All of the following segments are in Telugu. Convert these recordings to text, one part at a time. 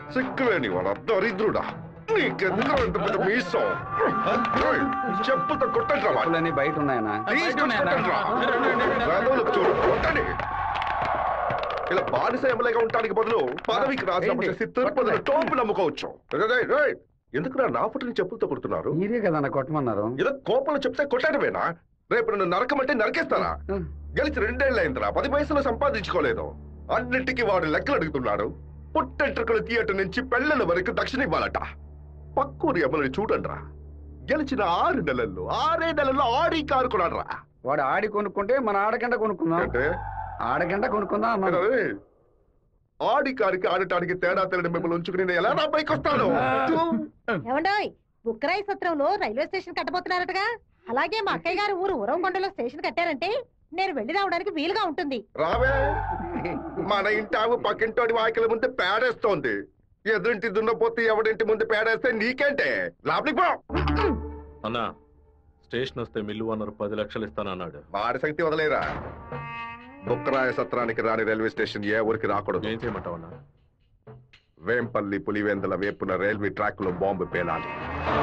సిగ్గులేని వాడు దరిద్రుడా నీకెందుకు అంత పెద్ద మీసం ఏయ్, చెప్పులతో కొట్టట్రా వాడిని. చెప్పులన్నీ బయట ఉన్నాయనా తీసుకొని కొట్టండ్రా. వేదవులకు చూడు, కొట్టండి. ఇలా బానిస ఎమ్మెల్యేగా ఉండడానికి బదులు పదవికి రాజీనామా ఏంటి? చేసి తిరుపతిలో టోపులు అమ్ముకోవచ్చు రేయ్, రేయ్, రేయ్, ఎందుకు నా నా ఫుట్ని చెప్పులతో కొడుతున్నారు మీరే కదా కొట్టమన్నారు ఏదో కోపంలో చెప్తే కొట్టడమేనా రేపు నన్ను నరకమంటే నరికేస్తారా గెలిచి రెండేళ్ళు అయిందిరా పది పైసలు సంపాదించుకోలేదు అన్నిటికీ వాడు లెక్కలు అడుగుతున్నాడు పుట్టెంట్రుకలు థియేటర్ నుంచి పెళ్ళల వరకు దక్షిణ ఇవ్వాలట పక్కూరి ఎమ్మెల్యే చూడండిరా గెలిచిన ఆరు నెలల్లో ఆరే నెలల్లో ఆడి కారు కొనాడ్రా వాడు ఆడి కొనుక్కుంటే మన ఆడగంట కొనుక్కుందాం అంటే ఆడగంట కొనుక్కుందాం అన్నాడు ఏయ్, ఆడి కారికి ఆడటానికి తేడా తెలియని మిమ్మల్ని ఉంచుకుని నేను ఎలా నా పైకి వస్తాను ఏమండోయ్ బుక్కరాయి సత్రంలో రైల్వే స్టేషన్ కట్టబోతున్నారటగా అలాగే మా అక్కయ్య గారు ఊరు ఉరవకొండలో స్టేషన్ కట్టారంటే నేను వెళ్ళి రావడానికి వీలుగా ఉంటుంది రావే మన ఇంటావు పక్కింటోడి వాకిల ముందు పేడేస్తోంది ఎదురింటి దున్నపోతే ఎవడింటి ముందు పేడేస్తే నీకేంటే లోపలికి పో అన్నా స్టేషన్ వస్తే మిల్లు అన్నారు పది లక్షలు ఇస్తానన్నాడు వాడి శక్తి వదిలేరా బుక్కరాయ సత్రానికి రాని రైల్వే స్టేషన్ ఏ ఊరికి రాకూడదు ఏం చేయమంటావు అన్నా వేంపల్లి పులివెందుల వేపున రైల్వే ట్రాక్ లో బాంబు పేలాలి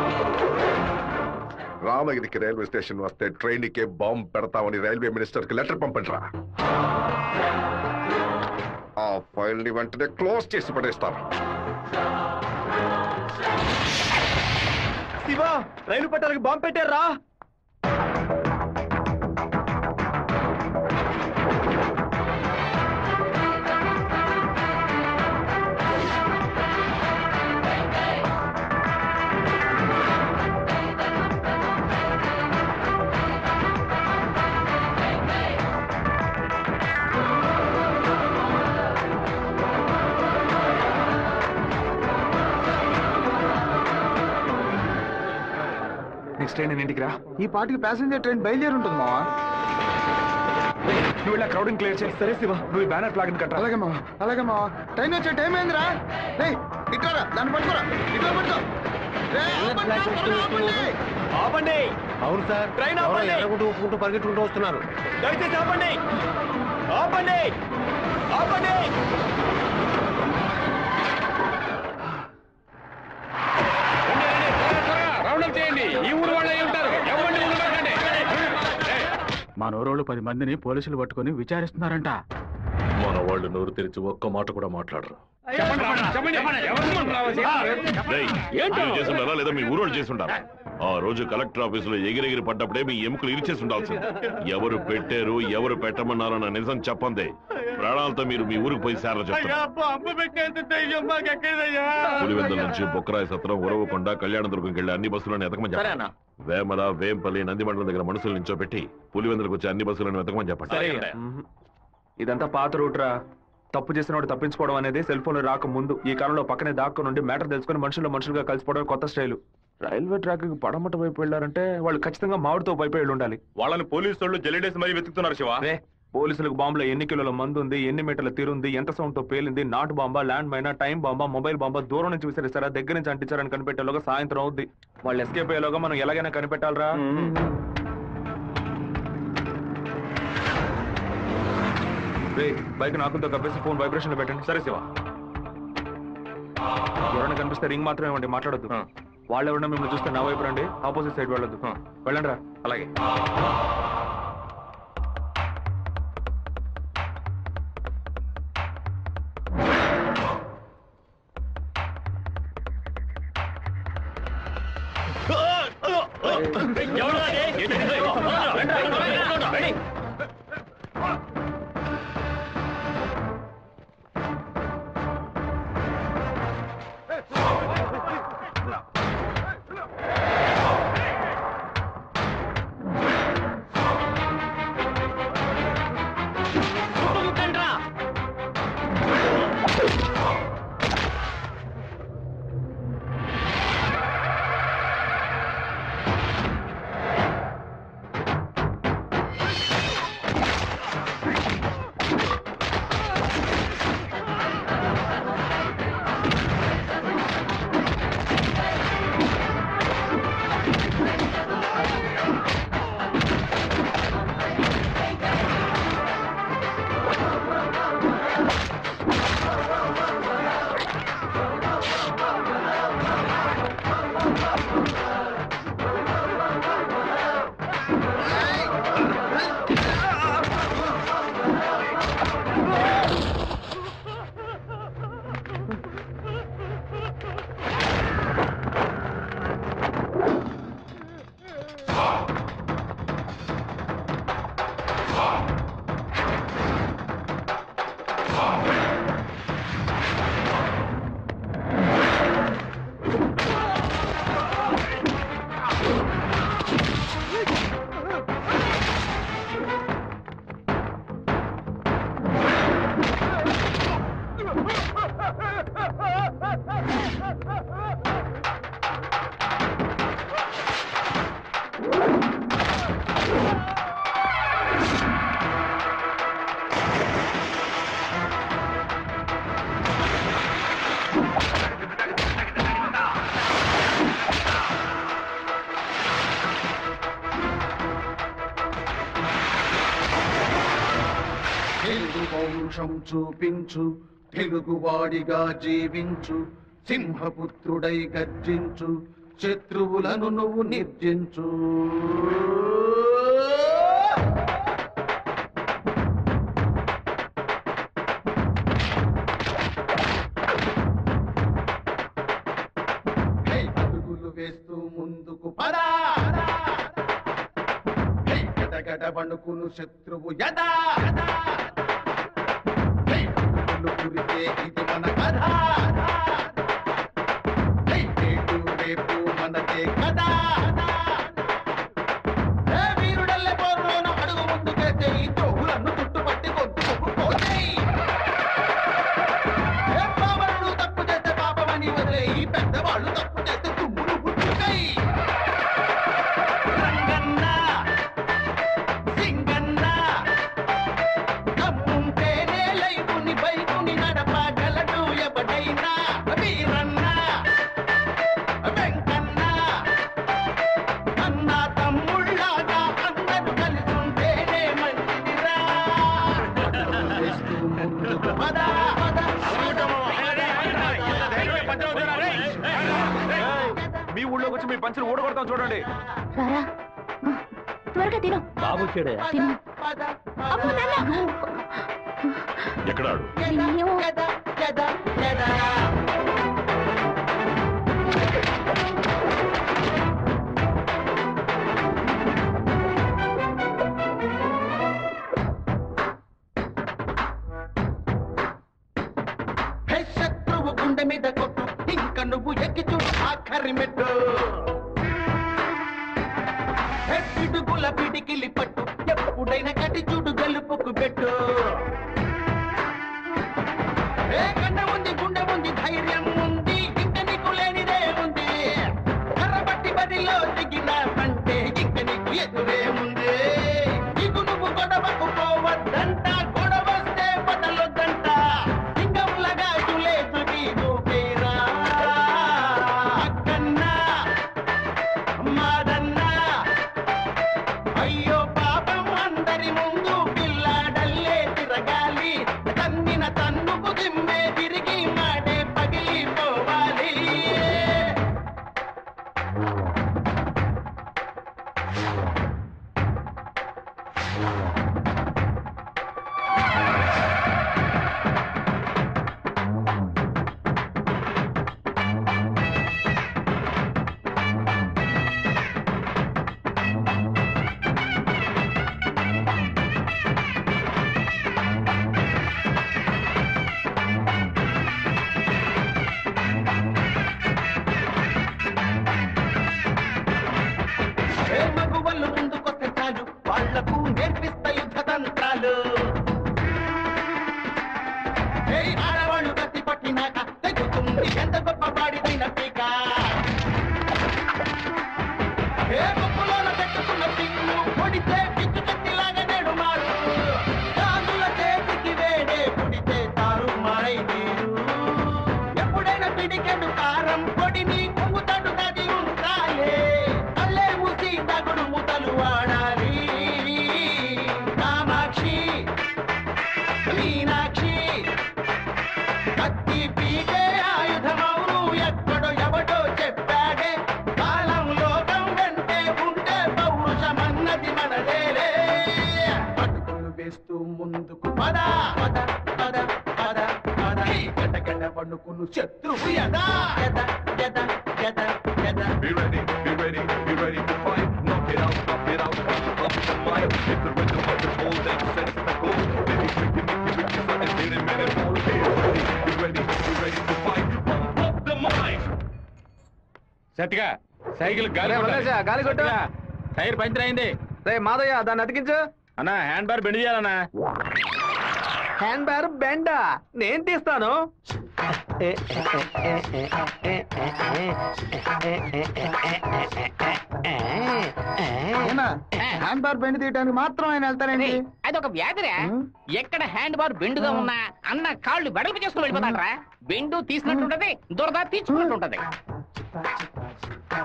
రామగిరికి రైల్వే స్టేషన్ వస్తే ట్రైన్ కే బాంబు పెడతామని రైల్వే మినిస్టర్ కి లెటర్ పంపండిరా ఆ ఫైల్ ని వెంటనే క్లోజ్ చేసి పడేస్తారు శివా రైలు పట్టాలకు బాంబు పెట్టారా నెక్స్ట్ ట్రైన్ ఇంటికి రా ఈ పాటికి ప్యాసింజర్ ట్రైన్ బయలుదేరి ఉంటుంది మావా నువ్వు ఇలా క్రౌడింగ్ క్లియర్ చేయి సరే శివ నువ్వు ఈ బ్యానర్ ప్లాగ్ కట్టరా అలాగే మావా అలాగే మావా ట్రైన్ వచ్చే టైం ఏందిరా రేయ్ ఇట్లా దాన్ని పట్టుకోరా ఇట్లా పట్టుకో రేయ్, ఆపండి, ఆపండి, ఆపండి. ఆపండి అవును సార్ ట్రైన్ ఆపండి ఎరగొట్టు ఊపుకుంటూ పరిగెట్టుకుంటూ వస్తున్నారు దయచేసి ఆపండి ఆపండి ఆపండి మా నోరోళ్ళు పది మందిని పోలీసులు పట్టుకొని విచారిస్తున్నారంట మన వాళ్ళు నోరు తెరిచి ఒక్క మాట కూడా మాట్లాడరు రేయ్, మీరు చేసి ఉండాలా లేదా మీ ఊరోళ్ళు చేసి ఉండాలా ఆ రోజు కలెక్టర్ ఆఫీసులో ఎగిరెగిరి పడ్డప్పుడే మీ ఎముకలు ఇరిచేసి ఉండాల్సింది ఎవరు పెట్టారు ఎవరు పెట్టమన్నారన్న నిజం చెప్పందే ప్రాణాలతో మీరు మీ ఊరికి పోయి సారా చెప్తారు పులివెందుల నుంచి బొక్కరాయ సత్రం ఉరవకొండ కళ్యాణదుర్గంకి వెళ్ళి అన్ని బస్సులను ఎతకమని చెప్పండి వేమల వేంపల్లి నందిమండలం దగ్గర మనుషులు నించోబెట్టి పులివెందులకు వచ్చే అన్ని బస్సులను వెతకమని చెప్పండి ఇదంతా పాత రూట్ రా తప్పు చేసిన వాడు తప్పించుకోవడం అనేది సెల్ ఫోన్ రాక ముందు ఈ కాలంలో పక్కనే దాక్కు నుండి మ్యాటర్ తెలుసుకుని మనుషులు మనుషులుగా కలిసిపోవడం కొత్త స్టైల్ రైల్వే ట్రాక్ కి పడమట వైపు వెళ్ళారంటే వాళ్ళు ఖచ్చితంగా మామిడితో వైపు వెళ్ళి ఉండాలి వాళ్ళని పోలీసు వాళ్ళు జల్లిడేసి మరీ వెతుకుతున్నారు శివ రే పోలీసులకు బాంబులో ఎన్ని కిలోల మందు ఉంది ఎన్ని మీటర్ల తీరుంది ఎంత సౌండ్ తో పేలింది నాటు బాంబా ల్యాండ్ మైనా టైం బాంబా మొబైల్ బాంబా దూరం నుంచి విసిరిస్తారా దగ్గర నుంచి అంటించారని కనిపెట్టేలోగా సాయంత్రం అవుద్ది వాళ్ళు ఎస్కేప్ అయ్యేలోగా మనం ఎలాగైనా కనిపెట్టాలరా రే బైక్ నాకుతో కప్పేసి ఫోన్ వైబ్రేషన్ లో పెట్టండి సరే శివ ఎవరైనా కనిపిస్తే రింగ్ మాత్రమే ఇవ్వండి మాట్లాడొద్దు వాళ్ళు ఎవరైనా మిమ్మల్ని చూస్తే నా వైపు రండి ఆపోజిట్ సైడ్ వెళ్ళొద్దు వెళ్ళండి రా అలాగే తెలుగు పౌరుషం చూపించు తెలుగువాడిగా జీవించు సింహపుత్రుడై గర్జించు శత్రువులను నువ్వు నిర్జించు హే, అడుగులు వేస్తూ ముందుకు పదా హే, గడగడ వణుకును శత్రువు యదా హే, అడుగులు కురిసే ఇది మన కథ హే, నేడు రేపు మనదే కదా హే, వీరుడల్లే పోరులోన అడుగు ముందుకేసే ఈ తోగులను చుట్టుపట్టి గొంతుకు పోసేయ్ ఏ పాపనుడు తప్పు చేస్తే పాపమని వదిలే ఈ పెద్దవాళ్ళు తప్పు చేస్తే తుమ్ములు పుట్టుకై రంగన్న సింగన్న కమ్ముంటేనే లైఫుని బైకుని నడపగలడు ఎవడైనా వీరన్న వెంకన్న అన్న తమ్ముళ్ళగా అందరూ కలిసి ఉంటేనే మంచిదిరా ముందుకు పద పద మీ ఊళ్ళోకి వచ్చి మీ పంచులు ఊడగొడతాం చూడండి రారా త్వరగా తిను బాబు చెడే తిను అబ్బో, నాన్న. ఎక్కడాడు ఏమో. హే శత్రువు గుండె మీద కొట్టు ఇంక నువ్వు ఎక్కి చూడు ఆఖరి మెట్టు హే పిడుగుల పిడికిలి పట్టు ఎప్పుడైనా కటి చూడు గెలుపుకు పెట్టు ఏ కన్న ఉంది గుండె ఉంది ధైర్యం ఉంది ఇంక నీకు లేనిదే ఉంది కర్రబట్టి బదిలో దిగిన అంటే ఇంక నీకు ఎదురే ఉంది ఇకు నువ్వు గొడవకు పోవద్దంట గొడవస్తే బదలొద్దంట సింగంలగా చులేదు నీకు పేరా అక్కన్నా మాదన్నా అయ్యో పాపం అందరి ముందు పిల్లాడల్లే తిరగాలి తన్నిన తన్నుకు దిమ్మే తిరిగి మాడే పగిలిపోవాలి ఏ మగువలు ముందుకొస్తే చాలు వాళ్లకు నేర్పిస్తా యుద్ధ తంత్రాలు ఏ ఆడవాళ్ళు కత్తి పట్టినాక తెగుతుంది ఎంత గొప్ప పాడిదైన పీక ఏ పప్పులోన పెట్టుకున్న పిన్ను పొడితే పిచ్చు కత్తిలాగా నేడు మారు రాజుల చేతికి వేడే పుడితే తారు మారై తీరు ఎప్పుడైనా పిడికెడు కారం పొడిని కుంగుతాడు నది ఉండాలి అల్లే మూసి తగుడు ముతలు వాడాలి కామాక్షి మీనాక్షి కత్తి పీకే ఆయుధమౌను ఎక్కడో ఎవడో చెప్పాడే కాలం లోకం వెంటే ఉంటే పౌరుషమన్నది మనదేలే అడుగులు వేస్తూ ముందుకు పద పద పద పద పద గడ్డ గడ్డ పండుకును శత్రువు యదా యద యద యద యద Be ready, be ready, be ready to fight. Knock it out, knock it out, up, up the fire. If the rhythm of the whole that sets the goal. Baby, tricky, Mickey, Ricky, something, minute, minute, more. Be ready, be ready, be ready to fight. Pump up the mind. సత్తిగా సైకిల్ గాలి రే, కొట్టాలి. వదిలేసా, గాలి కొట్టు. సత్తిగా, టైర్ పంచర్ అయింది రే మాదయ్య దాన్ని అతికించు అన్న హ్యాండ్ బార్ బెండ్ చేయాలన్నా హ్యాండ్ బ్యార్ బెండా నేను తీస్తాను హ్యాండ్ బార్ బెండ్ తీయడానికి మాత్రం ఆయన వెళ్తారండి అది ఒక వ్యాధిరా ఎక్కడ హ్యాండ్ బార్ బెండుగా ఉన్నా అన్న కాళ్ళు వెడల్పు చేసుకుని వెళ్ళిపోతాడరా బెండు తీసినట్టుంటది దురద తీర్చుకున్నట్టుంటది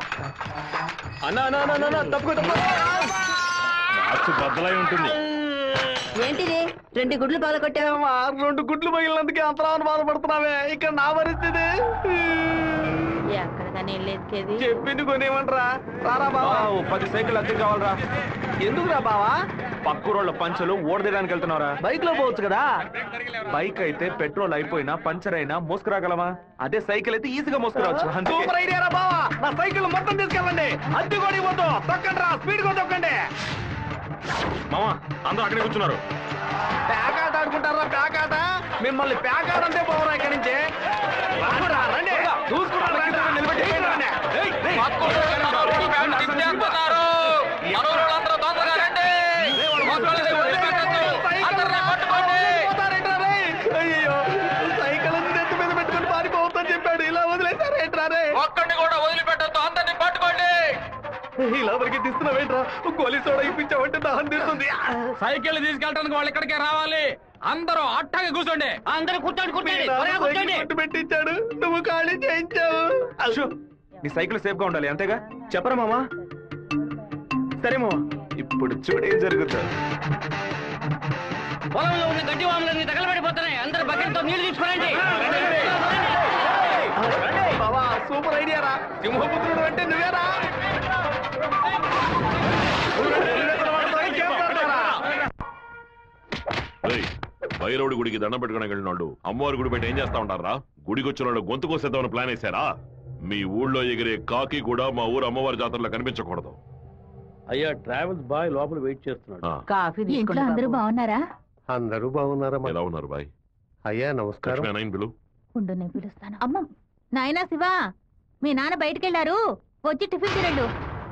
అన్నా అన్నా అన్నా, అన్నా తప్పుకో తప్పుకో మార్చు బద్దలై ఉంటుంది ఏంటిది రెండు గుడ్లు పగల కొట్టావా రెండు గుడ్లు పగిలినందుకే అంతరాన్ని బాధపడుతున్నావే ఇక్కడ నా పరిస్థితి ఎక్కడికని వెళ్ళేది చెప్పింది కొనేమంటరా రారా బావా ఓ పది సైకిల్ అద్దె కావాలరా ఎందుకురా బావా పక్కూరోళ్ళ పంచలు ఓడదీయడానికి వెళ్తున్నారా బైక్ లో పోవచ్చు కదా బైక్ అయితే పెట్రోల్ అయిపోయినా పంచర్ అయినా మోసుకురాగలమా అదే సైకిల్ అయితే ఈజీగా మోసుకురావచ్చు అందుకే సూపర్ ఐడియా రా బావా నా సైకిల్ మొత్తం తీసుకెళ్ళండి అద్దె కూడా ఇవ్వద్దు తొక్కండి రా స్పీడ్ గా తొక్కండి మామ అందరూ అక్కడే కూర్చున్నారు ప్యాకాట ఆడుకుంటారా ప్యాకాట మిమ్మల్ని ప్యాకాట అంటే పోవరా ఇక్కడి నుంచి రాకురా, రండి చూసుకురా, రండి, నిలబెట్టి రండి. ఏయ్, ఏయ్. పోతారేంట్రా రే? అయ్యయ్యో, సైకిల్ ఉంది నెత్తి మీద పెట్టుకొని పారిపోవద్దని చెప్పాడు ఇలా వదిలేసారేంట్రా రే ఒక్కడిని కూడా వదిలిపెట్టద్దు అందరిని పట్టుకోండి ఇలా వరకు తీస్తున్నావేంట్రా గోలీ సోడా ఇప్పించావంటే దాహం తీస్తుంది సైకిల్ తీసుకెళ్ళడానికి వాళ్ళు ఇక్కడికే రావాలి అందరూ అట్టాగే కూర్చోండి అందరూ కూర్చోండి కూర్చోండి మీ నాన్న త్వరగా కూర్చోండి సైకిల్ కొట్టు పెట్టించాడు నువ్వు ఖాళీ చేయించావు అశో, నీ సైకిల్ సేఫ్ గా ఉండాలి అంతేగా చెప్పరా మామా సరే మామా ఇప్పుడు చూడేం జరుగుతుంది పొలంలో ఉన్న గడ్డి వాములన్నీ తగలబడిపోతున్నాయి అందరూ బకెట్తో నీళ్లు తీసుకురండి బావా సూపర్ ఐడియా రా సింహపుత్రుడు అంటే నువ్వేరా రేయ్, భైరవుడి గుడికి దండం పెట్టుకుని వెళ్ళినాడు అమ్మవారి గుడి పెట్టి ఏం చేస్తా ఉంటారా గుడికి వచ్చిన వాళ్ళు గొంతు కోసేద్దామని ప్లాన్ వేశారా మీ ఊళ్ళో ఎగిరే కాకి కూడా మా ఊరు అమ్మవారి జాతరలో కనిపించకూడదు అయ్యా ట్రావెల్స్ బాయ్ లోపల వెయిట్ చేస్తున్నాడు ఆ, కాఫీ ఇంట్లో అందరూ బాగున్నారా అందరూ బాగున్నారమ్మా ఎలా ఉన్నారు బాయ్ అయ్యా నమస్కారం లక్ష్మీ నైన్ పిలు ఉండు నేను పిలుస్తాను అమ్మ నాయనా శివ మీ నాన్న బయటికెళ్లారు వచ్చి టిఫిన్ తినండు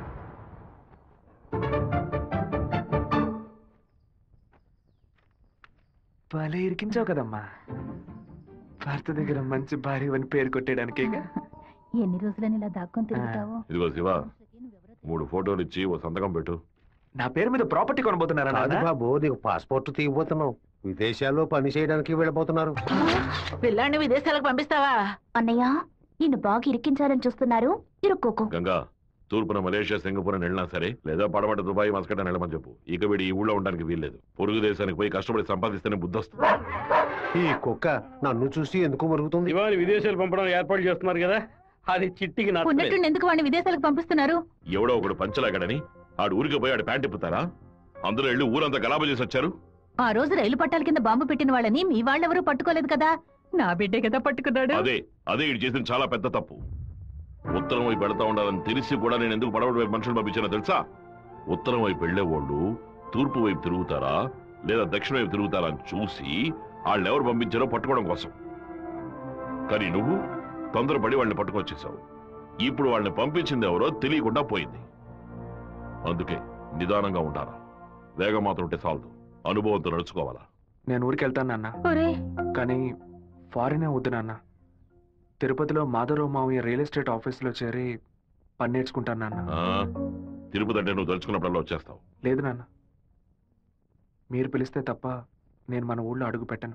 భలే ఇరికించావు కదమ్మా భర్త దగ్గర మంచి భార్య అని పేరు కొట్టేయడానికేగా ఎన్ని రోజులని ఇలా దాక్కొని తిరుగుతావు ఇదిగో శివ మూడు ఫోటోలు ఇచ్చి ఓ సంతకం పెట్టు నా పేరు మీద ప్రాపర్టీ కొనబోతున్నారా కాదు నాన్న? బాబు నీకు పాస్పోర్ట్ తీయబోతున్నావు విదేశాల్లో పని చేయడానికి వెళ్ళబోతున్నారు పిల్లాన్ని విదేశాలకు పంపిస్తావా అన్నయ్య నిన్ను బాగా ఇరికించాలని చూస్తున్నారు ఇరుక్కోకు గంగా తూర్పున మలేషియా సింగపూర్ అని వెళ్ళినా సరే లేదా పడమట దుబాయ్ మస్కట్ అని వెళ్ళమని చెప్పు ఇక వీడి ఈ ఊళ్ళో ఉండడానికి వీల్లేదు పొరుగు దేశానికి పోయి కష్టపడి సంపాదిస్తేనే బుద్ధి వస్తుంది ఈ కుక్క నన్ను చూసి ఎందుకు మరుగుతుంది ఇవాళ విదేశాలు పంపడం ఏర్పాటు చేస్తున్నారు కదా అది చిట్టికి నచ్చలేదు ఉన్నట్టుండి ఎందుకు వాడిని విదేశాలకు పంపిస్తున్నారు ఎవడో ఒకడు పంచలాగడని ఆడు ఊరికి పోయి ఆడు ప్యాంట్ ఇప్పుతారా అందరూ వెళ్ళి ఊరంతా గలాబా చేసి వచ్చారు ఆ రోజు రైలు పట్టాల కింద బాంబు పెట్టిన వాళ్ళని మీ వాళ్ళెవరూ పట్టుకోలేదు కదా నా బిడ్డే కదా పట్టుకున్నాడు అదే అదే ఇటు చేసిన చాలా పెద్ద తప్పు ఉత్తరం వైపు వెళ్తా ఉండాలని తెలిసి కూడా నేను ఎందుకు పడవడి వైపు మనుషులు పంపించానో తెలుసా ఉత్తరం వైపు వెళ్లేవాళ్ళు తూర్పు వైపు తిరుగుతారా లేదా దక్షిణ వైపు తిరుగుతారా అని చూసి వాళ్ళు ఎవరు పంపించారో పట్టుకోవడం కోసం కానీ నువ్వు తొందరపడి వాళ్ళని పట్టుకొచ్చేసావు ఇప్పుడు వాళ్ళని పంపించింది ఎవరో తెలియకుండా పోయింది అందుకే నిదానంగా ఉండాలా వేగం మాత్రం ఉంటే చాలదు అనుభవంతో నడుచుకోవాలా నేను ఊరికి వెళ్తాను నాన్న ఒరే కానీ ఫారినే వద్దు నాన్న తిరుపతిలో మాధవరావు మావయ్య రియల్ ఎస్టేట్ ఆఫీసులో చేరి పని నేర్చుకుంటాను నాన్న ఆ? తిరుపతి అంటే నువ్వు తలుచుకున్నప్పుడల్లా వచ్చేస్తావు లేదు నాన్న మీరు పిలిస్తే తప్ప నేను మన ఊళ్ళో అడుగు పెట్టను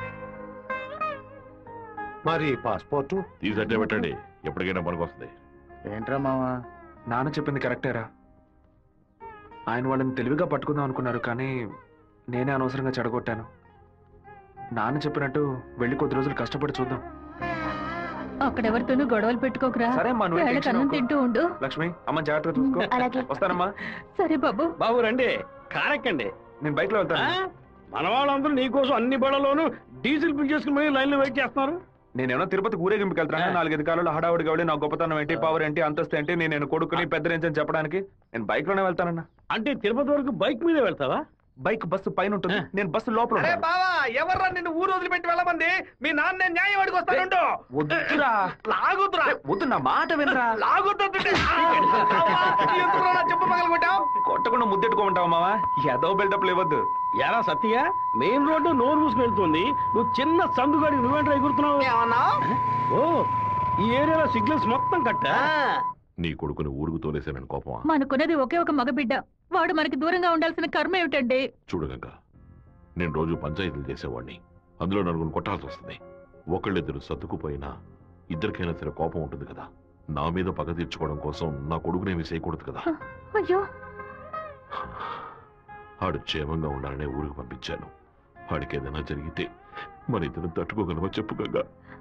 మరి పాస్పోర్టు తీసట్టే పెట్టండి ఎప్పటికైనా పనికొస్తుంది ఏంట్రా మావా నాన్న చెప్పింది కరెక్టేరా ఆయన వాళ్ళని తెలివిగా పట్టుకుందాం అనుకున్నారు కానీ నేనే అనవసరంగా చెడగొట్టాను నాన్న చెప్పినట్టు వెళ్ళి కొద్ది రోజులు కష్టపడి చూద్దాం అక్కడెవరితోనూ గొడవలు పెట్టుకోకురా సరే అమ్మా, నువ్వు వేళ టెన్షన్ కన్నం అవ్వకు. తింటూ ఉండు లక్ష్మి అమ్మ జాగ్రత్తగా చూసుకో అలాగే. వస్తానమ్మా సరే బాబు బాబు రండి కారెక్కండి నేను బైక్ లో వెళ్తాను మన వాళ్ళందరూ నీకోసం అన్ని బళ్ళలోనూ డీజిల్ ఫిల్ చేసుకుని మరీ లైన్ లో వెయిట్ చేస్తున్నారు నేనేమో తిరుపతి ఊరేగింపుకి వెళ్తాను నాలుగైదు కాలంలో హడావుడిగా వెళ్ళి నా గొప్పతనం ఏంటి పవర్ ఏంటి అంతస్తు ఏంటి నేను నేను కొడుకుని పెద్ద నుంచి అని చెప్పడానికి నేను బైక్ లోనే వెళ్తానన్నా అంటే తిరుపతి వరకు బైక్ మీదే వెళ్తావా బైక్ బస్సు పైన ఉంటుంది నేను బస్సు లోపల అరే ఉంటాను. బావా ఎవర్రా నిన్ను ఊరు వదిలిపెట్టి వెళ్ళమంది మీ నాన్న నేను న్యాయం అడిగి వస్తానుండు వద్దురా లాగుతురా వద్దు నా మాట వినరా లాగుతుంటే ఎందుకురా నా చెప్పు పగల కొట్టావు కొట్టకుండా ముద్దెట్టుకోమంటావా మావా ఏదో బిల్డప్ ఇవ్వద్దు ఎరా సత్య మెయిన్ రోడ్డు నోరు మూసుకు వెళ్తుంది నువ్వు చిన్న సందుగాడి నువ్వేంట్రా ఎగురుతున్నావు ఏమన్నా ఓ ఈ ఏరియాలో సిగ్నల్స్ మొత్తం కట్టా నీ కొడుకుని ఊరుకు తోలేసానని కోపమా మనకున్నది ఒకే ఒక మగబిడ్డ వాడు మనకి దూరంగా ఉండాల్సిన కర్మ ఏమిటండి చూడు గంగ నేను రోజు పంచాయతీలు చేసేవాడిని అందులో నలుగురు కొట్టాల్సి వస్తుంది ఒకళ్ళిద్దరు సర్దుకుపోయినా ఇద్దరికైనా సరే కోపం ఉంటుంది కదా నా మీద పగ తీర్చుకోవడం కోసం నా కొడుకునేమి చేయకూడదు కదా అయ్యో ఆడు క్షేమంగా ఉండాలనే ఊరికి పంపించాను వాడికి ఏదైనా జరిగితే మన ఇద్దరు తట్టుకోగలమో చెప్పు గంగా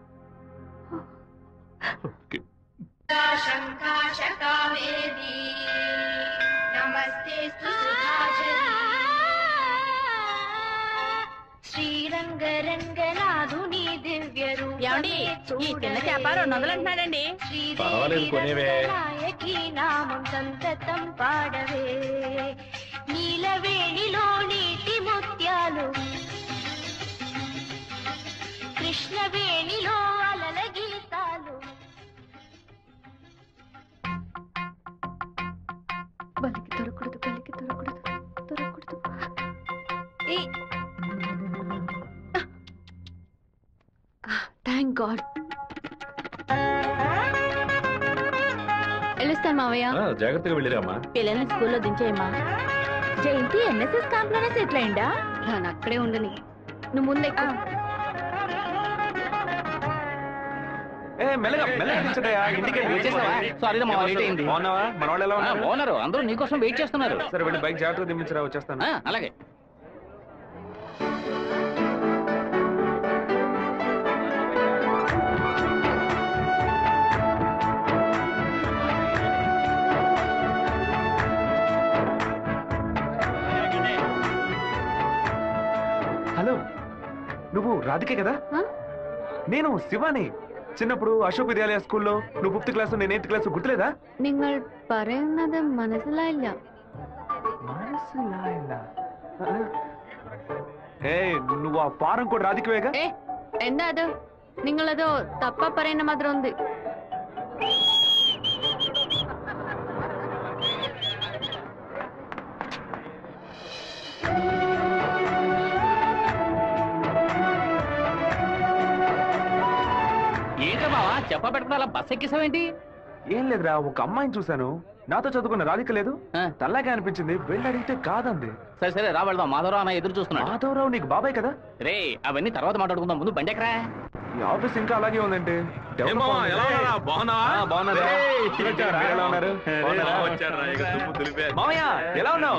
శంకాశకావేది నమస్తే శ్రీరంగరంగనాథుని దివ్య ఏమండి ఈ చిన్న చేప రెండు వందలు అంటున్నాడండి పర్వాలేదు, కొనేవే. నాయకి నామం సంతతం పాడవే నీలవేణిలో నీటి ముత్యాలు కృష్ణవేణిలో అలల గీతాలు బలికి దొరకూడదు బలికి దొరకూడదు దొరకూడదు ఏ థ్యాంక్ గాడ్ వెళ్ళిస్తాను మావయ్య ఆ, జాగ్రత్తగా వెళ్ళిరామా పిల్లల్ని స్కూల్లో దించేయమ్మా జయంతి ఎన్ఎస్ఎస్ క్యాంప్ లోనే సెటిల్ అయిందా దాని అక్కడే ఉండని నువ్వు ముందే ఏ మెల్లగా మెల్లగా దించడయ్యా, ఇంటికి వెళ్ళి వచ్చేసావా? Sorry రా, మా వాళ్ళు late అయింది. బాగున్నావా మన వాళ్ళు ఎలా ఆ, ఉన్నారు బాగున్నారు అందరూ నీకోసం వెయిట్ చేస్తున్నారు సరే వెళ్ళి బైక్ జాగ్రత్తగా దింపించరా వచ్చేస్తాను ఆ, అలాగే హలో నువ్వు రాధికే కదా నేను శివాని ചിന്നప్పుడు അശോക് വിദ്യാലയ സ്കൂളിലോ నువ్వు ఫిఫ్త్ క్లాస్ నేను ఎయిత్ క్లాస్ గుర్తులేదా നിങ്ങൾ പറയുന്നത് മനസ്സിലായില്ല ఏ నువ్వు ఆ ఫారం కూడా రాధికవేగా ഏ എന്താ അത് നിങ്ങളത് തപ്പ പറയുന്ന മാത്രം ഉണ്ട് ఏంట్రా బావా చెప్ప పెట్టుకుని అలా బస్ ఎక్కేసావేంటి ఏం లేదురా ఒక అమ్మాయిని చూశాను నాతో చదువుకున్న రాధిక లేదు తల్లాగా అనిపించింది వెళ్ళి అడిగితే కాదంది సరే సరే రా వెళ్దాం మాధవరావు అన్న ఎదురు చూస్తున్నాడు మాధవరావు నీకు బాబాయ్ కదా రే అవన్నీ తర్వాత మాట్లాడుకుందాం ముందు బండి ఎక్కరా ఈ ఆఫీస్ ఇంకా అలాగే ఉందంటే ఏం మావా, ఎలా ఉన్నారా? బాగున్నావా? ఆ, బాగున్నారా? ఏయ్, వచ్చారా? మీరు ఎలా ఉన్నారు? ఏయ్, బాగున్నారా? మావా వచ్చాడురా, ఇక దుమ్ము దులిపే. మావయ్య ఎలా ఉన్నావు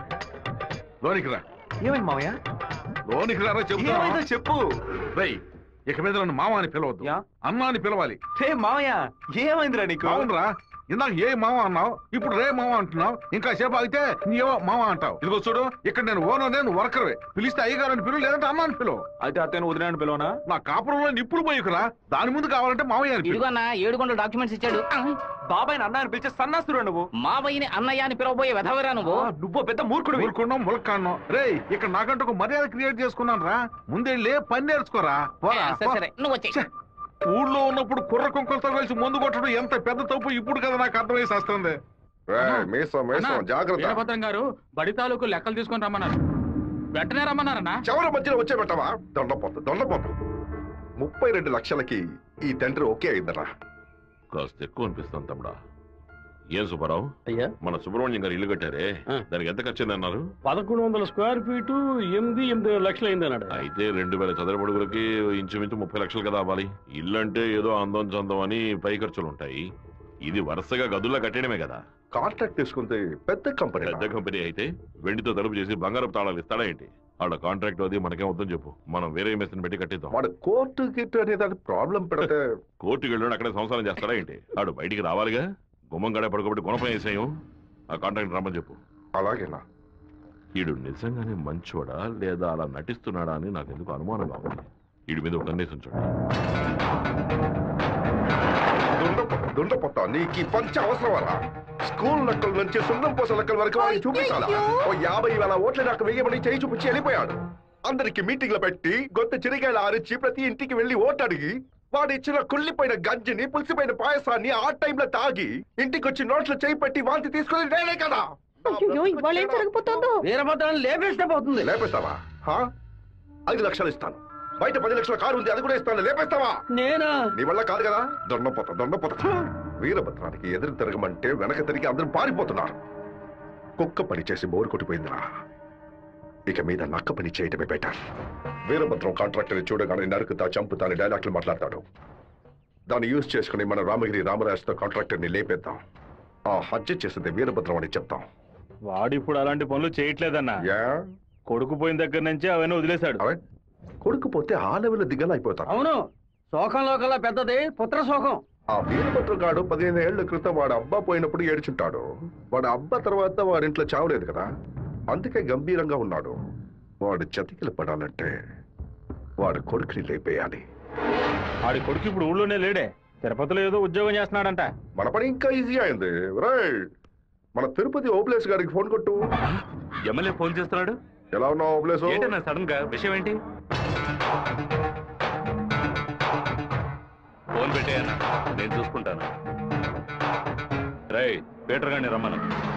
లోనికి రా ఏమైంది మావయ్య లోనికి రారా చెప్తా ఏమైందో చెప్పు రేయ్ ఇక మీద నన్ను మామ అని పిలవద్దు అమ్మ అని పిలవాలి రే మావయ్య ఏమైందిరా నీకు అవునరా ఇందాక ఏ మామ అన్నావు ఇప్పుడు రే మామ అంటున్నావు ఇంకా సేపు ఆగితే నీవో మామ అంటావు ఇదిగో చూడు ఇక్కడ నేను ఓనర్ నేను వర్కర్వే పిలిస్తే అయ్యగారు అని పిలువు లేదంటే అమ్మ అని పిలువు అయితే అత్తయ్య వదిలేని పిలవనా నా కాపురంలో నిప్పులు పోయికురా దాని ముందు కావాలంటే మామయ్య అని పిలువు. ఇదిగో అన్న ఏడు గంటల డాక్యుమెంట్స్ ఇచ్చాడు బాబాయ్ అన్న అని పిలిచే సన్నాసురా నువ్వు మావయ్యని అన్నయ్య అని పిలవబోయే వెధవరా నువ్వు నువ్వు పెద్ద మూర్ఖుడు ఊరుకున్నాం ములక్కాన్నాం రేయ్ ఇక్కడ నాకంటూ ఒక మర్యాద క్రియేట్ చేసుకున్నాను రా ముందెళ్ళి పని నేర్చుకోరా పోరా ఆ, సరే, సరే, నువ్వు వచ్చేయ్. ఛే, ఊళ్ళో ఉన్నప్పుడు కుర్ర కుంకులతో కలిసి ముందు కొట్టడం ఎంత పెద్ద తప్పు ఇప్పుడు కదా నాకు అర్థమై వస్తుంది మీసం మీసం జాగ్రత్త వీరభద్రం గారు బడి తాలూకు లెక్కలు తీసుకొని రమ్మన్నారు వెంటనే రమ్మన్నారన్నా చివరి మధ్యలో వచ్చే పెట్టవా దొండపోతు దొండపోతు ముప్పై రెండు లక్షలకి ఈ తండ్రి ఓకే అయిందరా కాస్త ఎక్కువ అనిపిస్తాను తమ్ముడా ఏం సుబ్బారావు అయ్యా మన సుబ్రహ్మణ్యం గారు ఇల్లు కట్టారే దానికి ఎంత ఖర్చు అన్నారు పదకొండు వందల స్క్వేర్ ఫీటు ఎనిమిది ఎనిమిది లక్షలు అయింది అన్నాడు అయితే రెండు వేల చదరపడుగులకి ఇంచుమించు ముప్పై లక్షలు కదా అవ్వాలి ఇల్లు అంటే ఏదో అందం చందం అని పై ఖర్చులు ఉంటాయి ఇది వరుసగా గదుల్లో కట్టడమే కదా కాంట్రాక్ట్ తీసుకుంటే పెద్ద కంపెనీ పెద్ద కంపెనీ అయితే వెండితో తలుపు చేసి బంగారపు తాళాలు ఇస్తాడా ఏంటి ఆడ కాంట్రాక్ట్ అది మనకేం వద్దని చెప్పు మనం వేరే మెస్ని పెట్టి కట్టిద్దాం వాడు కోర్టు గిట్టు అనే దాని ప్రాబ్లం పెడితే కోర్టుకి వెళ్ళి అక్కడే సంసారం చేస్తాడా ఏంటి ఆడు బయటికి రావాలిగా గుమ్మం గడే పడుకోబెట్టి గుణపం వేసేయం ఆ కాంట్రాక్ట్ రమ్మని చెప్పు అలాగేనా ఈడు నిజంగానే మంచోడా లేదా అలా నటిస్తున్నాడా అని నాకు ఎందుకు అనుమానంగా ఉంది ఈడి మీద ఒక కన్నేసి ఉంచండి దుండపోతా నీకు ఈ పంచ అవసరమరా స్కూల్ లెక్కల నుంచి సున్నం పోస లెక్కల వరకు వాడికి చూపించాలా ఓ యాభై వేల ఓట్లు నాకు వెయ్యమని చేయి చూపించి వెళ్ళిపోయాడు అందరికి మీటింగ్లు పెట్టి గొంతు చిరిగాయలు ఆరిచి ప్రతి ఇంటికి వెళ్లి ఓటు అడిగి వాడు ఇచ్చిన కుళ్ళిపోయిన గంజిని పులిసిపోయిన పాయసాన్ని ఆ టైంలో తాగి ఇంటికి వచ్చి నోట్లో చేయి పెట్టి వాంతి తీసుకుని నేనే కదా అయ్యో ఇవాళ ఏం జరగబోతోందో వీరభద్రాన్ని లేపేస్తే పోతుంది లేపేస్తావా హా? ఐదు లక్షలు ఇస్తాను బయట పది లక్షల కారు ఉంది అది కూడా ఇస్తాను లేపేస్తావా నేనా నీ వల్ల కాదు కదా దొండపోత దొండపోత వీరభద్రానికి ఎదురు తిరగమంటే వెనక తిరిగి అందరూ పారిపోతున్నారు కుక్క పని చేసి బోరు కొట్టిపోయిందిరా ఇక మీద నక్క పని చేయటమే బెటర్ వీరభద్రం కాంట్రాక్టర్ చూడగానే నరుకుతా చంపుతా అని డైలాగ్లు మాట్లాడతాడు దాన్ని యూజ్ చేసుకుని మన రామగిరి రామరాజుతో కాంట్రాక్టర్ని లేపేద్దాం ఆ హత్య చేసింది వీరభద్రం అని చెప్తాం వాడు ఇప్పుడు అలాంటి పనులు చేయట్లేదన్నా కొడుకు పోయిన దగ్గర నుంచి అవన్నీ వదిలేశాడు కొడుకు పోతే ఆ లెవెల్ దిగల అయిపోతాడు అవును శోకంలో కల్లా పెద్దది పుత్ర శోకం ఆ వీరభద్రగాడు పదిహేను ఏళ్ల క్రితం వాడు అబ్బా పోయినప్పుడు ఏడ్చుంటాడు వాడు అబ్బా తర్వాత వాడింట్లో చావలేదు కదా అందుకే గంభీరంగా ఉన్నాడు వాడు చతికిలు పడాలంటే వాడు కొడుకుని లేపేయాలి ఆడి కొడుకు ఇప్పుడు ఊళ్ళోనే లేడే తిరుపతిలో ఏదో ఉద్యోగం చేస్తున్నాడంట మన పని ఇంకా ఈజీ అయింది రేయ్, మన తిరుపతి ఓబ్లేస్ గారికి ఫోన్ కొట్టు ఎమ్మెల్యే ఫోన్ చేస్తున్నాడు ఎలా ఉన్నావు ఓబ్లేస్ ఏంటన్నా సడన్ గా విషయం ఏంటి ఫోన్ పెట్టేయన్నా నేను చూసుకుంటాను రై పీటర్ గారిని రమ్మను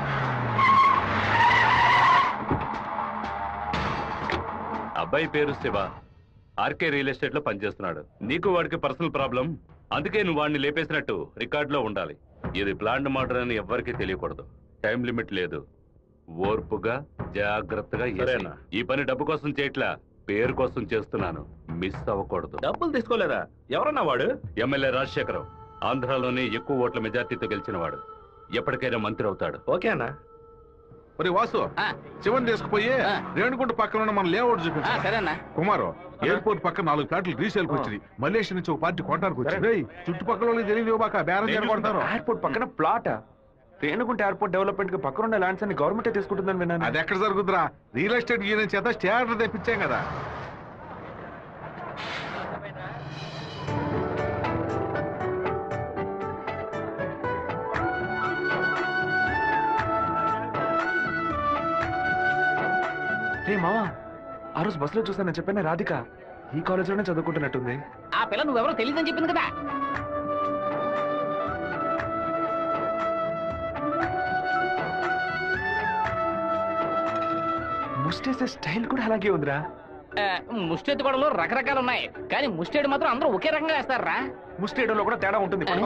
అబ్బాయి పేరు శివ ఆర్కే రియల్ ఎస్టేట్ లో పనిచేస్తున్నాడు నీకు వాడికి పర్సనల్ ప్రాబ్లం అందుకే నువ్వు వాడిని లేపేసినట్టు రికార్డులో ఉండాలి ఇది ప్లాండ్ మర్డర్ అని ఎవ్వరికీ తెలియకూడదు టైం లిమిట్ లేదు ఓర్పుగా జాగ్రత్తగా చేసేయ్. సరేనా? ఈ పని డబ్బు కోసం చేయట్లా పేరు కోసం చేస్తున్నాను మిస్ అవ్వకూడదు డబ్బులు తీసుకోలేదా ఎవరన్నా వాడు ఎమ్మెల్యే రాజశేఖరం ఆంధ్రాలోనే ఎక్కువ ఓట్ల మెజార్టీతో గెలిచిన వాడు ఎప్పటికైనా మంత్రి అవుతాడు ఓకే అన్నా ఒరే వాసు శివన్ తీసుకుపోయి రేణుగుంట పక్కన ఉన్న మన లేఅవుట్ చూపించు సరేనా కుమారు ఎయిర్పోర్ట్ పక్కన నాలుగు ఫ్లాట్లు రీసేల్కి వచ్చింది మలేషియా నుంచి ఒక పార్టీ కొనడానికి వచ్చింది రేయ్, చుట్టుపక్కల వాళ్ళకి తెలియదు బాక బేరం చేయకూడతారు ఎయిర్పోర్ట్ పక్కన ప్లాట్ రేణుగుంట ఎయిర్పోర్ట్ డెవలప్మెంట్ కి పక్కన ఉన్న ల్యాండ్స్ అన్ని గవర్నమెంటే తీసుకుంటుందని విన్నాను అది ఎక్కడ జరుగుతురా రియల్ ఎస్టేట్ యూనియన్ చేత స్టాండర్ తెప్పించాం కదా రే మావా ఆ రోజు బస్సులో చూసాను చెప్పాను రాధిక ఈ కాలేజీలోనే చదువుకుంటున్నట్టుంది ఆ పిల్ల నువ్వెవరో తెలియదని చెప్పింది కదా ముస్టేసే స్టైల్ కూడా అలాగే ఉందిరా ఆ, ముష్టెత్తు గొడవలు రకరకాలు ఉన్నాయి కానీ ముష్టేడు మాత్రం అందరూ ఒకే రకంగా వేస్తారా ముస్టేడోలో కూడా తేడా ఉంటుంది పడుకో.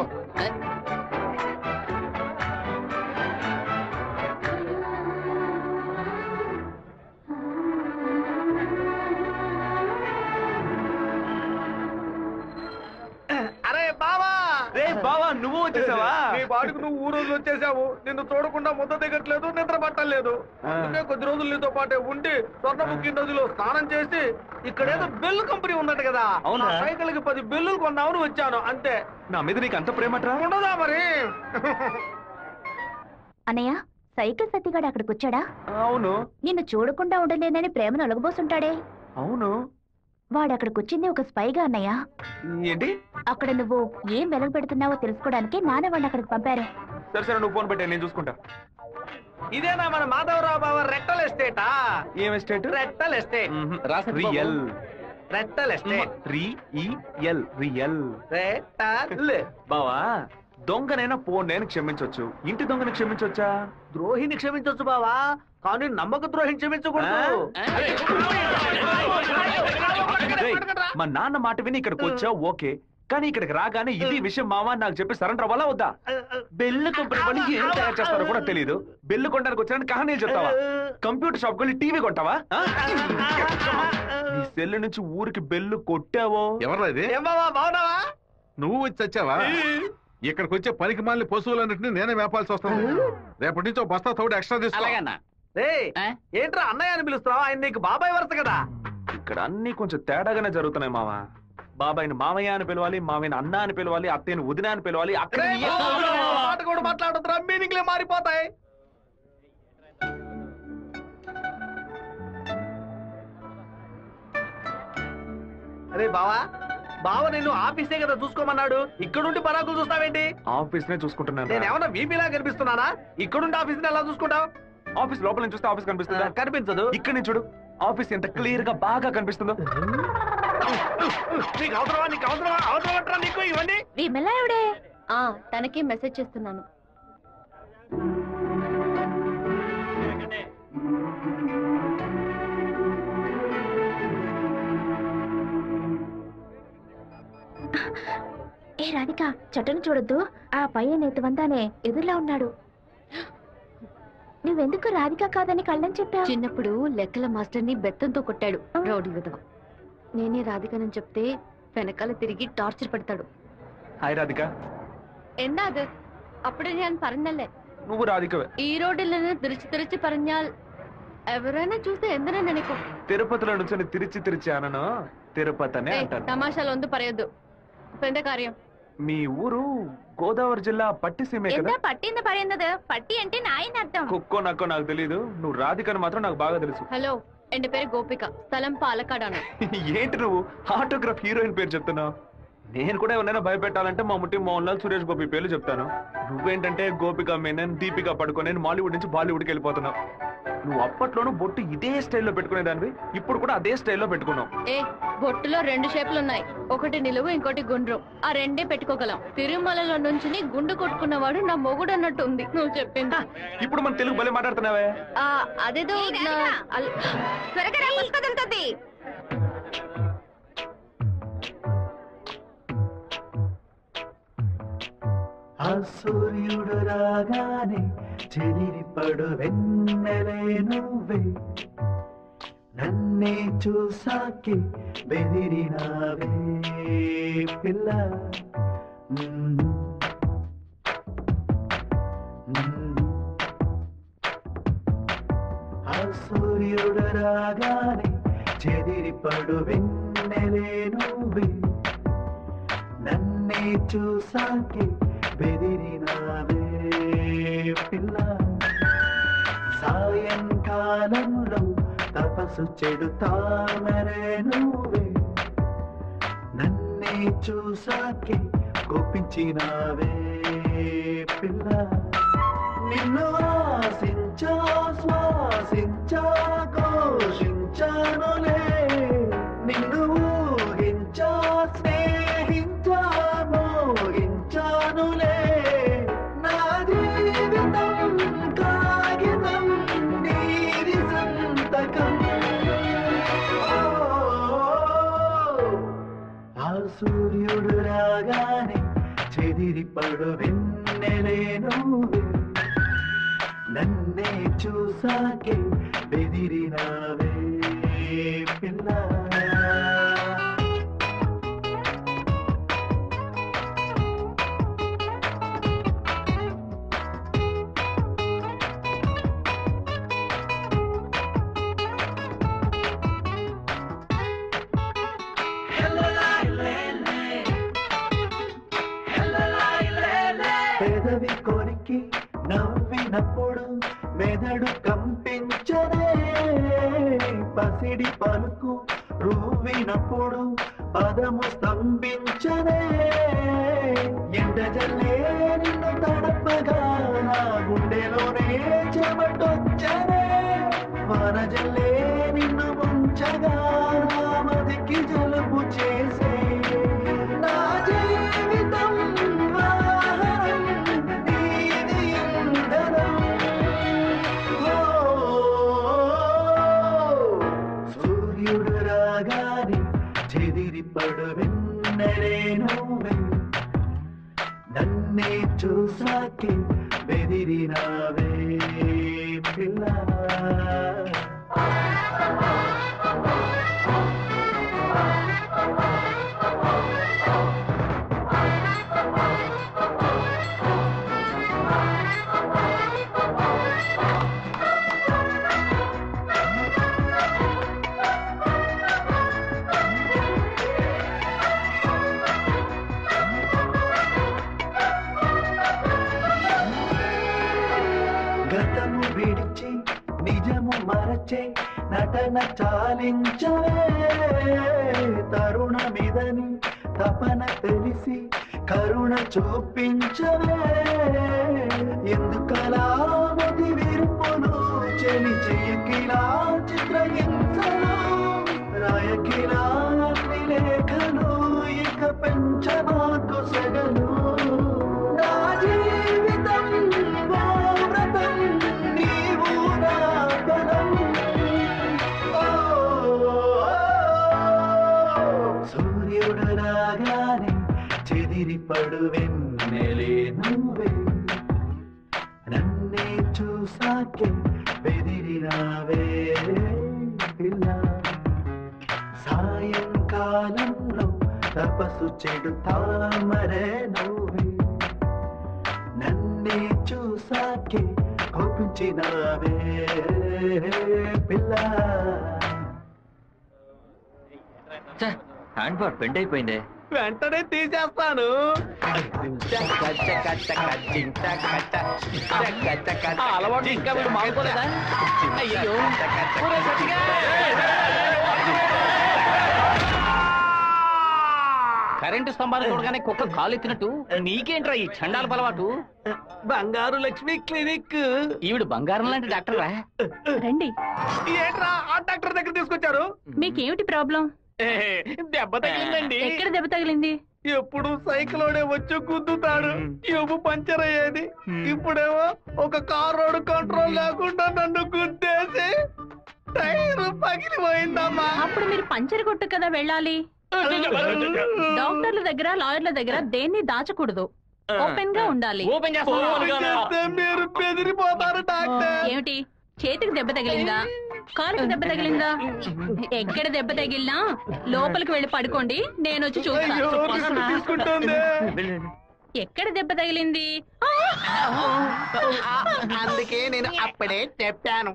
అరే బావా రే బావా నువ్వు వచ్చేసావా నీ బాడుకు నువ్వు ఊరోజు వచ్చేసావు నిన్ను చూడకుండా ముద్ద దిగట్లేదు నిద్ర పట్టలేదు అందుకే కొద్ది రోజులు నీతో పాటే ఉండి స్వర్ణముఖి నదిలో స్నానం చేసి ఇక్కడేదో బెల్లు కంపెనీ ఉన్నట్టు కదా అవునా? ఆ సైకిల్ కి పది బెల్లులు కొన్నామని వచ్చాను అంతే నా మీద నీకు అంత ప్రేమట్రా ఉండదా మరి అన్నయ్య సైకిల్ సత్తిగాడు అక్కడికి వచ్చాడా అవును నిన్ను చూడకుండా ఉండలేనని ప్రేమను ఒలగబోసుంటాడే అవును వాడు అక్కడికి వచ్చింది ఒక స్పైగా అన్నయ్య ఏంటి అక్కడ నువ్వు ఏం వెలగ పెడుతున్నావో తెలుసుకోవడానికి నాన్న వాడిని అక్కడికి పంపారు సరే సరే నువ్వు ఫోన్ పెట్టా నేను చూసుకుంటా ఇదేనా మన మాధవరావు బావ రెట్టల్ ఎస్టేటా ఏం ఎస్టేట్ రెట్టల్ ఎస్టేట్ రియల్ రెట్టల్ ఎస్టేట్ రియల్ రియల్ రెట్టల్ బావా దొంగనైనా పోన్ నేను క్షమించొచ్చు ఇంటి దొంగని క్షమించొచ్చా ద్రోహిని క్షమించొచ్చు బావా కానీ నమ్మక ద్రోహిని క్షమించకూడదు రేయ్, మా నాన్న మాట విని ఇక్కడికి వచ్చావు ఓకే కానీ ఇక్కడికి రాగానే ఇది విషయం మావా అని నాకు చెప్పి సరెండర్ అవ్వాలా వద్దా బెల్లు కంపెనీ పని ఏం తయారు చేస్తారో కూడా తెలియదు బెల్లు కొనడానికి వచ్చానని కహానీలు చెప్తావా కంప్యూటర్ షాప్ వెళ్ళి టీవీ కొంటావా ఆ? నీ సెల్ నుంచి ఊరికి బెల్లు కొట్టావో ఎవరా ఇది ఏం బావా బాగున్నావా నువ్వు వచ్చి వచ్చావా ఇక్కడికి వచ్చే పనికి మాలిన పశువులన్నింటినీ నేనే మేపాల్సి వస్తుంది రేపటి నుంచి ఒక బస్తా తోడు ఎక్స్ట్రా తీసుకో అలాగన్నా రే ఏంట్రా అన్నయ్య అని పిలుస్తున్నావు ఆయన నీకు బాబాయ్ వరుస కదా ఇక్కడ అన్ని కొంచెం తేడాగానే జరుగుతున్నాయి మావా బాబాయిని మామయ్య అని పిలవాలి మామయ్యని అన్న అని పిలవాలి అత్తయ్యని వదిన అని పిలవాలి అక్కడ రేయ్, మాట కూడా మాట్లాడుతున్నా మీనింగ్లే మారిపోతాయి అరే బావా బావ నిన్ను ఆఫీసే కదా చూసుకోమన్నాడు ఇక్కడుండి పరాకులు చూస్తావేంటి ఆఫీస్ నే చూసుకుంటున్నాను నేను ఏమన్నా వీపీలా కనిపిస్తున్నానా ఇక్కడుండి ఆఫీస్ ఎలా చూసుకుంటావు ఆఫీస్ లోపల నుంచి చూస్తే ఆఫీస్ కనిపిస్తుందా కనిపించదు ఇక్కడ నుంచి చూడు ఆఫీస్ ఎంత క్లియర్ గా బాగా కనిపిస్తుందో నీకు అవసరమా నీకు అవసరమా అవసరం అంటారా నీకు ఇవన్నీ విమలా ఎవడే ఆ తనకి మెసేజ్ చేస్తున్నాను ఏ రాధిక చెట్టును చూడొద్దు ఆ పయ్య నేత వందానే ఎదురులా ఉన్నాడు నువ్వెందుకు రాధిక కాదని కళ్ళని చెప్పావు చిన్నప్పుడు లెక్కల మాస్టర్ని బెత్తంతో కొట్టాడు రౌడీ విధవ నేనే రాధికనని చెప్తే వెనకాల తిరిగి టార్చర్ పెడతాడు హాయ్ రాధిక എന്താ അത് അപ്പടെ ഞാൻ പറഞ്ഞല്ലേ నువ్వు రాధికవే ഈ റോഡിൽ നിന്ന് തിരിച്ചു തിരിച്ച് പറഞ്ഞാൽ ఎవరైనా చూస్తే എന്തിനാ നിനക്കും తిరుపతిలో నుంచి తిరిచి తిరిచి అనను తిరుపతి అనే ഏയ്, అంటాను തമാശలు ഒന്നും പറയരുത് ഇപ്പൊ എന്താ കാര്യം మీ ఊరు గోదావరి జిల్లా పట్టిసీమే కదా എന്താ పట్టి എന്ന് പറയുന്നത് పట్టి అంటే నాయన అర్థం కుక్కో నక్కో నాకు తెలియదు నువ్వు రాధికని మాత్రం నాకు బాగా తెలుసు హలో എന്റെ പേര് గోపిక స్థలం పాలకాడాണ് ఏంటి నువ్వు ఆటోగ్రాఫ్ హీరోయిన్ పేరు చెప్తున్నావు నేను కూడా ఎవరైనా భయపెట్టాలంటే మా ముట్టి మోహన్ లాల్ సురేష్ గోపి పేర్లు చెప్తాను నువ్వేంటంటే గోపిక మేనన్ దీపిక పడుకొని మాలీవుడ్ నుంచి బాలీవుడ్కి వెళ్ళిపోతున్నావు నువ్వు అప్పట్లోనూ బొట్టు ఇదే స్టైల్లో పెట్టుకునేదానివి ఇప్పుడు కూడా అదే స్టైల్లో పెట్టుకున్నావు ఏ బొట్టులో రెండు షేపులు ఉన్నాయి ఒకటి నిలువు ఇంకోటి గుండ్రం ఆ రెండే పెట్టుకోగలం తిరుమలలో నుంచి గుండు కొట్టుకున్నవాడు నా మొగుడు అన్నట్టు ఉంది నువ్వు చెప్పింది ఇప్పుడు మన తెలుగు భలే మాట్లాడుతున్నావే ఆ, అదేదో నా- అల్- త్వరగా రా పుస్తకం కదులుతుంది ఆ సూర్యుడు రాగానే చెదిరిపడు వెన్నెలే నువ్వే నన్నే చూసాకే బెదిరినావే పిల్ల మ్మ్. మ్మ్. ఆ సూర్యుడు రాగానే చెదిరిపడు వెన్నెలే నువ్వే నన్నే చూసాకే బెదిరినావే పిల్ల సాయంకాలంలో తపస్సు చెడు తామరే నువ్వే నన్నే చూసాకే గొప్పించినావే పిల్ల నిన్ను ఆశించా శ్వాసించా ఘోషించానులే నిన్ను ఊహించా స్నేహించా మోగించానులే నా జీవితం కాగితం నీది సంతకం ఓ, ఆ సూర్యుడు రాగానే చెదిరిపడు వెన్నెలే నువ్వే నన్నే చూసాకే బెదిరినావే పిల్ల పెదవి కొరికి నవ్వినప్పుడు మెదడు కంపించదే పసిడి పలుకు రువ్వినప్పుడు పదము స్తంభించదే ఎండ జల్లే నిన్ను తడపగా నా గుండెలోనే చెమటొచ్చనే వాన జల్లే నిన్ను ముంచగా నా మదికి జలుబు చేసే నా జీవితం వాహనం నీది ఇంధనం ఓ, సూర్యుడు రాగానే చెదిరిపడు వెన్నెలే నువ్వే నన్నే చూసాకే బెదిరినావే పిల్ల గతము విడిచి నిజము మరచే నటన చాలించవే తరుణమిదని తపన తెలిసి కరుణ చూపించవే ఎందుకలా మది విరుపును చెలి చెయ్యకిలా చిత్రహింసలు రాయకిలా అగ్ని లేఖలు ఇక పెంచమాకు సెగలు నా జీవితం ఓ వ్రతం నీవు నా బలం ఓ, సూర్యుడు రాగానే చెదిరిపడు వెన్నెలే నువ్వే నన్నే చూసాకే బెదిరినావే పిల్ల సాయంకాలంలో తపస్సు చెడు తామరే నువ్వే నన్నే చూసి సాకి కోపించినావే పిల్ల హ్యాండ్ బార్ బెండ్ అయిపోయిందే వెంటనే తీసేస్తాను ఆ అలవాటు ఇంకా వీడు మానుకోలేదా అయ్యో ఒరే సత్తిగా! కరెంటు స్తంభాలు చూడగానే కుక్క కాలు ఎత్తినట్టు నీకేంట్రా ఈ చండాల బలవాటు బంగారు లక్ష్మి క్లినిక్ ఈవిడ బంగారం లాంటి డాక్టర్ రా రండి ఏంట్రా ఆ డాక్టర్ దగ్గర తీసుకొచ్చారు మీకేమిటి ప్రాబ్లం ఏ, దెబ్బ తగిలిందండి ఎక్కడ దెబ్బ తగిలింది ఎప్పుడు సైకిలోనే వచ్చి గుద్దుతాడు ఎవ్వు పంచర్ అయ్యేది ఇప్పుడేమో ఒక కారోడు కంట్రోల్ లేకుండా నన్ను గుద్దేసి టైర్ పగిలిపోయిందమ్మా అప్పుడు మీరు పంచర్ కొట్టు కదా వెళ్ళాలి డాక్టర్ల దగ్గర లాయర్ల దగ్గర దేన్ని దాచకూడదు ఓపెన్ గా ఉండాలి ఓపెన్ చేస్తే మీరు బెదిరిపోతారు డాక్టర్ ఏమిటి చేతికి దెబ్బ తగిలిందా కాలుకి దెబ్బ తగిలిందా ఎక్కడ దెబ్బ తగిలినా లోపలికి వెళ్ళి పడుకోండి నేను వచ్చి అయ్యో, రిస్క్ తీసుకుంటుంది. చూస్తాను ఎక్కడ దెబ్బ తగిలింది అందుకే నేను అప్పుడే చెప్పాను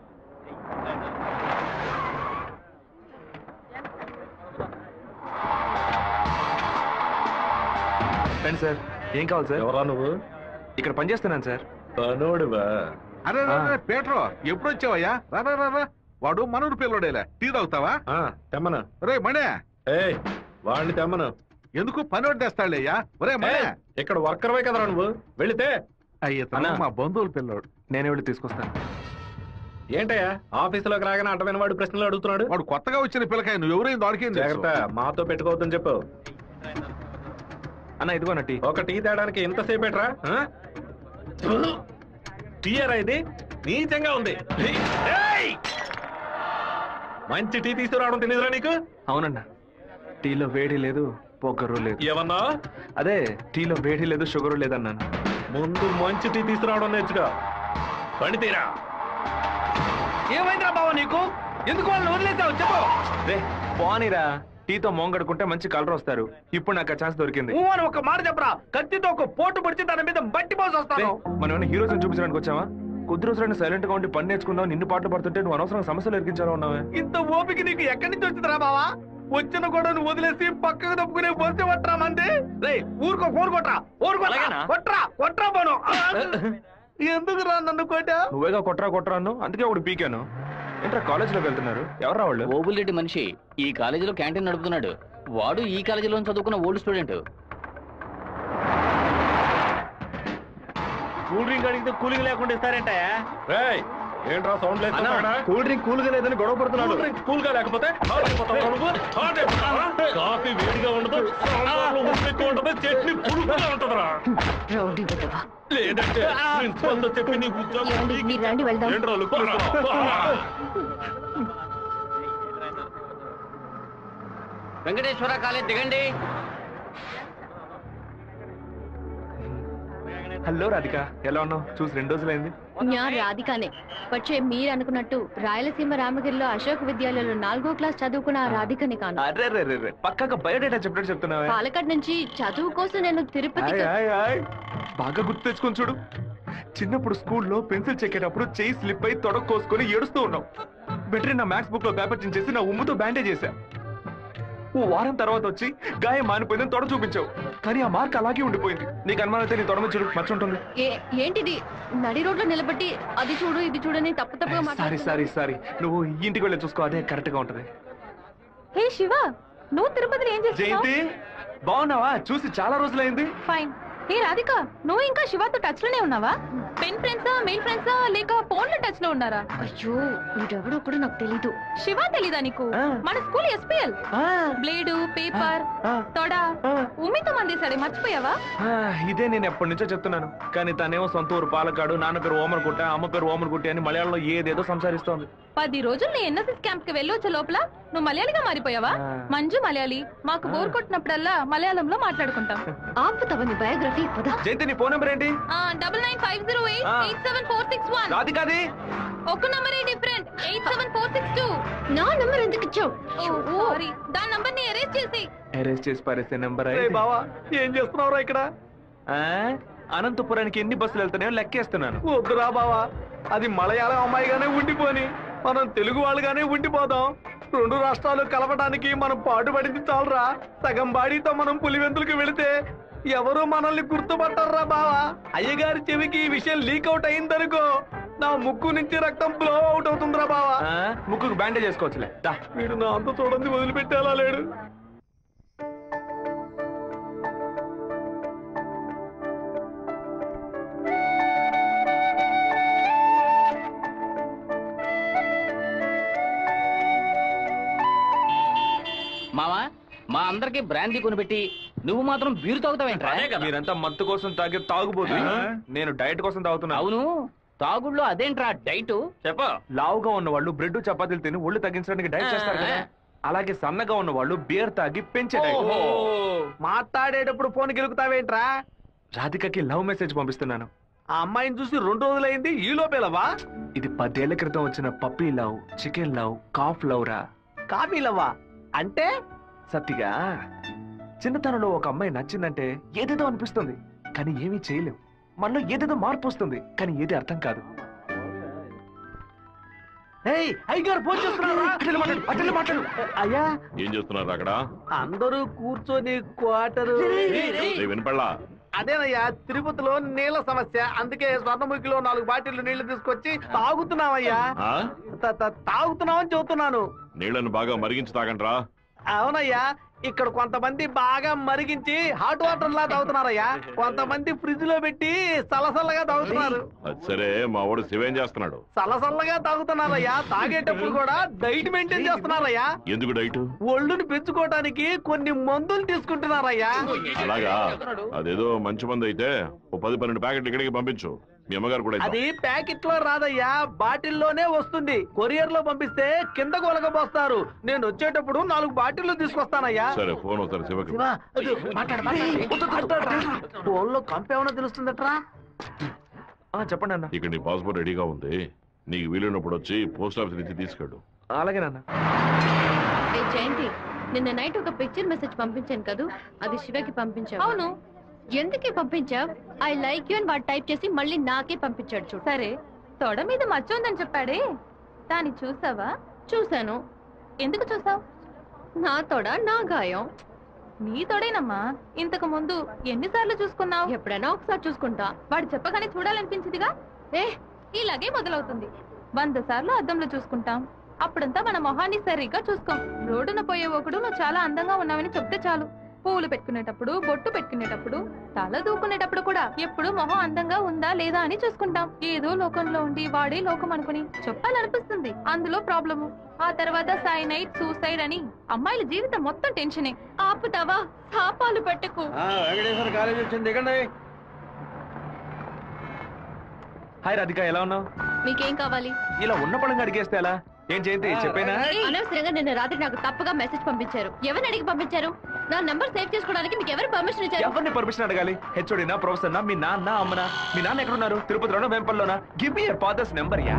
రండి సార్ ఏం కావాలి సార్ ఎవరా నువ్వు ఇక్కడ పనిచేస్తున్నాను సార్ పనోడివా అరే రే, రే, పేట్రో ఎప్పుడు వచ్చావయ్యా రా రా, రా, రా. వాడు మనూరు పిల్లడేలే టీ తాగుతావా తెమ్మను రే మణే వాడిని తెమ్మను ఎందుకు పనోడు తెస్తాడయ్యా ఒరే మణే ఇక్కడ వర్కర్వే కదరా నువ్వు వెళితే అయ్యా మా బంధువుల పిల్లోడు నేనే వెళ్ళి తీసుకొస్తాను ఏంటయ్యా ఆఫీసులోకి రాగానే అడ్డమైన వాడు ప్రశ్నలు అడుగుతున్నాడు వాడు కొత్తగా వచ్చిన పిల్లకాయ నువ్వు ఎవరైనా దొరికింది జాగ్రత్త మాతో పెట్టుకోవద్దని చెప్పు అన్న ఇదిగో టీ ఒక టీ తేడానికి ఎంతసేపు ఎట్రా టీయరా ఇది నీచంగా ఉంది ఏయ్! మంచి టీ తీసుకురావడం తెలియదురా నీకు అవునన్నా టీలో వేడి లేదు పొగరు లేదు ఏమన్నా అదే టీలో వేడి లేదు షుగర్ లేదన్నాను ముందు మంచి టీ తీసుకురావడం నేర్చుకో పండి తీరా ఏమైందిరా బావ నీకు ఎందుకు వాళ్ళని వదిలేసావు చెప్పు రే పోనీరా టీతో మోంగడుకుంటే మంచి కలర్ వస్తారు ఇప్పుడు నాకు ఆ ఛాన్స్ దొరికింది ఊ అని ఒక మాట చెప్పరా కత్తితో ఒక పోటు పొడిచి దాని మీద బట్టి పోసి వస్తాను మనం ఏమైనా హీరోస్ చూపించడానికి వచ్చావా కొద్ది రోజులైనా సైలెంట్ గా ఉండి పని నేర్చుకుందాం నిన్ను పాటలు పడుతుంటే నువ్వు అనవసరంగా సమస్యలు ఎరిగించాలా ఉన్నావే ఇంత ఓపిక నీకు ఎక్కడి నుంచి వచ్చిందిరా బావా వచ్చిన గొడవను వదిలేసి పక్కకు తప్పుకునే పోతే పట్టరా మంది రే ఊరుకో ఫోన్ కొట్రా ఫోన్ కొట్రా కొట్రా కొట్రా పోను ఎందుకు రా నన్ను కొట్టా నువ్వేగా కొట్రా కొట్రా అన్ను అందుకే ఒకటి పీకాను ఏంట్రా కాలేజీలోకి వెళ్తున్నారు ఎవరా వాళ్ళు ఓబుల్ మనిషి ఈ కాలేజీలో క్యాంటీన్ నడుపుతున్నాడు వాడు ఈ కాలేజీలో చదువుకున్న ఓల్డ్ స్టూడెంట్ కూల్ డ్రింక్ అడిగితే కూలింగ్ లేకుండా ఇస్తారంటయా ఏంట్రా సౌండ్ అన్నా, కూల్ డ్రింక్ కూల్గా లేదని గొడవ పడుతున్నాడు కూల్ గా లేకపోతే hot అయిపోతావా నువ్వు? Hot అయిపోతావా? కాఫీ వేడిగా ఉండదు సాంబార్లో ఉప్పు ఎక్కువ ఉండదు చట్నీ పులుపుగా ఉంటుందిరా లేదంటే ప్రిన్సిపల్ తో చెప్పి నీ ఉద్యోగం మీరు రండి వెళ్దాం ఏంట్రా లుక్ రా, రా. వెంకటేశ్వర కాలేజ్ దిగండి హలో రాధిక ఎలా ఉన్నావు చూసి రెండు రోజులైంది ഞാൻ రాధికానే പക്ഷേ మీరు అనుకున్నట్టు రాయలసీమ రామగిరిలో అశోక్ విద్యాలయంలో నాలుగో క్లాస్ చదువుకున్న ఆ రాధికని కాను అరే రే రే రే పక్కగా బయోడేటా చెప్పినట్టు చెప్తున్నావే పాలకాడ్ నుంచి చదువు కోసం నేను తిరుపతి ఆయ్, ఆయ్, ఆయ్. బాగా గుర్తు తెచ్చుకొని చూడు చిన్నప్పుడు స్కూల్లో పెన్సిల్ చెక్కేటప్పుడు చేయి స్లిప్ అయి తొడ కోసుకొని ఏడుస్తూ ఉన్నావు వెంటనే నా మ్యాథ్స్ బుక్ లో పేపర్ చించేసి నా ఉమ్ముతో బ్యాండేజ్ చేశా ఓ వారం తర్వాత వచ్చి గాయం మానిపోయిందని తొడ చూపించావు కానీ ఆ మార్క్ అలాగే ఉండిపోయింది నీకు అనుమానం అయితే నీ తొడ మీద చూడు మచ్చ ఉంటుంది ఏ- ఏంటిది నడి రోడ్లో నిలబెట్టి అది చూడు ఇది చూడని తప్పు తప్పుగా సారీ మాట్లాడుతున్నావు. సారీ సారీ నువ్వు ఇంటికి వెళ్ళి చూసుకో అదే కరెక్ట్ గా ఉంటది హే శివ నువ్వు తిరుపతిలో ఏం చేస్తున్నావు జయంతి బాగున్నావా చూసి చాలా రోజులైంది ఫైన్ హే రాధిక నువ్వు ఇంకా శివతో టచ్ లోనే ఉన్నావా పెన్ ఫ్రెండ్సా మెయిల్ ఫ్రెండ్సా లేక ఫోన్ లో టచ్ లో ఉన్నారా అయ్యో వీడెవడో కూడా నాకు తెలీదు శివ తెలీదా నీకు మన స్కూల్ ఎస్పీఎల్ బ్లేడు పేపర్ తొడ ఉమ్మితో మందేశాడే మర్చిపోయావా ఆ, ఇదే నేను ఎప్పటి నుంచో చెప్తున్నాను కానీ తనేమో సొంత ఊరు పాలకాడు నాన్న పేరు ఓమర్గుట్ట అమ్మ పేరు ఓమర్గుట్టి అని మలయాళంలో ఏదేదో సంసారిస్తోంది పది రోజులు నీ ఎన్ఎస్ఎస్ క్యాంప్ కి వెళ్ళొచ్చే లోపల నువ్వు మలయాళిగా మారిపోయావా మంజు మలయాళి మాకు బోర్ కొట్టినప్పుడల్లా మలయాళంలో మాట్లాడుకుంటాం ఆపుతావా నీ బయోగ్రఫీ జయంతి నీ ఫోన్ నెంబర్ ఏంటి double nine five zero eight ఆ. Eight seven four six one రాధికాది ఒక నంబరే different eight seven four six two నా నంబర్ ఎందుకు ఇచ్చావు సారీ దాని నంబర్ ని ఎరేజ్ చేసి అరెస్ట్ చేసి పారేసే నెంబర్ రే బావా ఏం చేస్తున్నావురా ఇక్కడ అనంతపురానికి ఎన్ని బస్సులు వెళ్తున్నాయో లెక్కేస్తున్నాను వద్దురా బావా అది మలయాళం అమ్మాయిగానే ఉండిపోని మనం తెలుగు వాళ్ళుగానే ఉండిపోదాం రెండు రాష్ట్రాలు కలపడానికి మనం పాటుపడింది చాలరా సగం బాడీతో మనం పులివెందులకు వెళితే ఎవరు మనల్ని గుర్తుపట్టర్రా బావా అయ్యగారి చెవికి ఈ విషయం లీక్ అవుట్ అయిందనుకో నా ముక్కు నుంచి రక్తం ఫ్లో అవుట్ అవుతుందిరా బావా ఆ, ముక్కుకు బ్యాండేజ్ చేసుకోవచ్చులే దా. వీడు నా అంత చూడండి వదిలిపెట్టేలా లేడు మావా మా అందరికి బ్రాందీ కొనిపెట్టి నువ్వు మాత్రం బీరు తాగుతావేంట్రా మీరంతా మత్తు కోసం తాగే తాగుబోతు నేను డైట్ కోసం తాగుతున్నా అవును తాగుళ్ళో అదేంట్రా డైట్ చెప్ప లావుగా ఉన్న వాళ్ళు బ్రెడ్ చపాతీలు తిని ఒళ్ళు తగ్గించడానికి డైట్ చేస్తారు కదా అలాగే సన్నగా ఉన్న వాళ్ళు బియర్ తాగి పెంచే డైట్ మాట్లాడేటప్పుడు ఫోన్ గెలుకుతావేంట్రా రాధికకి లవ్ మెసేజ్ పంపిస్తున్నాను ఆ అమ్మాయిని చూసి రెండు రోజులైంది ఈ లోపేలవా ఇది పదేళ్ల క్రితం వచ్చిన puppy love chicken love calf love రా కాఫీ లవ్వా అంటే సత్తిగా చిన్నతనంలో ఒక అమ్మాయి నచ్చిందంటే ఏదేదో అనిపిస్తుంది కానీ ఏమీ చేయలేం మనలో ఏదేదో మార్పు వస్తుంది కానీ ఏది అర్థం కాదు అయ్యగారు ఫోన్ చేస్తున్నారు అయ్యా ఏం చేస్తున్నారు అక్కడ అందరూ కూర్చొని క్వార్టరు రేయ్ వినపడలా అదేనయ్యా తిరుపతిలో నీళ్ళ సమస్య అందుకే స్వర్ణముఖిలో నాలుగు బాటిల్ నీళ్లు తీసుకొచ్చి తాగుతున్నామయ్యా ఆ? త- త- తాగుతున్నామని చెబుతున్నాను నీళ్లను బాగా మరిగించి తాగండ్రా అవునయ్యా ఇక్కడ కొంతమంది బాగా మరిగించి హాట్ వాటర్ లా తాగుతున్నారయ్యా కొంతమంది ఫ్రిడ్జ్ లో పెట్టి సలసల్లగా తాగుతున్నారు అది సరే మా వాడు శివేం చేస్తున్నాడు సలసల్లగా తాగుతున్నారయ్యా తాగేటప్పుడు కూడా డైట్ మెయింటైన్ చేస్తున్నారయ్యా ఎందుకు డైట్ ఒళ్ళుని పెంచుకోవడానికి కొన్ని మందులు తీసుకుంటున్నారయ్యా అలాగా అదేదో మంచి మంది అయితే ఓ పది పన్నెండు ప్యాకెట్లు ఇక్కడికి పంపించు మీ అమ్మగారు కూడా ఇద్దాం. అది ప్యాకెట్ లో రాదయ్యా బాటిల్లోనే వస్తుంది కొరియర్ లో పంపిస్తే కింద కొలగబోస్తారు నేను వచ్చేటప్పుడు నాలుగు బాటిల్లు తీసుకొస్తానయ్యా సరే ఫోన్ ఒకసారి శివకి శివా, అది మాట్లాడు, మాట్లాడు. ఫోన్ లో కంప ఏమైనా తెలుస్తుందట్రా చెప్పండి అన్న ఇక్కడ నీ పాస్పోర్ట్ రెడీగా ఉంది నీకు వీలున్నప్పుడు వచ్చి పోస్ట్ ఆఫీస్ నుంచి తీసుకెళ్ళు అలాగే నాన్న ఏ జయంతి నిన్న నైట్ ఒక పిక్చర్ మెసేజ్ పంపించాను కదూ అది శివకి పంపించావు అవును ఎందుకే పంపించావు ఐ లైక్ యూ అని వాడు టైప్ చేసి మళ్ళీ నాకే పంపించాడు చూడు సరే తొడ మీద మచ్చ ఉందని చెప్పాడే దాన్ని చూసావా చూశాను ఎందుకు చూసావు నా తొడ నా గాయం నీ తొడేనమ్మా ఇంతకు ముందు ఎన్నిసార్లు చూసుకున్నావు ఎప్పుడైనా ఒకసారి చూసుకుంటా వాడు చెప్పగానే చూడాలనిపించిందిగా ఏ ఇలాగే మొదలవుతుంది వంద సార్లు అద్దంలో చూసుకుంటాం అప్పుడంతా మన మొహాన్ని సరిగ్గా చూసుకోం రోడ్డున పోయే ఒకడు నువ్వు చాలా అందంగా ఉన్నావని చెప్తే చాలు పువ్వులు పెట్టుకునేటప్పుడు బొట్టు పెట్టుకునేటప్పుడు తల దూకునేటప్పుడు కూడా ఎప్పుడు మొహం అందంగా ఉందా లేదా అని చూసుకుంటాం ఏదో లోకంలో ఉండి వాడే లోకం అనుకుని చెప్పాలనిపిస్తుంది అందులో ప్రాబ్లము ఆ తర్వాత సైనైట్ సూసైడ్ అని అమ్మాయిల జీవితం మొత్తం టెన్షనే ఆపుతావా శాపాలు పెట్టకు వెంకటేశ్వర కాలేజ్ వచ్చింది దిగండి హాయ్ రాధిక ఎలా ఉన్నావు మీకేం కావాలి ఇలా ఉన్న పడంగా అడిగేస్తే ఎలా ఏం జయంతి చెప్పేనా అనవసరంగా నిన్న రాత్రి నాకు తప్పుగా మెసేజ్ పంపించారు ఎవరిని అడిగి పంపించారు నా నంబర్ సేవ్ చేసుకోవడానికి మీకు ఎవరు పర్మిషన్ ఇచ్చారు ఎవరిని పర్మిషన్ అడగాలి హెచ్ఓడినా ప్రొఫెసర్నా మీ నాన్న అమ్మనా మీ నాన్న ఎక్కడున్నారు తిరుపతిలోనా వెంపల్లోనా గివ్ మీ ఫాదర్స్ నెంబర్ యా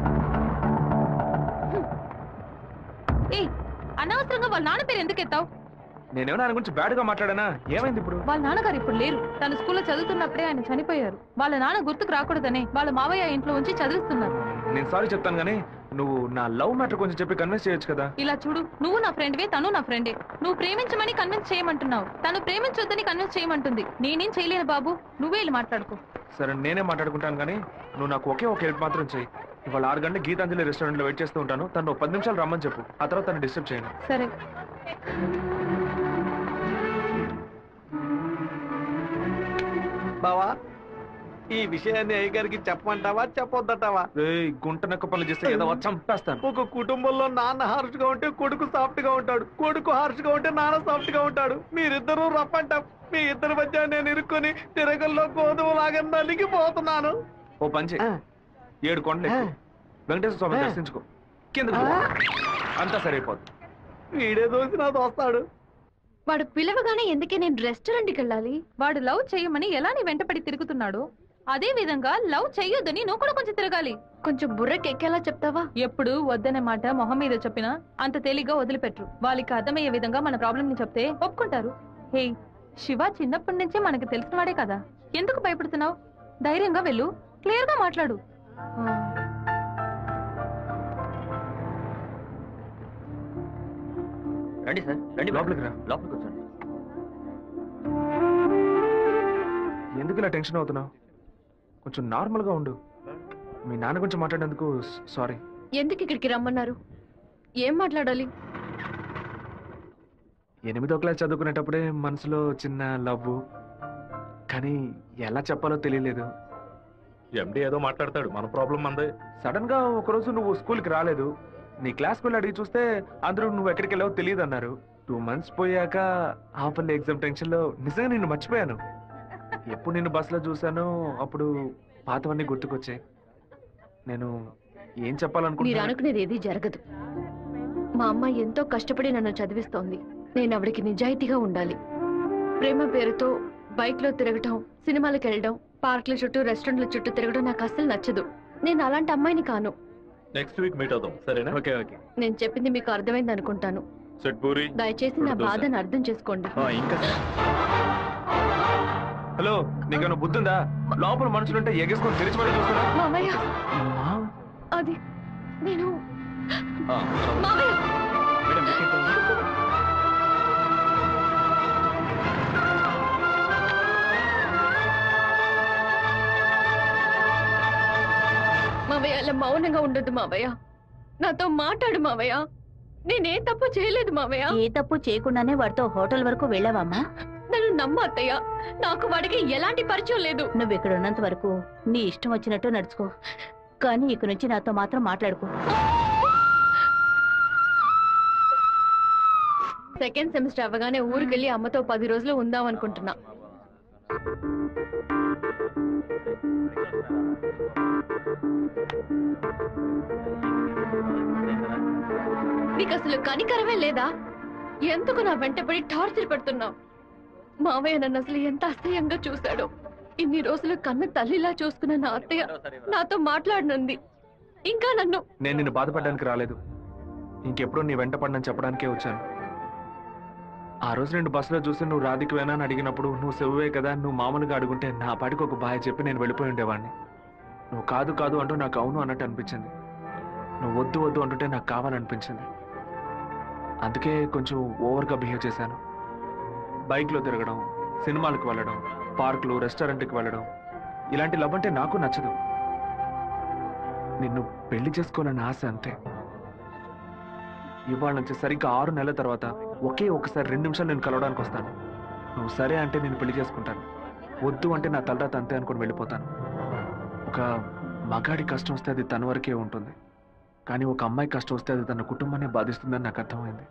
ఏ అనవసరంగా వాళ్ళ నాన్న పేరు ఎందుకు ఎత్తావు నేనేమో ఆయన గురించి బ్యాడ్ గా మాట్లాడానా ఏమైంది ఇప్పుడు వాళ్ళ నాన్నగారు ఇప్పుడు లేరు తను స్కూల్లో చదువుతున్నప్పుడే ఆయన చనిపోయారు వాళ్ళ నాన్న గుర్తుకు రాకూడదని వాళ్ళ మావయ్య ఇంట్లో ఉంచి చదివిస్తున్నారు నేను సారీ చెప్తాను కానీ నువ్వు నా లవ్ మ్యాటర్ కొంచెం చెప్పి కన్విన్స్ చేయొచ్చు కదా ఇలా చూడు నువ్వు నా ఫ్రెండ్వే తను నా ఫ్రెండే నువ్వు ప్రేమించమని కన్విన్స్ చేయమంటున్నావు తను ప్రేమించొద్దని కన్విన్స్ చేయమంటుంది నేనేం చేయలేను బాబు నువ్వే వెళ్ళి మాట్లాడుకో సరే నేనే మాట్లాడుకుంటాను కానీ నువ్వు నాకు ఒకే ఒక హెల్ప్ మాత్రం చెయ్యి ఇవాళ ఆరు గంటల గీతాంజలి రెస్టారెంట్ లో వెయిట్ చేస్తూ ఉంటాను తను ఒక పది నిమిషాలు రమ్మని చెప్పు ఆ తర్వాత తను డిస్టర్బ్ చేయను సరే బావా ఈ విషయాన్ని అయ్యగారికి చెప్పమంటావా చెప్పొద్దటావా ఏయ్, గుంట నక్క పనులు చేస్తే ఏదో చంపేస్తాను ఒక కుటుంబంలో నాన్న హార్ష్ గా ఉంటే కొడుకు సాఫ్ట్ గా ఉంటాడు కొడుకు హార్ష్ గా ఉంటే నాన్న సాఫ్ట్ గా ఉంటాడు మీరిద్దరూ రఫ్ అంట మీ ఇద్దరి మధ్య నేను ఇరుక్కొని తిరగల్లో గోధుమ లాగా నలిగిపోతున్నాను ఓ పంచే ఏడు కొండలు ఎక్కు. వెంకటేశ్వర స్వామి దర్శించుకో కింద అంతా సరైపోద్ది వీడే దోసి నా దోస్తాడు వాడు పిలవగానే ఎందుకే నేను రెస్టారెంట్కి వెళ్ళాలి వాడు లవ్ చేయమని ఎలా నీ వెంటపడి తిరుగుతున్నాడు అదే విధంగా లవ్ చెయ్యొద్దని నువ్వు కూడా కొంచెం తిరగాలి కొంచెం బుర్రకి ఎక్కేలా చెప్తావా ఎప్పుడు వద్దనే మాట మొహం మీద చెప్పినా అంత తేలిగ్గా వదిలిపెట్టరు వాళ్ళకి అర్థమయ్యే విధంగా మన ప్రాబ్లం ని చెప్తే ఒప్పుకుంటారు హే శివ చిన్నప్పటి నుంచే మనకు తెలిసిన వాడే కదా ఎందుకు భయపడుతున్నావు ధైర్యంగా వెళ్ళు క్లియర్ గా మాట్లాడు రండి సార్ రండి లోపలికి రా. లోపలికి కూర్చోండి ఎందుకు ఇలా టెన్షన్ అవుతున్నావు కొంచెం నార్మల్ గా ఉండు మీ నాన్న గురించి మాట్లాడేందుకు సారీ ఎందుకు ఇక్కడికి రమ్మన్నారు ఏం మాట్లాడాలి ఎనిమిదో క్లాస్ చదువుకునేటప్పుడే మనసులో చిన్న లవ్ కానీ ఎలా చెప్పాలో తెలియలేదు ఎండి ఏదో మాట్లాడతాడు మన ప్రాబ్లం మందే సడన్ గా ఒకరోజు నువ్వు స్కూల్కి రాలేదు నీ క్లాస్ వెళ్ళి అడిగి చూస్తే అందరూ నువ్వు ఎక్కడికి వెళ్ళావో తెలియదు అన్నారు టూ మంత్స్ పోయాక హాఫ్ అల్లీ ఎగ్జామ్ టెన్షన్ లో నిజంగా నిన్ను మర్చిపోయాను ఎప్పుడు నిన్ను బస్సులో చూసానో అప్పుడు పాతవన్నీ గుర్తుకొచ్చాయి నేను ఏం మీరు చెప్పాలనుకుంటున్నా అనుకునేది ఏది జరగదు మా అమ్మ ఎంతో కష్టపడి నన్ను చదివిస్తోంది నేను ఆవిడకి నిజాయితీగా ఉండాలి ప్రేమ పేరుతో బైక్ లో తిరగటం సినిమాలకు వెళ్ళడం పార్కుల చుట్టూ రెస్టారెంట్ల చుట్టూ తిరగడం నాకు అస్సలు నచ్చదు నేను అలాంటి అమ్మాయిని కాను నెక్స్ట్ వీక్ మీట్ అవుదాం సరేనా ఓకే ఓకే నేను చెప్పింది మీకు అర్థమైంది అనుకుంటాను సెట్ పూరి దయచేసి నా బాధను అర్థం చేసుకోండి ఇంకా హలో నీకేమైనా బుద్ధుందా లోపల మనుషులుంటే ఎగేసుకొని తెరిచి మళ్ళీ చూస్తున్నా మామయ్య అది నేను మామయ్య మావయ్య అలా మౌనంగా ఉండొద్దు మావయ్య నాతో మాట్లాడు మావయ్య నేనే తప్పు చేయలేదు మావయ్య ఏ తప్పు చేయకుండానే వాడితో హోటల్ వరకు వెళ్ళావమ్మా నన్ను నమ్మ అత్తయ్య నాకు వాడికి ఎలాంటి పరిచయం లేదు నువ్వు ఇక్కడ ఉన్నంత వరకు నీ ఇష్టం వచ్చినట్టు నడుచుకో కానీ ఇక నుంచి నాతో మాత్రం మాట్లాడుకో సెకండ్ సెమిస్టర్ అవ్వగానే ఊరికెళ్ళి అమ్మతో పది రోజులు ఉందాం అనుకుంటున్నా నీకు అసలు కనికరమే లేదా ఎందుకు నా వెంటపడి టార్చర్ పెడుతున్నావు మావయ్య నన్ను అసలు ఎంత అసహ్యంగా చూశాడో ఇన్ని రోజులు కన్న తల్లిలా చూసుకున్న నా అత్తయ్య నాతో మాట్లాడనుంది ఇంకా నన్ను నేను నిన్ను బాధపడడానికి రాలేదు ఇంకెప్పుడు నీ వెంట పడనని చెప్పడానికే వచ్చాను ఆ రోజు నేను బస్సులో చూసి నువ్వు రాధికి వేనా అని అడిగినప్పుడు నువ్వు సెవ్వే కదా నువ్వు మామూలుగా అడుగుంటే నా పాటికి ఒక బాయ్ చెప్పి నేను వెళ్ళిపోయి ఉండేవాడిని నువ్వు కాదు కాదు అంటూ నాకు అవును అన్నట్టు అనిపించింది నువ్వు వద్దు వద్దు అంటుంటే నాకు కావాలనిపించింది అందుకే కొంచెం ఓవర్గా బిహేవ్ చేశాను బైక్లో తిరగడం సినిమాలకు వెళ్ళడం పార్కులు రెస్టారెంట్కి వెళ్ళడం ఇలాంటి లవ్ అంటే నాకు నచ్చదు నిన్ను పెళ్లి చేసుకోవాలని ఆశ అంతే ఇవాళ నుంచి సరిగ్గా ఆరు నెలల తర్వాత ఒకే ఒకసారి రెండు నిమిషాలు నేను కలవడానికి వస్తాను నువ్వు సరే అంటే నేను పెళ్లి చేసుకుంటాను వద్దు అంటే నా తలరాత అంతే అనుకుని వెళ్ళిపోతాను ఒక మగాడి కష్టం వస్తే అది తన వరకే ఉంటుంది కానీ ఒక అమ్మాయి కష్టం వస్తే అది తన కుటుంబాన్ని బాధిస్తుందని నాకు అర్థమైంది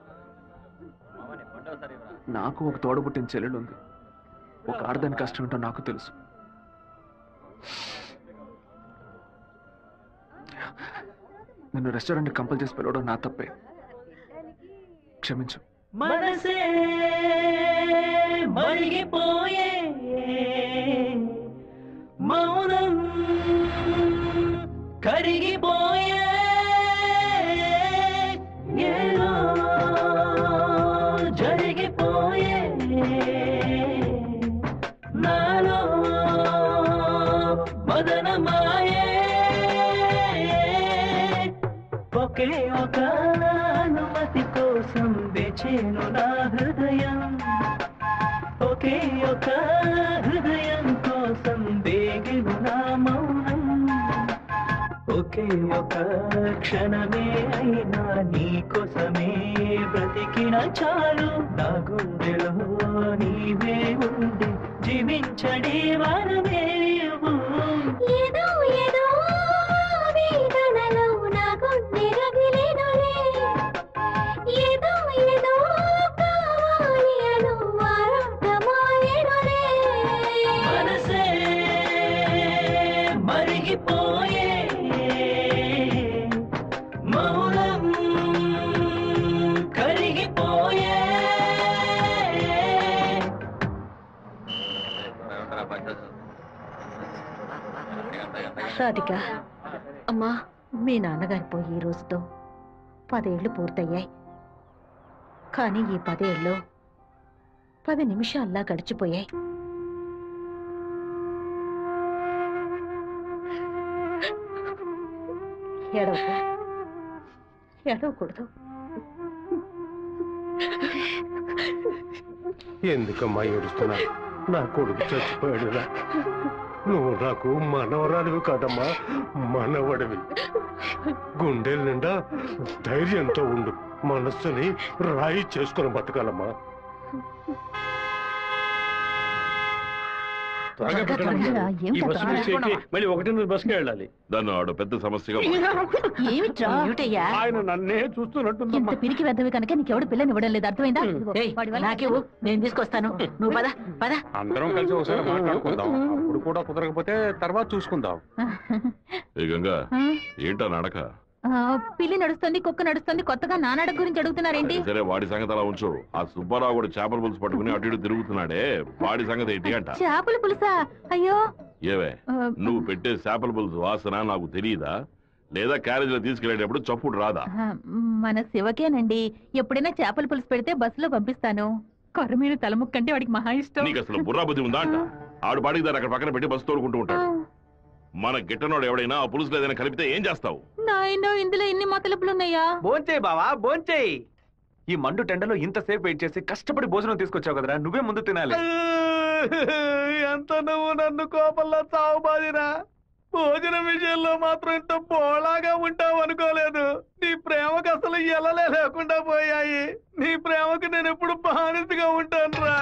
నాకు ఒక తోడబుట్టిన చెల్లెలు ఉంది ఒక ఆడదాని కష్టం ఏంటో నాకు తెలుసు నిన్ను రెస్టారెంట్ కంపల్ చేసి పిలవడం నా తప్పే క్షమించు మనసే మరిగిపోయే మౌనం కరిగిపోయే ఏదో జరిగిపోయే నాలో మదనమాయే ఒకే ఒక అనుమతి కోసం వేచేను నా హృదయం ఒకే ఒక హృదయం కోసం వేగెను నా మౌనం ఒకే ఒక క్షణమే అయినా నీ కోసమే బ్రతికిన చాలు నా గుండెలో నీవే ఉండి జీవించడే వరమే ఏదో ఏదో వేదనలో నా గుండె రగిలెనులే. ఏదో ఏదో కావాలి అను ఆరాటమాయెనులే. మనసే మరిగిపోయే మౌనం కరిగిపోయే రాధిక అమ్మా మీ నాన్నగారు పోయి ఈ రోజుతో పదేళ్లు పూర్తయ్యాయి కానీ ఈ పదేళ్ళు పది నిమిషాల్లా గడిచిపోయాయి ఏడవకు ఏడవకూడదు ఎందుకమ్మా ఏడుస్తున్నా నా కొడుకు చచ్చిపోయాడురా నువ్వు నాకు మనవరాలివి కాదమ్మా మనవడివి గుండెల నిండా ధైర్యంతో ఉండు మనస్సుని రాయి చేసుకుని బతకాలమ్మా త్వరగా పెట్టండి. ఈ బస్సు మిస్ చేసి మళ్ళీ ఒకటిన్నర బస్కి వెళ్ళాలి దాన్ని ఆడు పెద్ద సమస్యగా ఏమిట్రా ఏమిటయ్యా ఆయన నన్నే చూస్తున్నట్టుందమ్మా ఇంత పిరికి వెద్దవి కనుక నీకెవడు పిల్లని ఇవ్వడం లేదు అర్థమైందా వాడి వల్ల నాకేవు నేను తీసుకొస్తాను నువ్వు పద పద అందరం కలిసి ఒకసారి మాట్లాడుకుందాం అప్పుడు కూడా కుదరకపోతే తర్వాత చూసుకుందాం ఏ గంగా ఏంటా నడక ఆ, పిల్లి నడుస్తుంది కుక్క నడుస్తుంది కొత్తగా నానాడక గురించి అడుగుతున్నారేంటి సరే వాడి సంగతి అలా ఉంచు ఆ సుబ్బారావు కూడా చేపల పులుసు పట్టుకుని అటు ఇటు తిరుగుతున్నాడే వాడి సంగతి ఏంటి అంట చేపల పులుసా అయ్యో ఏవే ఆ, నువ్వు పెట్టే చేపల పులుసు వాసన నాకు తెలియదా లేదా క్యారేజ్ లో తీసుకెళ్లేటప్పుడు చప్పుడు రాదా ఆ, మన శివకేనండి ఎప్పుడైనా చేపల పులుసు పెడితే బస్సులో పంపిస్తాను కొర్రమీను తలముక్కంటే వాడికి మహా ఇష్టం నీకు అసలు బుర్రా బుద్ధి ఉందా అంట ఆడు బాడికి దాన్ని అక్కడ పక్కన పెట్టి బస్సు తోడుకుంటూ ఉంటాడు మన గిట్టనోడు ఎవడైనా ఆ పులుసులో ఏదైనా కలిపితే ఏం చేస్తావు నాయనో ఇందులో ఇన్ని మతలపులు ఉన్నాయా భోంచేయి బావా భోంచేయి ఈ మండు టెండలో ఇంతసేపు వెయిట్ చేసి కష్టపడి భోజనం తీసుకొచ్చావు కదరా నువ్వే ముందు తినాలి ఎంత నువ్వు నన్ను కోపంలో చావు బాదిరా భోజనం విషయంలో మాత్రం ఇంత బోళాగా ఉంటావు అనుకోలేదు నీ ప్రేమకు అసలు ఎలలే లేకుండా పోయాయి నీ ప్రేమకు నేను ఎప్పుడు బానిసగా ఉంటాను రా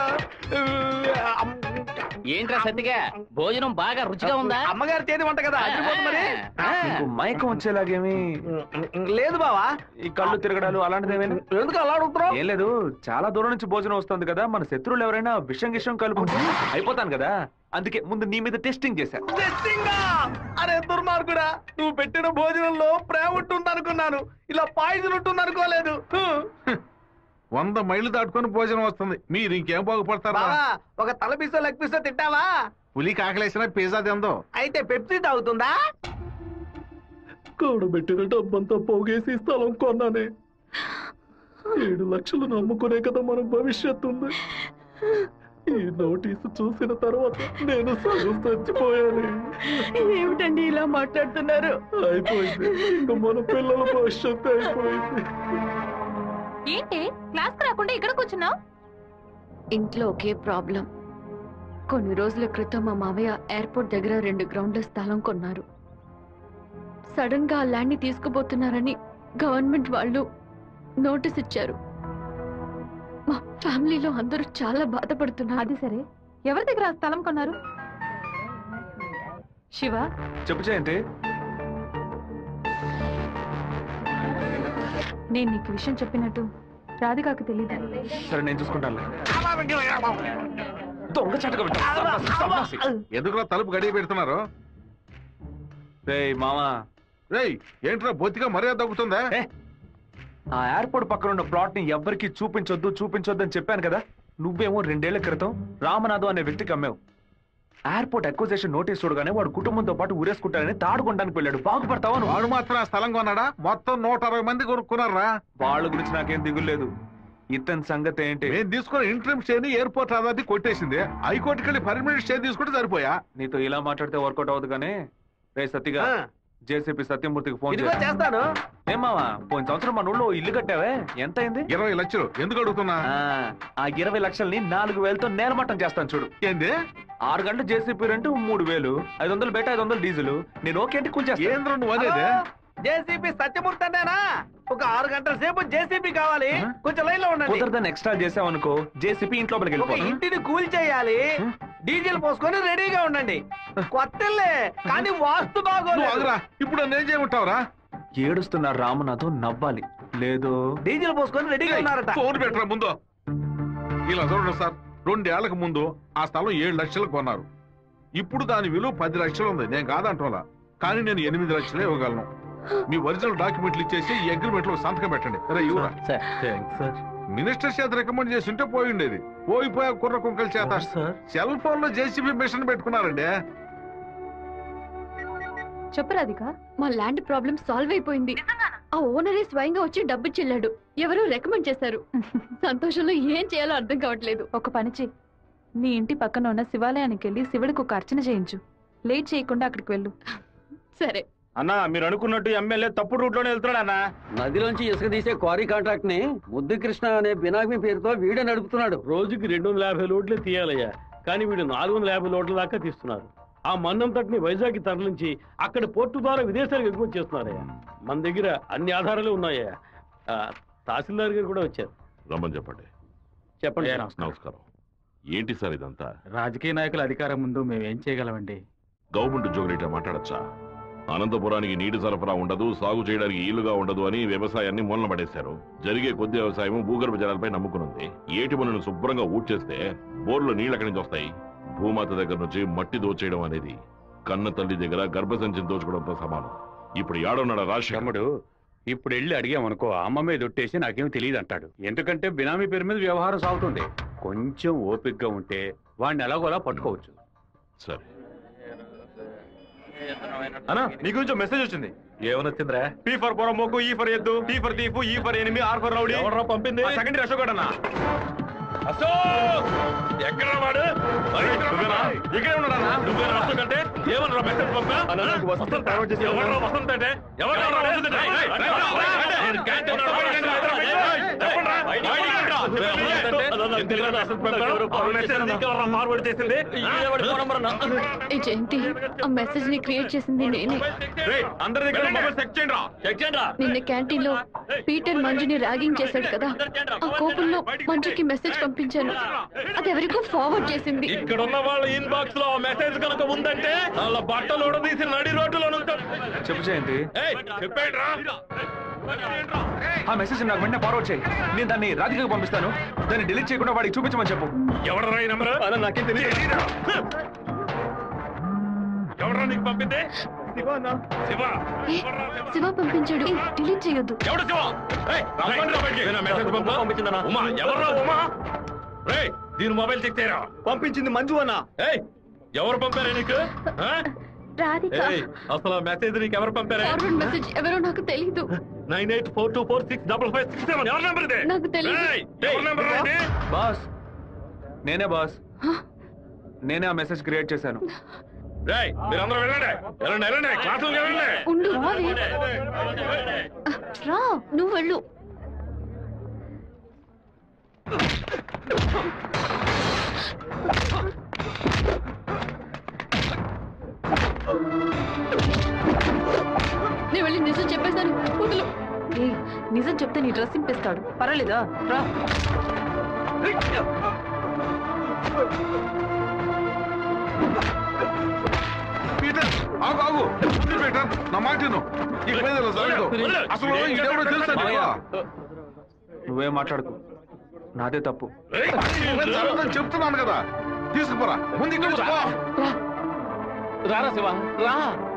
ఏంట్రా సత్తిగా భోజనం బాగా రుచిగా ఉందా అమ్మగారి చేతి వంట కదా అదిరిపోతుంది మరి నీకు మైకం వచ్చేలాగేమి లేదు బావా ఈ కళ్ళు తిరగడాలు అలాంటిదేమైనా ఎందుకు అలా అడుగుతున్నావు ఏం లేదు చాలా దూరం నుంచి భోజనం వస్తుంది కదా మన శత్రువులు ఎవరైనా విషం గిషం కలుపుకుంటే అయిపోతాను కదా అందుకే ముందు నీ మీద టెస్టింగ్ చేశా టెస్టింగా అరే దుర్మార్గుడా నువ్వు పెట్టిన భోజనంలో ప్రేమ ఉంటుంది అనుకున్నాను ఇలా పాయిజన్ ఉంటుంది అనుకోలేదు వంద మైళ్ళు దాటుకొని భోజనం వస్తుంది మీరు ఇంకేం బాగుపడతారా బావా ఒక తల పీసో లెగ్ పీసో తింటావా పులి కాకలేసిన పిజ్జా తిందో అయితే పెప్సీ తాగుతుందా కూడబెట్టిన డబ్బంతా పోగేసి స్థలం కొన్నానే ఏడు లక్షలు నమ్ముకునే కదా మన భవిష్యత్తు ఉంది ఈ నోటీసు చూసిన తర్వాత నేను సగం చచ్చిపోయాను ఏమిటండి ఇలా మాట్లాడుతున్నారు అయిపోయింది ఇంకా మన పిల్లల భవిష్యత్తు అయిపోయింది ఏంటి క్లాస్ రాకుండా ఇక్కడ కూర్చున్నావు ఇంట్లో ఒకే ప్రాబ్లం కొన్ని రోజుల క్రితం మా మావయ్య ఎయిర్పోర్ట్ దగ్గర రెండు గ్రౌండ్ల స్థలం కొన్నారు సడన్ గా ఆ ల్యాండ్ ని తీసుకుపోతున్నారని గవర్నమెంట్ వాళ్ళు నోటీస్ ఇచ్చారు మా ఫ్యామిలీలో అందరూ చాలా బాధపడుతున్నారు అది సరే ఎవరి దగ్గర ఆ స్థలం కొన్నారు శివ చెప్పు చేయండి నేను నీకు విషయం చెప్పినట్టు రాధికాకు తెలీదు సరే నేను చూసుకుంటాను దొంగ చటక ఎందుకురా తలుపు గడియ పెడుతున్నారు రేయ్ మామా రేయ్ ఏంట్రా బొత్తిగా మర్యాద తగ్గుతుందా ఆ ఎయిర్పోర్ట్ పక్కన ఉన్న ప్లాట్ ని ఎవ్వరికి చూపించొద్దు చూపించొద్దు అని చెప్పాను కదా నువ్వేమో రెండేళ్ల క్రితం రామనాథం అనే వ్యక్తికి అమ్మావు ఎయిర్పోర్ట్ అక్విజిషన్ నోటీస్ చూడగానే వాడు కుటుంబంతో పాటు ఊరేసుకుంటానని తాడుకుంటానికి వెళ్ళాడు బాగుపడతావా నువ్వు? వాడు మాత్రం ఆ స్థలం కొన్నాడా మొత్తం నూట అరవై మంది కొనుక్కున్నారా వాళ్ళ గురించి నాకేం దిగులేదు ఇతని సంగతి ఏంటి నేను తీసుకున్న ఇంట్రీమ్ స్టే ని ఎయిర్పోర్ట్ అథారిటీ కొట్టేసింది హైకోర్టుకి వెళ్ళి పర్మనెంట్ స్టే తీసుకుంటే సరిపోయా నీతో ఇలా మాట్లాడితే వర్కౌట్ అవ్వదు కానీ రే సత్తిగా జేసీపీ సత్యమూర్తికి ఫోన్ ఇదిగో చేస్తాను ఏమావా పోయిన సంవత్సరం మన ఊళ్ళో ఇల్లు కట్టావే ఎంత అయింది ఇరవై లక్షలు ఎందుకు అడుగుతున్నా ఆ ఇరవై లక్షల్ని నాలుగు వేలతో నేలమట్టం చేస్తాను చూడు ఏంది ఆరు గంటలు జేసీపీ రెంట్ మూడు వేలు ఐదు వందలు బెట ఐదు వందలు డీజిల్ నేను ఓకే అంటే కూల్చేస్తా ఏంద్ర నువ్వు అనేది జేసీబీ సత్యమూర్తి అంటేనా ఒక ఆరు గంటల సేపు జేసీబీ కావాలి కొంచెం లైన్ లో ఉండండి కుదరదని ఎక్స్ట్రా చేసావనుకో జేసీపీ ఇంట్లో ఒక వెళ్ళిపోతాను ఇంటిని కూల్ చేయాలి డీజిల్ పోసుకొని రెడీగా ఉండండి కొత్తలే కానీ వాస్తు నువ్వు బాగోలేదు ఆగురా ఇప్పుడు నన్ను ఏం చేయమంటావురా ఏడుస్తున్న రామనాథం నవ్వాలి లేదు డీజిల్ పోసుకొని రెడీగా ఉన్నారట ఫోన్ పెట్టరా ముందు ఇలా చూడండి సార్ రెండేళ్లకు ముందు ఆ స్థలం ఏడు లక్షలకు కొన్నారు ఇప్పుడు దాని విలువ పది లక్షలు ఉంది నేను కాదంటోలా కానీ నేను ఎనిమిది లక్షలే ఇవ్వగలను మీ ఒరిజినల్ డాక్యుమెంట్లు ఇచ్చేసి ఈ అగ్రిమెంట్ లో సంతకం పెట్టండి రే ఇవ్వరా మినిస్టర్ చేత రికమెండ్ చేసి ఉంటే పోయి ఉండేది పోయిపోయా కుర్ర కుంకల చేత సెల్ ఫోన్ లో జేసీబీ మిషన్ పెట్టుకున్నారండి చెప్పు రాధిక మా ల్యాండ్ ప్రాబ్లం సాల్వ్ అయిపోయింది ఆ ఓనరే స్వయంగా వచ్చి డబ్బు చెల్లాడు ఎవరో రికమెండ్ చేశారు సంతోషంలో ఏం చేయాలో అర్థం కావట్లేదు ఒక పని చెయ్యి నీ ఇంటి పక్కన ఉన్న శివాలయానికి వెళ్ళి శివుడికి ఒక అర్చన చేయించు లేట్ చేయకుండా అక్కడికి వెళ్ళు సరే అన్నా మీరు అనుకున్నట్టు ఎమ్మెల్యే తప్పుడు రూట్ లోనే వెళ్తున్నాడు అన్నా నదిలోంచి ఇసుక తీసే క్వారీ కాంట్రాక్ట్ ని ముద్దు కృష్ణ అనే బినామీ పేరుతో వీడే నడుపుతున్నాడు రోజుకి రెండు వందల యాభై లోడ్లే తీయాలయ్యా కానీ వీడు నాలుగు వందల యాభై లోడ్ల దాకా తీస్తున్నారు ఆ మన్నంతటిని వైజాగ్ తరలించి అక్కడ పోర్టు ద్వారా విదేశాలకు ఎగుమతి చేస్తున్నారయ్యా మన దగ్గర అన్ని ఆధారాలు ఉన్నాయా ఆ, తహసీల్దార్ గారు కూడా వచ్చారు రమ్మని చెప్పండి చెప్పండి ఏ, నమస్కారం ఏంటి సార్ ఇదంతా రాజకీయ నాయకుల అధికారం ముందు మేము ఏం చేయగలమండి గవర్నమెంట్ ఉద్యోగులు ఇట్లా మాట్లాడచ్చా అనంతపురానికి నీటి సరఫరా ఉండదు సాగు చేయడానికి ఈలుగా ఉండదు అని వ్యవసాయాన్ని మూలన పడేశారు జరిగే కొద్ది వ్యవసాయం భూగర్భ జలాలపై నమ్ముకునుంది ఏటి మనను శుభ్రంగా ఊడ్చేస్తే బోర్లు నీళ్ళు ఎక్కడి నుంచి వస్తాయి భూమాత దగ్గర నుంచి మట్టి దోచేయడం అనేది కన్న తల్లి దగ్గర గర్భసంచిని దోచుకోవడంతో సమానం ఇప్పుడు ఏడున్నాడు రాష్ట్ర తమ్ముడు ఇప్పుడు వెళ్ళి అడిగామనుకో అమ్మ మీద ఒట్టేసి నాకేం తెలియదు అంటాడు ఎందుకంటే బినామీ పేరు మీద వ్యవహారం సాగుతుంది కొంచెం ఓపిగ్గా ఉంటే వాడిని ఎలాగోలా పట్టుకోవచ్చు సరే అన్నా నీ గురించి మెసేజ్ వచ్చింది ఏమని వచ్చిందిరా పీ ఫర్ పొరమోకు ఈ ఫర్ ఎద్దు టీ ఫర్ తీపు E for enemy R for rowdy ఎవరు పంపింది సెకండరీ అశోక్ అన్న అశోక్ ఎక్కడ వాడు మరి నువ్వేనా? ఇక్కడే ఉన్నాడన్నా నువ్వేనా అశోక్ అంటే ఏమన్నా మెసేజ్ పంపా వసంత్ ఎవరు వసంత్ అంటే ఎవరు వసంత్ అంటే? ఏయ్, ఏయ్, నేను క్యాంటీన్ లో ఉన్నాను. చెప్పండ్రా. బయటికి రా. ఎందుకురా వసంత్ పంపావు? ఆ మెసేజ్ నీకెవరురా మార్వాడి చేసింది ఏ జయంతి ఆ మెసేజ్ ని క్రియేట్ చేసింది నేనే రేయ్, అందరి దగ్గర మొబైల్ చెక్ చేయండి రా చెక్ చేయండి రా నిన్న క్యాంటీన్ లో పీటర్ మంజుని ర్యాగింగ్ చేశాడు కదా ఆ కోపంలో మంజుకి మెసేజ్ పంపించాను అది ఎవరికో ఫార్వర్డ్ చేసింది ఇక్కడ ఉన్న వాళ్ళ ఇన్బాక్స్ లో మెసేజ్ కనుక ఉందంటే వాళ్ళ బట్టలు ఉడదీసి నడి రోడ్డులో చెప్పు చేయండి చెప్పండి రా ఆ మెసేజ్ నాకు వెంటనే ఫార్వర్డ్ చేయి నేను దాన్ని రాధికకు పంపిస్తాను దాన్ని డిలీట్ చేయకుండా వాడికి చూపించమని చెప్పు ఎవడరా ఈ నెంబర్ నాకేం తెలియదు ఎవడరా నీకు పంపింది శివ ఏ, శివ పంపించాడు ఏ, డిలీట్ చేయొద్దు ఎవడు శివ ఏయ్, రమ్మండి రా బయటికి. ఏదైనా మెసేజ్ పంపా? ఉమా ఎవర్రా ఉమా రేయ్ దీని మొబైల్ చెక్ చేయరా పంపించింది మంజు అన్న ఏయ్ ఎవరు పంపారా నీకు ఆ? రాధిక ఏయ్, అసలు ఆ మెసేజ్ నీకు ఎవరు పంపారా ఫార్వర్డ్ మెసేజ్ ఎవరో నాకు తెలీదు nine eight four two four six double five six seven ఎవరి నెంబర్ ఇది నాకు తెలీదు. ఏయ్, ఎవరి నెంబర్ రా ఇది? బాస్ నేనే బాస్ నేనే ఆ మెసేజ్ క్రియేట్ చేశాను రేయ్ మీరందరూ వెళ్ళండి వెళ్ళండి వెళ్ళండి క్లాసులకు వెళ్ళండి ఉండు రావే. రా నువ్వు వెళ్ళు నేను వెళ్ళి నిజం చెప్పేశాను వదులు ఏయ్, నిజం చెప్తే నీ డ్రెస్ చింపేస్తాడు పర్వాలేదా రా పీటర్ ఆగు ఆగు ఉంది పీటర్ నా మాట విను. ఇక మీద ఇలా జరగదు అసలు ఇదెవడో తెలుసా నీకు? నువ్వేం మాట్లాడుకో నాదే తప్పు నేను జరగదని చెప్తున్నాను కదా తీసుకుపోరా ముందు ఇక్కడ నుంచి పో. రారా శివ రా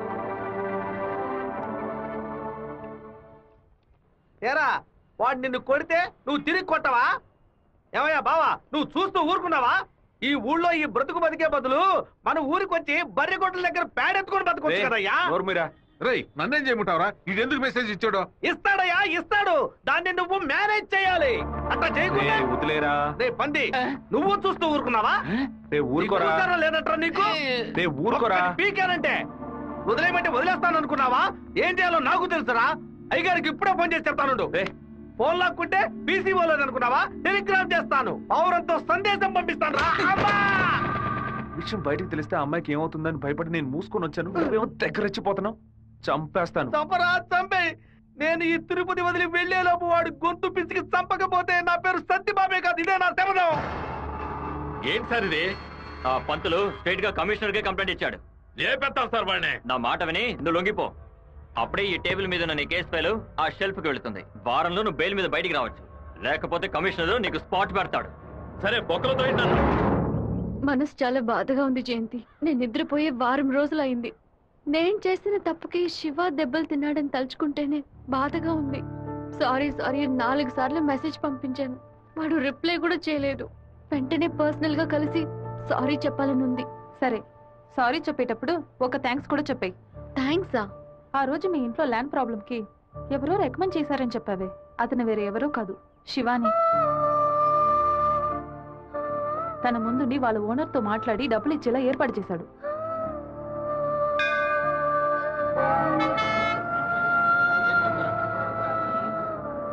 ఏరా వాడు నిన్ను కొడితే నువ్వు తిరిగి కొట్టవా ఏమయ్యా బావా నువ్వు చూస్తూ ఊరుకున్నావా ఈ ఊళ్ళో ఈ బ్రతుకు బతికే బదులు మన ఊరికి వచ్చి బర్రె కొట్టల దగ్గర పేడెత్తుకొని బతకొచ్చు కదయ్యా రేయ్ నన్నేం చేయమంటావరా ఇది ఎందుకు మెసేజ్ ఇచ్చాడు ఇస్తాడయ్యా ఇస్తాడు దాన్ని నువ్వు మేనేజ్ చేయాలి అట్లా చేయకుండా రేయ్, వదిలేరా రే పంది నువ్వు చూస్తూ ఊరుకున్నావా రే ఊరుకోరా నీకు ఊరుకోరా లేదంటారా నీకు రే ఊరుకోరా ఒక్కటి పీకానంటే వదిలేయమంటే వదిలేస్తాను అనుకున్నావా ఏం చేయాలో నాకు తెలుసురా అయ్యగారికి ఇప్పుడే ఫోన్ చేసి చెప్తానుండు ఫోన్ లాక్కుంటే పీసీ పోలేదు అనుకున్నావా టెలిగ్రామ్ చేస్తాను పౌరంతో సందేశం పంపిస్తాను రా అమ్మా! విషయం బయటికి తెలిస్తే ఆ అమ్మాయికి ఏమవుతుందని భయపడి నేను మూసుకొని వచ్చాను నువ్వేమో దగ్గర రెచ్చిపోతున్నావు చంపేస్తాను చంపరా చంపే నేను ఈ తిరుపతి వదిలి వెళ్లేలోపు వాడు గొంతు పిసికి చంపకపోతే నా పేరు సత్యబాబే కాదు ఇదే నా శపథం ఏంటి సార్ ఇది ఆ పంతులు స్ట్రైట్ గా కమిషనర్ కే కంప్లైంట్ ఇచ్చాడు లేపెత్తాం సార్ వాడిని నా మాట విని నువ్వు లొంగిపో అప్పుడే ఈ టేబుల్ మీద ఉన్న నీ కేసు ఫైలు ఆ షెల్ఫ్ కి వెళుతుంది వారంలో నువ్వు బెయిల్ మీద బయటికి రావచ్చు లేకపోతే కమిషనర్ నీకు స్పాట్ పెడతాడు సరే బొక్కలతో నన్ను మనసు చాలా బాధగా ఉంది జయంతి నేను నిద్రపోయే వారం రోజులైంది నేను చేసిన తప్పుకి శివ దెబ్బలు తిన్నాడని తలుచుకుంటేనే బాధగా ఉంది సారీ సారీ అని నాలుగు సార్లు మెసేజ్ పంపించాను వాడు రిప్లై కూడా చేయలేదు వెంటనే పర్సనల్ గా కలిసి సారీ చెప్పాలని ఉంది సరే సారీ చెప్పేటప్పుడు ఒక థ్యాంక్స్ కూడా చెప్పాయి థ్యాంక్సా ఆ రోజు మీ ఇంట్లో ల్యాండ్ ప్రాబ్లం కి ఎవరో రికమెండ్ చేశారని చెప్పావే అతను వేరే ఎవరో కాదు శివాని తన ముందుండి వాళ్ళ ఓనర్ తో మాట్లాడి డబ్బులు ఇచ్చేలా ఏర్పాటు చేశాడు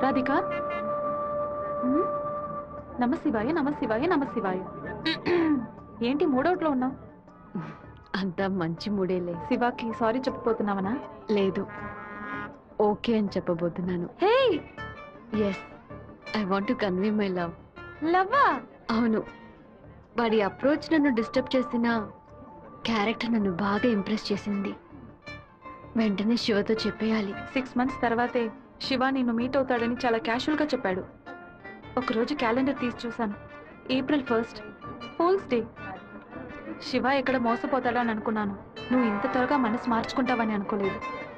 రాధిక హ్మ్? నమ శివాయ నమ శివాయ నమ శివాయ ఏంటి మూడౌట్లో ఉన్నావు అంతా మంచి మూడేలే శివాకి సారీ చెప్పిపోతున్నావనా లేదు ఓకే అని చెప్పబోతున్నాను hey yes I want to convey my love లవ్వా అవును వాడి అప్రోచ్ నన్ను డిస్టర్బ్ చేసిన క్యారెక్టర్ నన్ను బాగా ఇంప్రెస్ చేసింది వెంటనే శివతో చెప్పేయాలి సిక్స్ మంత్స్ తర్వాతే శివ నిన్ను మీట్ అవుతాడని చాలా క్యాషువల్ గా చెప్పాడు ఒకరోజు క్యాలెండర్ తీసి చూశాను April first fools day Shiva ఎక్కడ మోసపోతాడని అనుకున్నాను నువ్వు ఇంత త్వరగా మనసు మార్చుకుంటావని అనుకోలేదు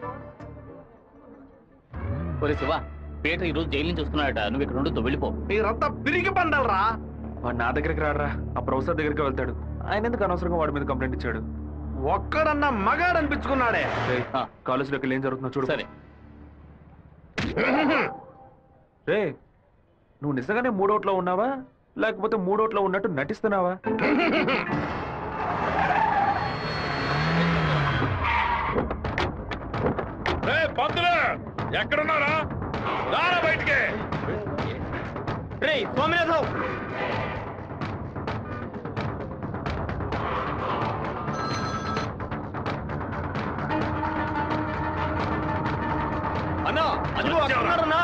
ఒరే శివ పీటర్ ఈ రోజు జైలు నుంచి వస్తున్నాడట నువ్వు ఇక్కడ నుండి వెళ్ళిపో మీరంతా పిరిగి పండాలరా వాడు నా దగ్గరికి రాడరా ఆ ప్రొఫెసర్ దగ్గరికి వెళ్తాడు ఆయన ఎందుకు అనవసరంగా వాడి మీద కంప్లైంట్ ఇచ్చాడు ఒక్కడన్నా మగాడు అనిపించుకున్నాడే రేయ్, కాలేజీలోకి ఏం జరుగుతుందో చూడు సరే రే నువ్వు నిజంగానే మూడోట్లో ఉన్నావా లేకపోతే మూడోట్లో ఉన్నట్టు నటిస్తున్నావా రే పంతులు ఎక్కడున్నారా రారా బయటికి రే సోమనాథం అన్నా అదిగో అక్కడ ఉన్నారన్నా.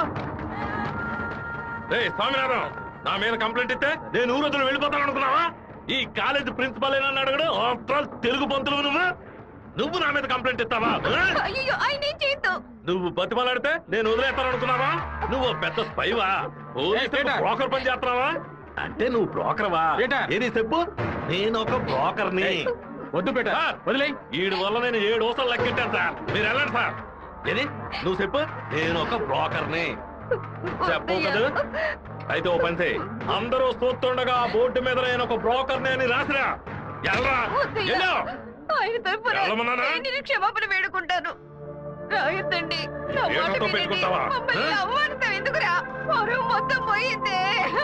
రే స్వామినారాయణ నా మీద కంప్లైంట్ ఇస్తే నేను ఊరొద్దులు వెళ్ళిపోతాను అనుకున్నావా ఈ కాలేజ్ ప్రిన్సిపల్ ఏనని అడగడు ఆఫ్టర్ తెలుగు పంతులు నువ్వు నువ్వు నా మీద కంప్లైంట్ ఇస్తావా ఆ? అయ్యో ఆయన ఏం చేయొద్దు నువ్వు బతిమలాడితే నేను వదిలేస్తాను అనుకున్నావా నువ్వు పెద్ద స్పైవా బ్రోకర్ పని చేస్తున్నావా అంటే నువ్వు బ్రోకర్వా ఏది చెప్పు నేను ఒక బ్రోకర్ని వద్దు పెట్ట వదిలే ఈడు వల్ల నేను ఏడు ఓసలు లెక్కెట్టాను సార్ మీరు వెళ్ళండి సార్ ఏది నువ్వు చెప్పు నేను ఒక బ్రోకర్ని చెప్పు కదా అయితే ఓ పని చేయి అందరూ చూస్తుండగా ఆ బోర్డు మీద నేను ఒక బ్రోకర్ని అని రాసిరా ఎల్రా ఎల్లో ఆయన తరపున వెళ్ళమన్నానా? నేను క్షమాపణ వేడుకుంటాను రాయొద్దండి నా ఏ మాట నాతో వినండి. పెట్టుకుంటావా? మమ్మల్ని ఆ? అవమానిస్తాం ఎందుకురా పరువు మొత్తం పోయిందే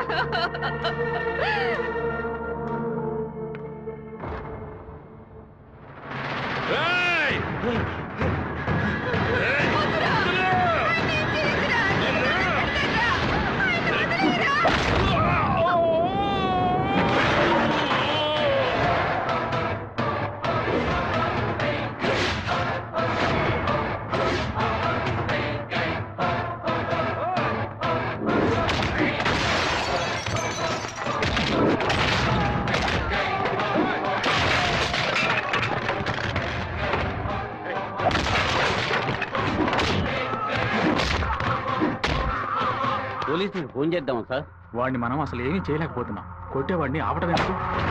ఏయ్! పోలీసులకు ఫోన్ చేద్దాం సార్ వాడిని మనం అసలు ఏమీ చేయలేకపోతున్నాం కొట్టేవాడిని ఆపటం ఎందుకు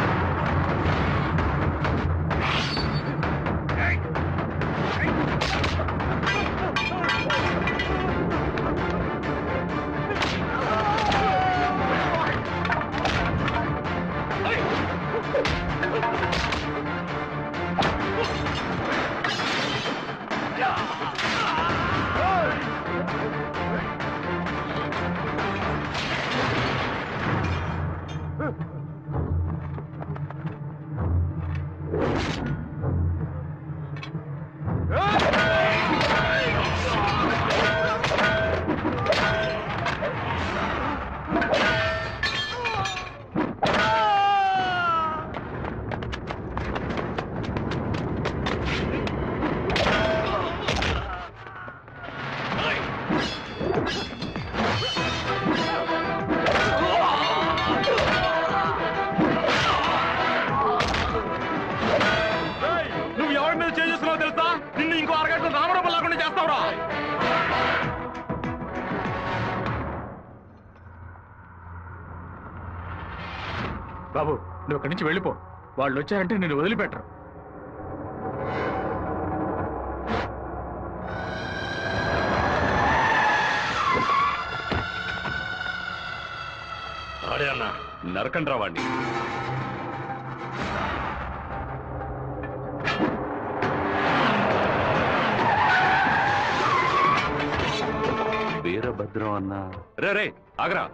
నువ్వు ఎవరి మీద చేసుకున్నావు తెలుసా నిన్ను ఇంకో అరగంట రామరూపం లేకుండా చేస్తావురా బాబు నువ్వు ఇక్కడి నుంచి వెళ్ళిపో వాళ్ళు వచ్చారంటే నేను వదిలిపెట్టరు ఆడే అన్న నరకండి రా వాడిని వీరభద్రం అన్న రే రే ఆగరా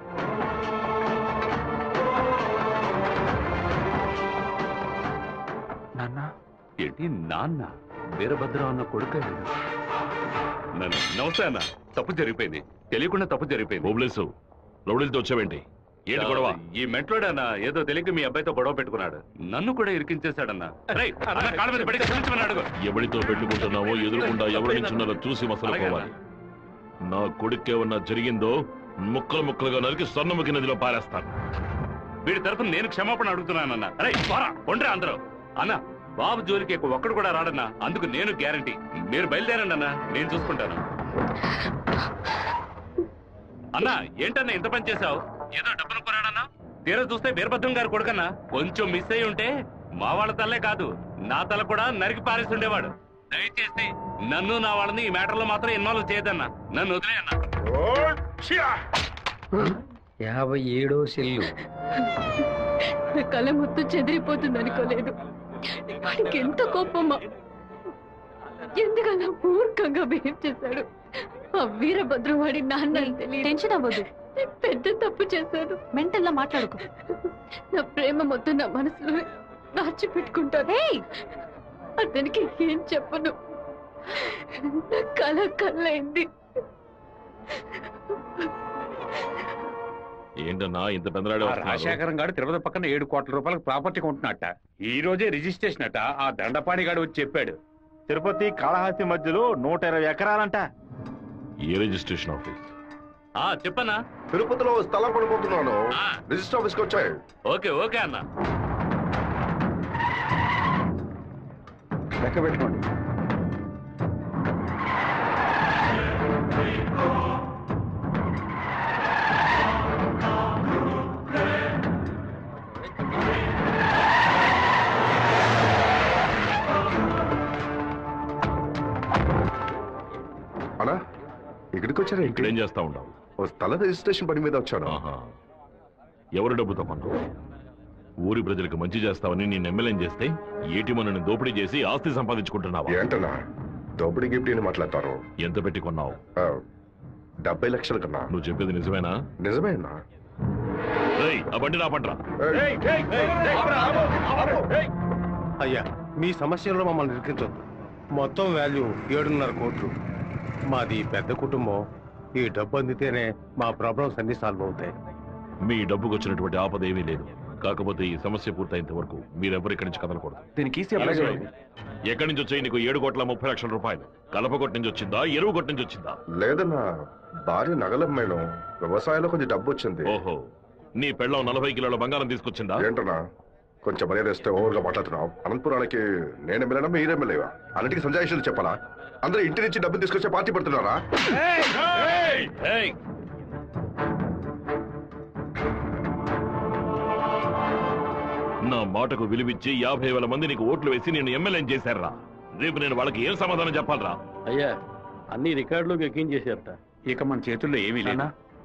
నాన్న ఏంటి నాన్న వీరభద్రం అన్న కొడుక నన్ను నమస్తే అన్న తప్పు జరిగిపోయింది తెలియకుండా తప్పు జరిగిపోయింది ఓబ్లేసు రౌడీలతో వచ్చావేంటి ఏంటి గొడవ ఈ మెంట్లోడన్నా ఏదో తెలియక మీ అబ్బాయితో గొడవ పెట్టుకున్నాడు నన్ను కూడా ఇరికించేశాడన్నా రేయ్, అన్న కాళ్ళ మీద పడి క్షమించమని అడుగు ఎవరితో పెట్టుకుంటున్నావో ఎదురుకుండా ఎవరు నించున్నారో చూసి మసలు అలాగే పోవాలి నా కొడుకేమన్నా జరిగిందో ముక్కలు ముక్కలుగా నరికి స్వర్ణముఖి నదిలో పారేస్తాను వీడి తరఫున నేను క్షమాపణ అడుగుతున్నానన్న అరే పోరా కొండ్రా అందరూ అన్న బాబు జోలికి ఎక్కువ ఒక్కడు కూడా రాడన్నా అందుకు నేను గ్యారంటీ మీరు బయలుదేరండి అన్న నేను చూసుకుంటాను అన్నా ఏంటన్నా ఇంత పని చేశావు ఏదో డబ్బులు కొరాడన్నా తీరా చూస్తే వీరభద్రం గారు కొడుకన్నా కొంచెం మిస్ అయి ఉంటే మా వాళ్ళ తల్లే కాదు నా తల కూడా నరికి పారేసి ఉండేవాడు దయచేసి నన్ను నా వాళ్ళని ఈ మ్యాటర్లో మాత్రం ఇన్వాల్వ్ చేయదన్నా నన్ను వదిలేయన్నా యాభై ఏడో సెల్లు నా కళ మొత్తం చెదిరిపోతుంది అనుకోలేదు వాడికి ఎంత కోపమా ఎందుకలా మూర్ఖంగా బిహేవ్ చేశాడు ఆ వీరభద్రం వాడి నాన్న తెలియదు టెన్షన్ అవ్వదు పెద్ద తప్పు చేశాను మెంటల్లా మాట్లాడుకో నా ప్రేమ మొత్తం నా మనసులో దాచిపెట్టుకుంటాను అతనికి ఏం చెప్పను నా కళ కళ్ళైంది ఏంటన్నా ఇంత పెందలాడే ఆ వస్తున్నారు? రాజశేఖరం గారు తిరుపతి పక్కన ఏడు కోట్ల రూపాయలకు ప్రాపర్టీ కొంటున్నట్ట ఈ రోజే రిజిస్ట్రేషన్ అట ఆ దండపాణి గారు వచ్చి చెప్పాడు తిరుపతి కాళహస్తి మధ్యలో నూట ఇరవై ఎకరాలంట ఏ రిజిస్ట్రేషన్ ఆఫీస్ ఆ చెప్పన్నా తిరుపతిలో స్థలం పడిపోతున్నాను రిజిస్టర్ ఆఫీస్కి వచ్చాయి ఓకే ఓకే అన్న లెక్క పెట్టుకోండి అనా ఇక్కడికి వచ్చారా ఇక్కడ ఏం చేస్తా ఉండవు ఓ స్థల రిజిస్ట్రేషన్ పని మీద వచ్చాను ఎవరు డబ్బుతో కొన్నావు ఊరి ప్రజలకు మంచి చేస్తావని నేను ఎమ్మెల్యేం చేస్తే ఏటి మనని దోపిడీ చేసి ఆస్తి సంపాదించుకుంటున్నావా ఏంటన్నా దోపిడీ గిఫ్ట్ అని మాట్లాడతారు ఎంత పెట్టి కొన్నావు ఆ, డెబ్బై లక్షల కన్నా నువ్వు చెప్పేది నిజమేనా నిజమేనా రేయ్, ఆ బండి రాపండ్రా అయ్యా మీ సమస్యల్లో మమ్మల్ని ఇరికించొద్దు మొత్తం వాల్యూ ఏడున్నర కోట్లు మాది పెద్ద కుటుంబం ఈ డబ్బు అందితేనే మా ప్రాబ్లమ్స్ అన్ని సాల్వ్ అవుతాయి మీ డబ్బుకు వచ్చినటువంటి ఆపద ఏమీ లేదు కాకపోతే ఈ సమస్య పూర్తయినంత వరకు మీరెవరు ఇక్కడి నుంచి కదలకూడదు దీనికి ఈసీ అప్లై చేయండి ఎక్కడి నుంచి వచ్చాయి నీకు ఏడు కోట్ల ముప్పై లక్షల రూపాయలు కలపకొట్టి నుంచి వచ్చిందా ఎరువు కొట్టి నుంచి వచ్చిందా లేదన్నా భార్య నగలమ్మేయడం వ్యవసాయంలో కొంచెం డబ్బు వచ్చింది ఓహో నీ పెళ్ళం నలభై కిలోల బంగారం తీసుకొచ్చిందా ఏంటన్నా కొంచెం మర్యాద ఇస్తే ఓవర్గా మాట్లాడుతున్నావు అనంతపురానికి నేను ఎమ్మెల్యేనా మీరు ఎమ్మెల్యేవా అన్నిటికీ సంజాయిషులు చెప్పాలా అందరూ ఇంటి నుంచి డబ్బులు తీసుకొచ్చే పార్టీ పెడుతున్నారా ఏయ్! నా మాటకు విలువిచ్చి యాభై వేల మంది నీకు ఓట్లు వేసి నేను ఎమ్మెల్యే చేశారా రేపు నేను వాళ్ళకి ఏం సమాధానం చెప్పాలరా అయ్యా అన్ని రికార్డులోకి ఎక్కించేశారట ఇక మన చేతుల్లో ఏమీ లేదు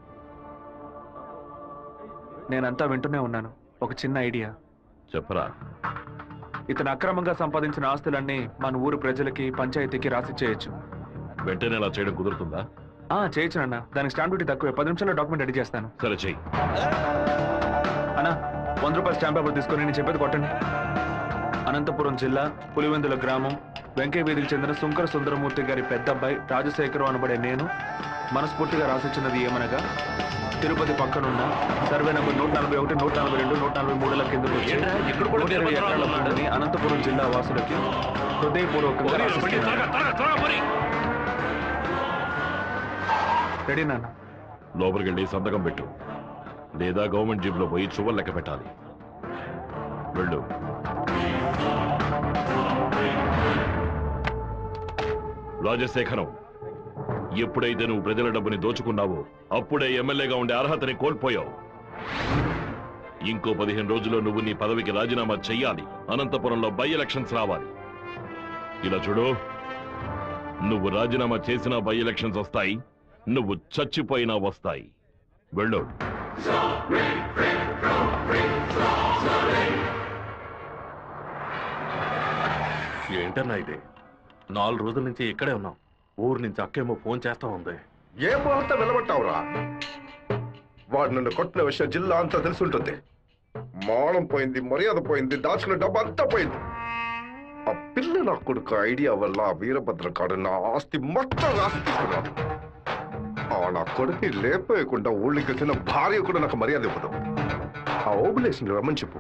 నేనంతా వింటూనే ఉన్నాను ఒక చిన్న ఐడియా చెప్పరా ఇతను అక్రమంగా సంపాదించిన ఆస్తులన్నీ మన ఊరు ప్రజలకి పంచాయతీకి రాసి చేయొచ్చు వెంటనే అలా చేయడం కుదురుతుందా ఆ చేయొచ్చు అన్న దానికి స్టాంప్ డ్యూటీ తక్కువే పది నిమిషాల్లో డాక్యుమెంట్ రెడీ చేస్తాను సరే చెయ్యి అన్నా వంద రూపాయల స్టాంప్ పేపర్ తీసుకొని నేను చెప్పేది కొట్టండి అనంతపురం జిల్లా పులివెందుల గ్రామం వెంకయ్య వీధికి చెందిన శుంకర సుందరమూర్తి గారి పెద్ద అబ్బాయి రాజశేఖరం అనబడే నేను మనస్ఫూర్తిగా రాసిచ్చినది ఏమనగా తిరుపతి పక్కనున్న సర్వే నంబర్ నూట నలభై ఒకటి నూట నలభై రెండు నూట నలభై మూడుల కింద వచ్చి నూట ఇరవై ఎకరాల భూమిని అనంతపురం జిల్లా వాసులకి హృదయపూర్వకంగా రాసిస్తున్నాను. రెడీ నాన్న లోపలికి వెళ్ళి సంతకం పెట్టు లేదా గవర్నమెంట్ జీప్ లో పోయి చువ్వలు లెక్క పెట్టాలి వెళ్ళు రాజశేఖరం ఎప్పుడైతే నువ్వు ప్రజల డబ్బుని దోచుకున్నావో అప్పుడే ఎమ్మెల్యేగా ఉండే అర్హతని కోల్పోయావు ఇంకో పదిహేను రోజుల్లో నువ్వు నీ పదవికి రాజీనామా చెయ్యాలి అనంతపురంలో బై ఎలక్షన్స్ రావాలి ఇలా చూడు నువ్వు రాజీనామా చేసినా బై ఎలక్షన్స్ వస్తాయి నువ్వు చచ్చిపోయినా వస్తాయి వెళ్ళు ఏంటన్నా ఇది నాలుగు రోజుల నుంచి ఇక్కడే ఉన్నాం ఊరు నుంచి అక్కేమో ఫోన్ చేస్తా ఉంది ఏ పోలంతా వెళ్ళబట్టావురా వాడు నన్ను కొట్టిన విషయం జిల్లా అంతా తెలుసుంటుంది మానం పోయింది మర్యాద పోయింది దాచుకున్న డబ్బు అంతా పోయింది ఆ పిల్ల నా కొడుకు ఐడియా వల్ల ఆ వీరభద్ర కాడు నా ఆస్తి మొత్తం రాసి తీసుకున్నాడు ఆ నా కొడుకు లేపేయకుండా ఊళ్ళకి వచ్చిన భార్య కూడా నాకు మర్యాద ఇవ్వదు ఆ ఓబులేషన్ రమ్మని చెప్పు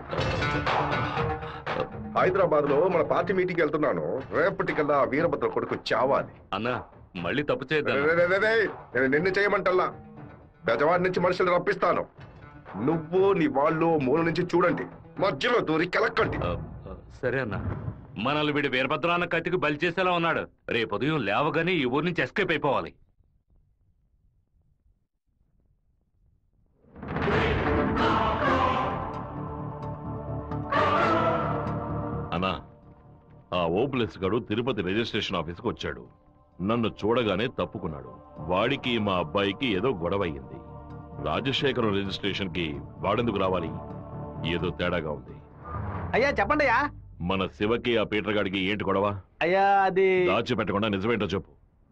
హైదరాబాద్ లో మన పార్టీ మీటింగ్ వెళ్తున్నాను రేపటికల్లా ఆ వీరభద్ర కొడుకు చావాలి అన్నా మళ్ళీ తప్పు చేద్దాం రే, రే, రే, రే, నేను నిన్ను చేయమంటల్లా బెజవాడి నుంచి మనుషులు రప్పిస్తాను నువ్వు నీ వాళ్ళు మూల నుంచి చూడండి మధ్యలో దూరి కెలక్కండి సరే అన్న మనల్ని వీడి వీరభద్రాన్న కత్తికి బలి చేసేలా ఉన్నాడు రేపు ఉదయం లేవగానే ఈ ఊరి నుంచి ఎస్కేప్ అయిపోవాలి అన్నా ఆ ఓపులెస్ గడు తిరుపతి రిజిస్ట్రేషన్ ఆఫీస్కి వచ్చాడు నన్ను చూడగానే తప్పుకున్నాడు వాడికి మా అబ్బాయికి ఏదో గొడవ అయ్యింది రాజశేఖరం రిజిస్ట్రేషన్ కి వాడెందుకు రావాలి ఏదో తేడాగా ఉంది అయ్యా చెప్పండి అయ్యా మన శివకి ఆ పీటర్ గాడికి ఏంటి గొడవ అయ్యా అది దాచి పెట్టకుండా నిజమేంటో చెప్పు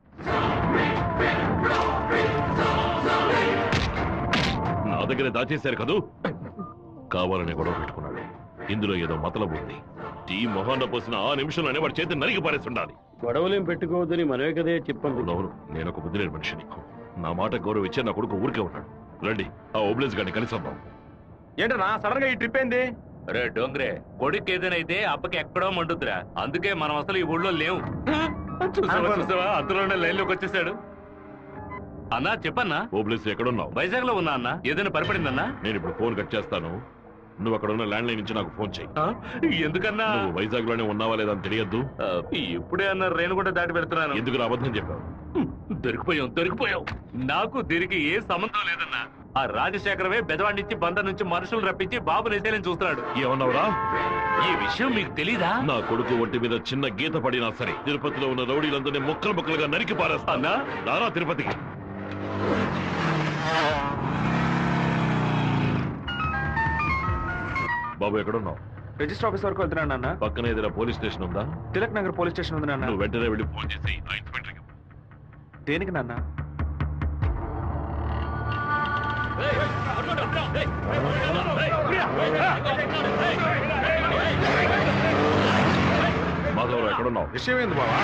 నా దగ్గర దాచేశారు కదూ కావాలని గొడవ పెట్టుకున్నాడు ఇందులో ఏదో మతలబు ఉంది ఈ మొహాన్న పోసిన ఆ నిమిషంలోనే వాడి చేతి నరికి పారేస్తుండాలి గొడవలేం పెట్టుకోవద్దని మనమే కదే చెప్పండి అవును నేను ఒక బుద్ధి లేని మనిషిని నా మాట గౌరవం ఇచ్చే నా కొడుకు ఊరికే ఉన్నాడు రండి ఆ ఓబ్లేస్ గారిని కలిసొద్దాం ఏంటన్నా సడన్ గా ఈ ట్రిప్ ఏంది రే డోంగ్రే కొడుకు ఏదైనా అయితే అప్పకి ఎక్కడో మండుద్దిరా అందుకే మనం అసలు ఈ ఊళ్ళో లేవు చూసావా చూసావా అందులోనే లైన్ లోకి వచ్చేసాడు అన్నా చెప్పన్నా ఓబ్లేస్ ఎక్కడున్నావు వైజాగ్ లో ఉన్నా అన్న ఏదైనా పరిపడిందన్నా నేను ఇప్పుడు ఫోన్ కట్ చేస్తాను నువ్వు అక్కడ ఉన్న ల్యాండ్ లైన్ నుంచి నాకు ఫోన్ చేయి ఎందుకన్నా నువ్వు వైజాగ్ లోనే ఉన్నావా లేదా అని తెలియద్దు ఆ, ఇప్పుడే అన్న రేణు కూడా దాటి పెడుతున్నాను ఎందుకు నా అబద్ధం చెప్పావు దొరికిపోయాం దొరికిపోయాం నాకు దీనికి ఏ సంబంధం లేదన్నా ఆ రాజశేఖరమే బెదవాడి నుంచి బందర్ నుంచి మనుషులు రప్పించి బాబు నిసేలని చూస్తున్నాడు ఏమన్నావురా ఈ విషయం మీకు తెలీదా నా కొడుకు ఒంటి మీద చిన్న గీత పడినా సరే తిరుపతిలో ఉన్న రౌడీలందరినీ ముక్కలు ముక్కలుగా నరికి పారేస్తానా రారా తిరుపతికి బాబు ఎక్కడున్నావు రిజిస్టర్ ఆఫీస్ వరకు వెళ్తున్నాను నాన్న పక్కన ఏదైనా పోలీస్ స్టేషన్ ఉందా తిలక్ నగర్ పోలీస్ స్టేషన్ ఉంది నాన్న నువ్వు వెంటనే వెళ్ళి ఫోన్ చేసి ఆ ఇన్స్పెక్టర్కి దేనికి నాన్న మాధవరావు ఎక్కడున్నావు విషయం ఏంది బావా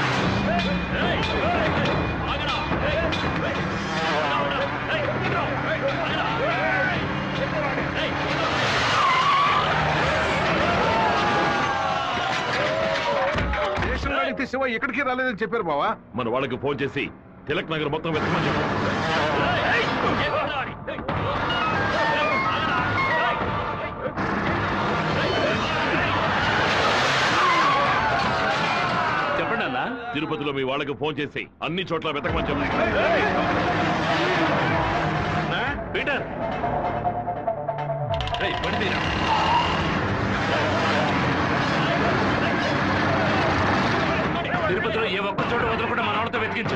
స్టేషన్ లో అడిగితే శివ ఎక్కడికి రాలేదని చెప్పారు బావా మన వాళ్ళకి ఫోన్ చేసి తిలక్ నగర్ మొత్తం వెతకమని చెప్పు చెప్పండి అన్నా తిరుపతిలో మీ వాళ్ళకి ఫోన్ చేసి అన్ని చోట్ల వెతకమని చెప్పు పీటర్ రేయ్, బండి తీరా. తిరుపతిలో ఏ ఒక్క చోట వదలకుండా మన వాళ్ళతో వెతికించు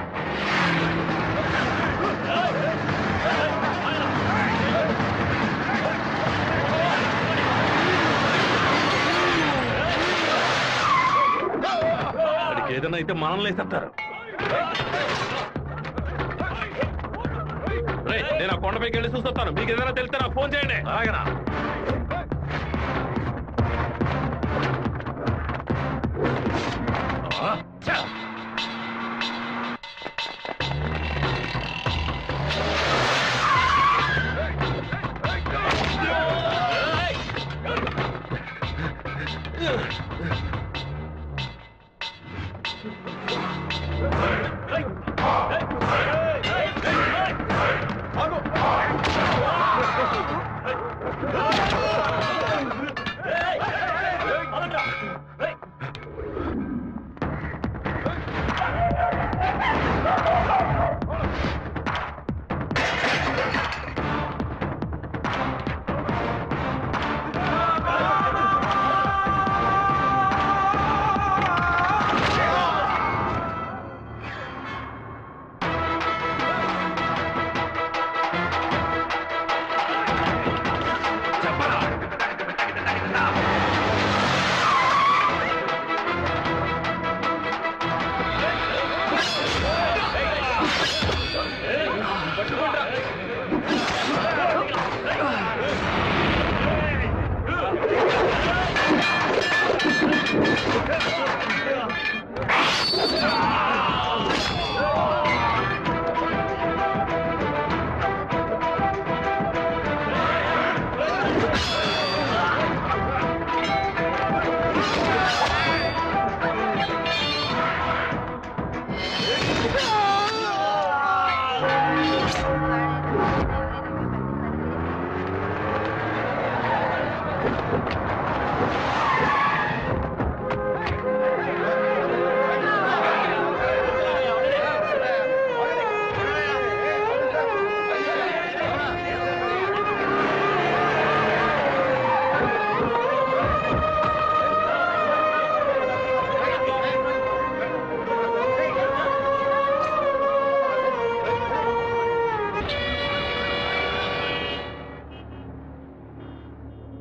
వాడికి ఏదైనా అయితే మనల్ని వేసేస్తారు రేయ్, నేను ఆ కొండపైకి వెళ్ళి చూస్తాను మీకు ఏదైనా తెలిస్తే నాకు ఫోన్ చేయండి అలాగేనా ఆ, ఛా. ఆగు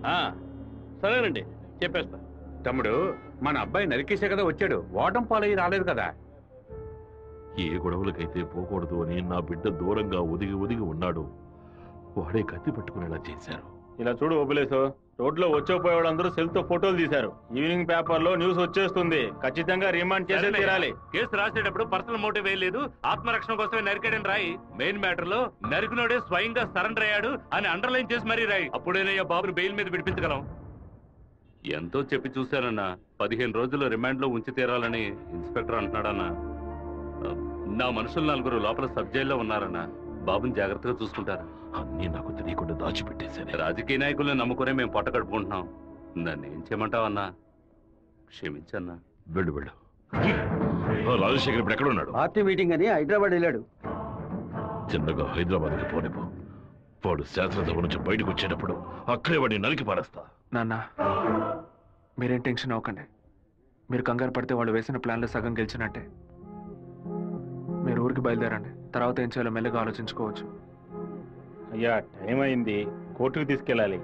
సరేనండి చెప్పేస్తా తమ్ముడు మన అబ్బాయి నరికేసే కదా వచ్చాడు ఓటం పాలయ్యి రాలేదు కదా ఏ గొడవలకైతే పోకూడదు అని నా బిడ్డ దూరంగా ఒదిగి ఒదిగి ఉన్నాడు వాడే కత్తి పట్టుకునేలా చేశారు ఇలా చూడు ఓపిలేసు రోడ్లో వచ్చేపోయే వాళ్ళందరూ సెల్ తో ఫోటోలు తీశారు ఈవినింగ్ పేపర్ లో న్యూస్ వచ్చేస్తుంది ఖచ్చితంగా రిమాండ్ చేసే సరేనయ్యా. తీరాలి కేసు రాసేటప్పుడు పర్సనల్ మోటివ్ ఏం లేదు ఆత్మరక్షణ కోసమే నరికాడని రాయి మెయిన్ మ్యాటర్ లో నరికినోడే స్వయంగా సరెండర్ అయ్యాడు అని అండర్లైన్ చేసి మరీ రాయి అప్పుడేనయ్యా బాబుని బెయిల్ మీద విడిపించగలం ఎంతో చెప్పి చూశానన్నా పదిహేను రోజులు రిమాండ్ లో ఉంచి తీరాలని ఇన్స్పెక్టర్ అంటున్నాడన్నా ఆ, నా మనుషులు నలుగురు లోపల సబ్ జైల్లో ఉన్నారన్నా బాబుని జాగ్రత్తగా చూసుకుంటారు అన్నీ నాకు తెలియకుండా దాచిపెట్టేశాను రాజకీయ నాయకుల్ని నమ్ముకునే మేము పొట్ట కడుపుకుంటున్నాం నన్ను ఏం చేయమంటావన్నా క్షమించన్నా వెళ్ళు వెళ్ళు ఆ రాజశేఖర్ ఇప్పుడు ఎక్కడ ఉన్నాడు పార్టీ మీటింగ్ అని హైదరాబాద్ వెళ్ళాడు చిన్నగా హైదరాబాద్కి పోనిపో వాడు శాస్త్రసభ నుంచి బయటకు వచ్చేటప్పుడు అక్కడే వాడిని నరికి పారేస్తా నాన్న మీరేం టెన్షన్ అవ్వకండి మీరు కంగారు పడితే వాళ్ళు వేసిన ప్లాన్లో సగం గెలిచినట్టే మీరు ఊరికి బయలుదేరండి తర్వాత ఏం చేయాలో మెల్లగా ఆలోచించుకోవచ్చు అయ్యా టైం అయింది కోర్టుకు తీసుకెళ్ళాలి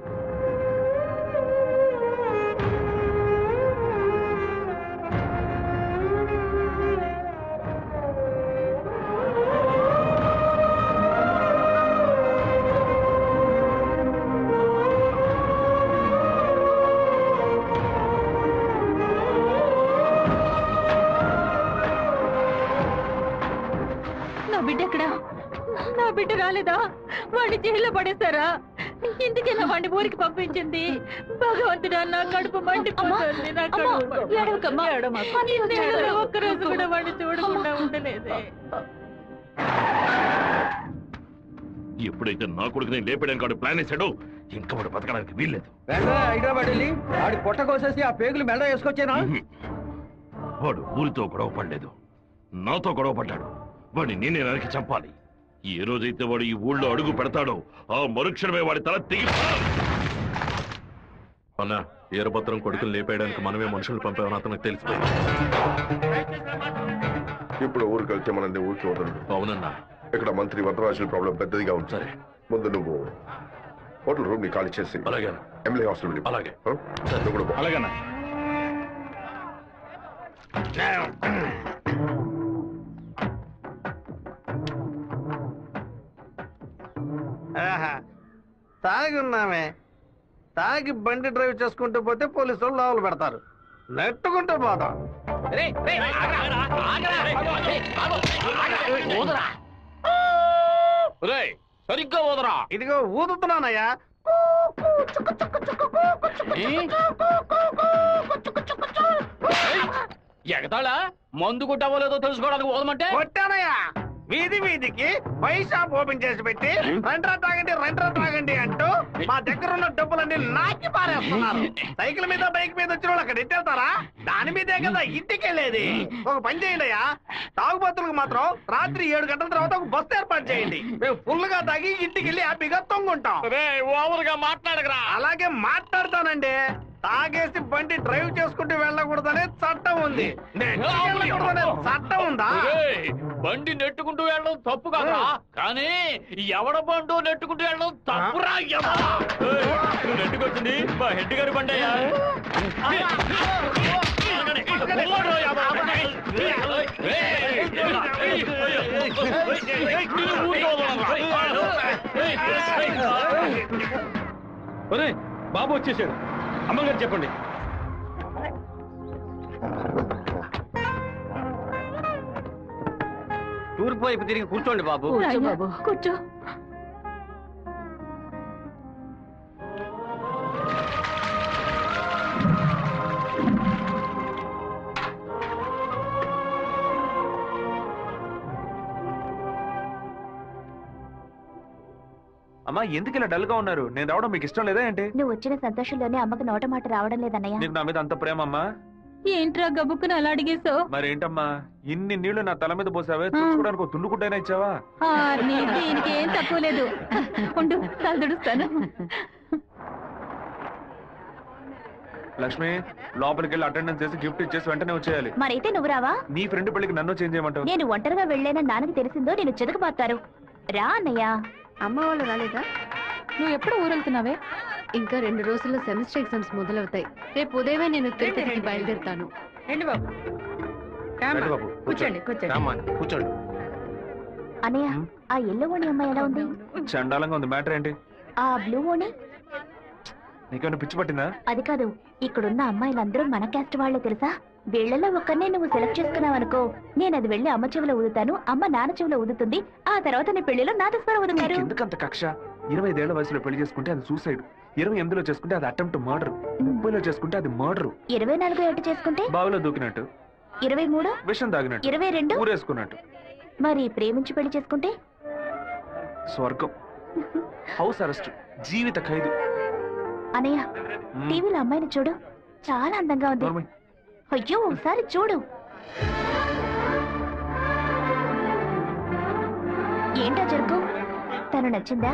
నా బిడ్డ ఎక్కడా నా బిడ్డ రాలేదా వాడిని జైల్లో పడేశారా ఇందుకేనా వాడిని ఊరికి పంపించింది భగవంతుడా నా కడుపు మండిపోతుంది నా కడుపు ఇన్నేళ్ళలో ఒక్కరోజు కూడా వాడిని చూడకుండా ఉండలేదే ఎప్పుడైతే నా కొడుకుని లేపడానికి వాడు ప్లాన్ వేశాడో ఇంకా వాడు బతకడానికి వీల్లేదు వెంటనే హైదరాబాద్ వెళ్ళి ఆడి పొట్ట కోసేసి ఆ పేగులు మెడ వేసుకొచ్చేనా వాడు ఊరితో గొడవ పడలేదు నాతో గొడవ పడ్డాడు వాడిని నేనే నరికి చంపాలి ఏ రోజైతే వాడు ఈ ఊళ్ళో అడుగు పెడతాడో ఆ మరుక్షణమే వాడి తల తెగి అన్న ఈరభద్రం కొడుకుని లేపేయడానికి మనమే మనుషులు పంపామని అతనికి తెలిసిపోయింది ఇప్పుడు ఊరికి వెళ్తే మనల్ని ఊరికి వదలడు అవునన్నా ఇక్కడ మంత్రి వరదరాజుల ప్రాబ్లం పెద్దదిగా ఉంది సరే ముందు నువ్వు హోటల్ రూమ్ ని ఖాళీ చేసి అలాగే ఎమ్మెల్యే హాస్టల్ అలాగే నువ్వు కూడా పో. అలాగేనా ఆహా. తాగి ఉన్నామే తాగి బండి డ్రైవ్ చేసుకుంటూ పోతే పోలీసు వాళ్ళు లోపల పెడతారు నెట్టుకుంటూ పోదాం సరిగ్గా ఊదరా ఇదిగో ఊదుతున్నానయ్యా ఎగతాళా మందు కొట్టావో తెలుసుకోవడానికి పోదమంటే కొట్టానయ్యా వీధి వీధికి పై షాప్ ఓపెన్ చేసి పెట్టి రెండ్రా తాగండి రెండ్రా తాగండి అంటూ మా దగ్గర ఉన్న డబ్బులన్నీ నాకి పారేస్తున్నారు సైకిల్ మీద బైక్ మీద వచ్చిన వాళ్ళు అక్కడ ఎట్టేస్తారా దాని మీదే కదా ఇంటికి వెళ్ళేది ఒక పని చేయండి అయ్యా తాగుబోతులకు మాత్రం రాత్రి ఏడు గంటల తర్వాత ఒక బస్సు ఏర్పాటు చేయండి మేము ఫుల్ గా తాగి ఇంటికి వెళ్ళి హ్యాపీగా తొంగుంటాం ఓవర్ గా మాట్లాడగరా అలాగే మాట్లాడతానండి తాగేసి బండి డ్రైవ్ చేసుకుంటూ వెళ్ళకూడదనే చట్టం ఉంది నెట్టుకెళ్ళకూడదనే చట్టం ఉందా ఏయ్, బండి నెట్టుకుంటూ వెళ్ళడం తప్పు కాదురా కానీ ఎవడ బండు నెట్టుకుంటూ వెళ్ళడం తప్పురా ఎవడా? ఏయ్, నువ్వు నెట్టుకొచ్చింది మా హెడ్ గారి బండి అయ్యా ఒరే బాబు వచ్చేసాడు అమ్మగారు చెప్పండి తూర్పు వైపు తిరిగి కూర్చోండి బాబు కూర్చో బాబు కూర్చో అమ్మా ఎందుకు ఇలా డల్ గా ఉన్నారు నేను రావడం మీకు ఇష్టం లేదా ఏంటి నువ్వు వచ్చిన సంతోషంలోనే అమ్మకి నోట మాట రావడం లేదన్నయ్య నీకు నా మీద అంత ప్రేమ అమ్మా ఏంట్రా గబుక్కుని అలా అడిగేశావు మరి ఏంటమ్మా ఇన్ని నీళ్లు నా తల మీద పోసావే తుడుచుకోవడానికి ఒక తుండుకుంటైనా ఇచ్చావా దీనికి ఏం తక్కువ లేదు ఉండు తలదుడుస్తాను లక్ష్మి లోపలికి వెళ్ళి అటెండెన్స్ చేసి గిఫ్ట్ ఇచ్చేసి వెంటనే వచ్చేయాలి మరైతే నువ్వు రావా నీ ఫ్రెండ్ పెళ్లికి నన్ను చేంజ్ చేయమంటావు నేను ఒంటరిగా వెళ్ళానని నాన్నకి తెలిసిందో నేను చెదకబాతారు రా అన్నయ్య అమ్మ వాళ్ళు రాలేదా నువ్వు ఎప్పుడు ఊరెళ్తున్నావే ఇంకా రెండు రోజుల్లో సెమిస్టర్ ఎగ్జామ్స్ మొదలవుతాయి రేపు ఉదయమే నేను తిరుపతికి బయలుదేరుతాను రండి బాబు రండి బాబు కూర్చోండి కూర్చోండి రామ్మా కూర్చోండి అనయ్య ఆ ఎల్లో ఓణి అమ్మాయి ఎలా ఉంది చండాలంగా ఉంది మ్యాటర్ ఏంటి ఆ బ్లూ ఓణి నీకేమైనా పిచ్చి పట్టిందా అది కాదు ఇక్కడున్న అమ్మాయిలందరూ మన క్యాస్ట్ వాళ్ళే తెలుసా వీళ్ళలో ఒక్కరినే నువ్వు సెలెక్ట్ చేసుకున్నావు అనుకో నేను అది వెళ్ళి అమ్మ చెవిలో ఊదుతాను అమ్మ నాన్న చెవిలో ఊదుతుంది ఆ తర్వాత నీ పెళ్లిలో నాతో స్వరం ఊదుతారు ఎందుకంత కక్ష ఇరవై ఐదేళ్ల వయసులో పెళ్లి చేసుకుంటే అది సూసైడ్ ఇరవై ఎనిమిదిలో చేసుకుంటే అది అటెంప్ట్ మర్డర్ ముప్పైలో చేసుకుంటే అది మర్డర్ ఇరవై నాలుగు ఏటు చేసుకుంటే బావిలో దూకినట్టు ఇరవై మూడు విషం తాగినట్టు ఇరవై రెండు ఊరేసుకున్నట్టు మరి ప్రేమించి పెళ్లి చేసుకుంటే స్వర్గం హౌస్ అరెస్ట్ జీవిత ఖైదు అనయ్య మ్మ్. టీవీలో అమ్మాయిని చూడు చాలా అందంగా ఉంది అయ్యో ఒకసారి చూడు ఏంటా జరుగు తను నచ్చిందా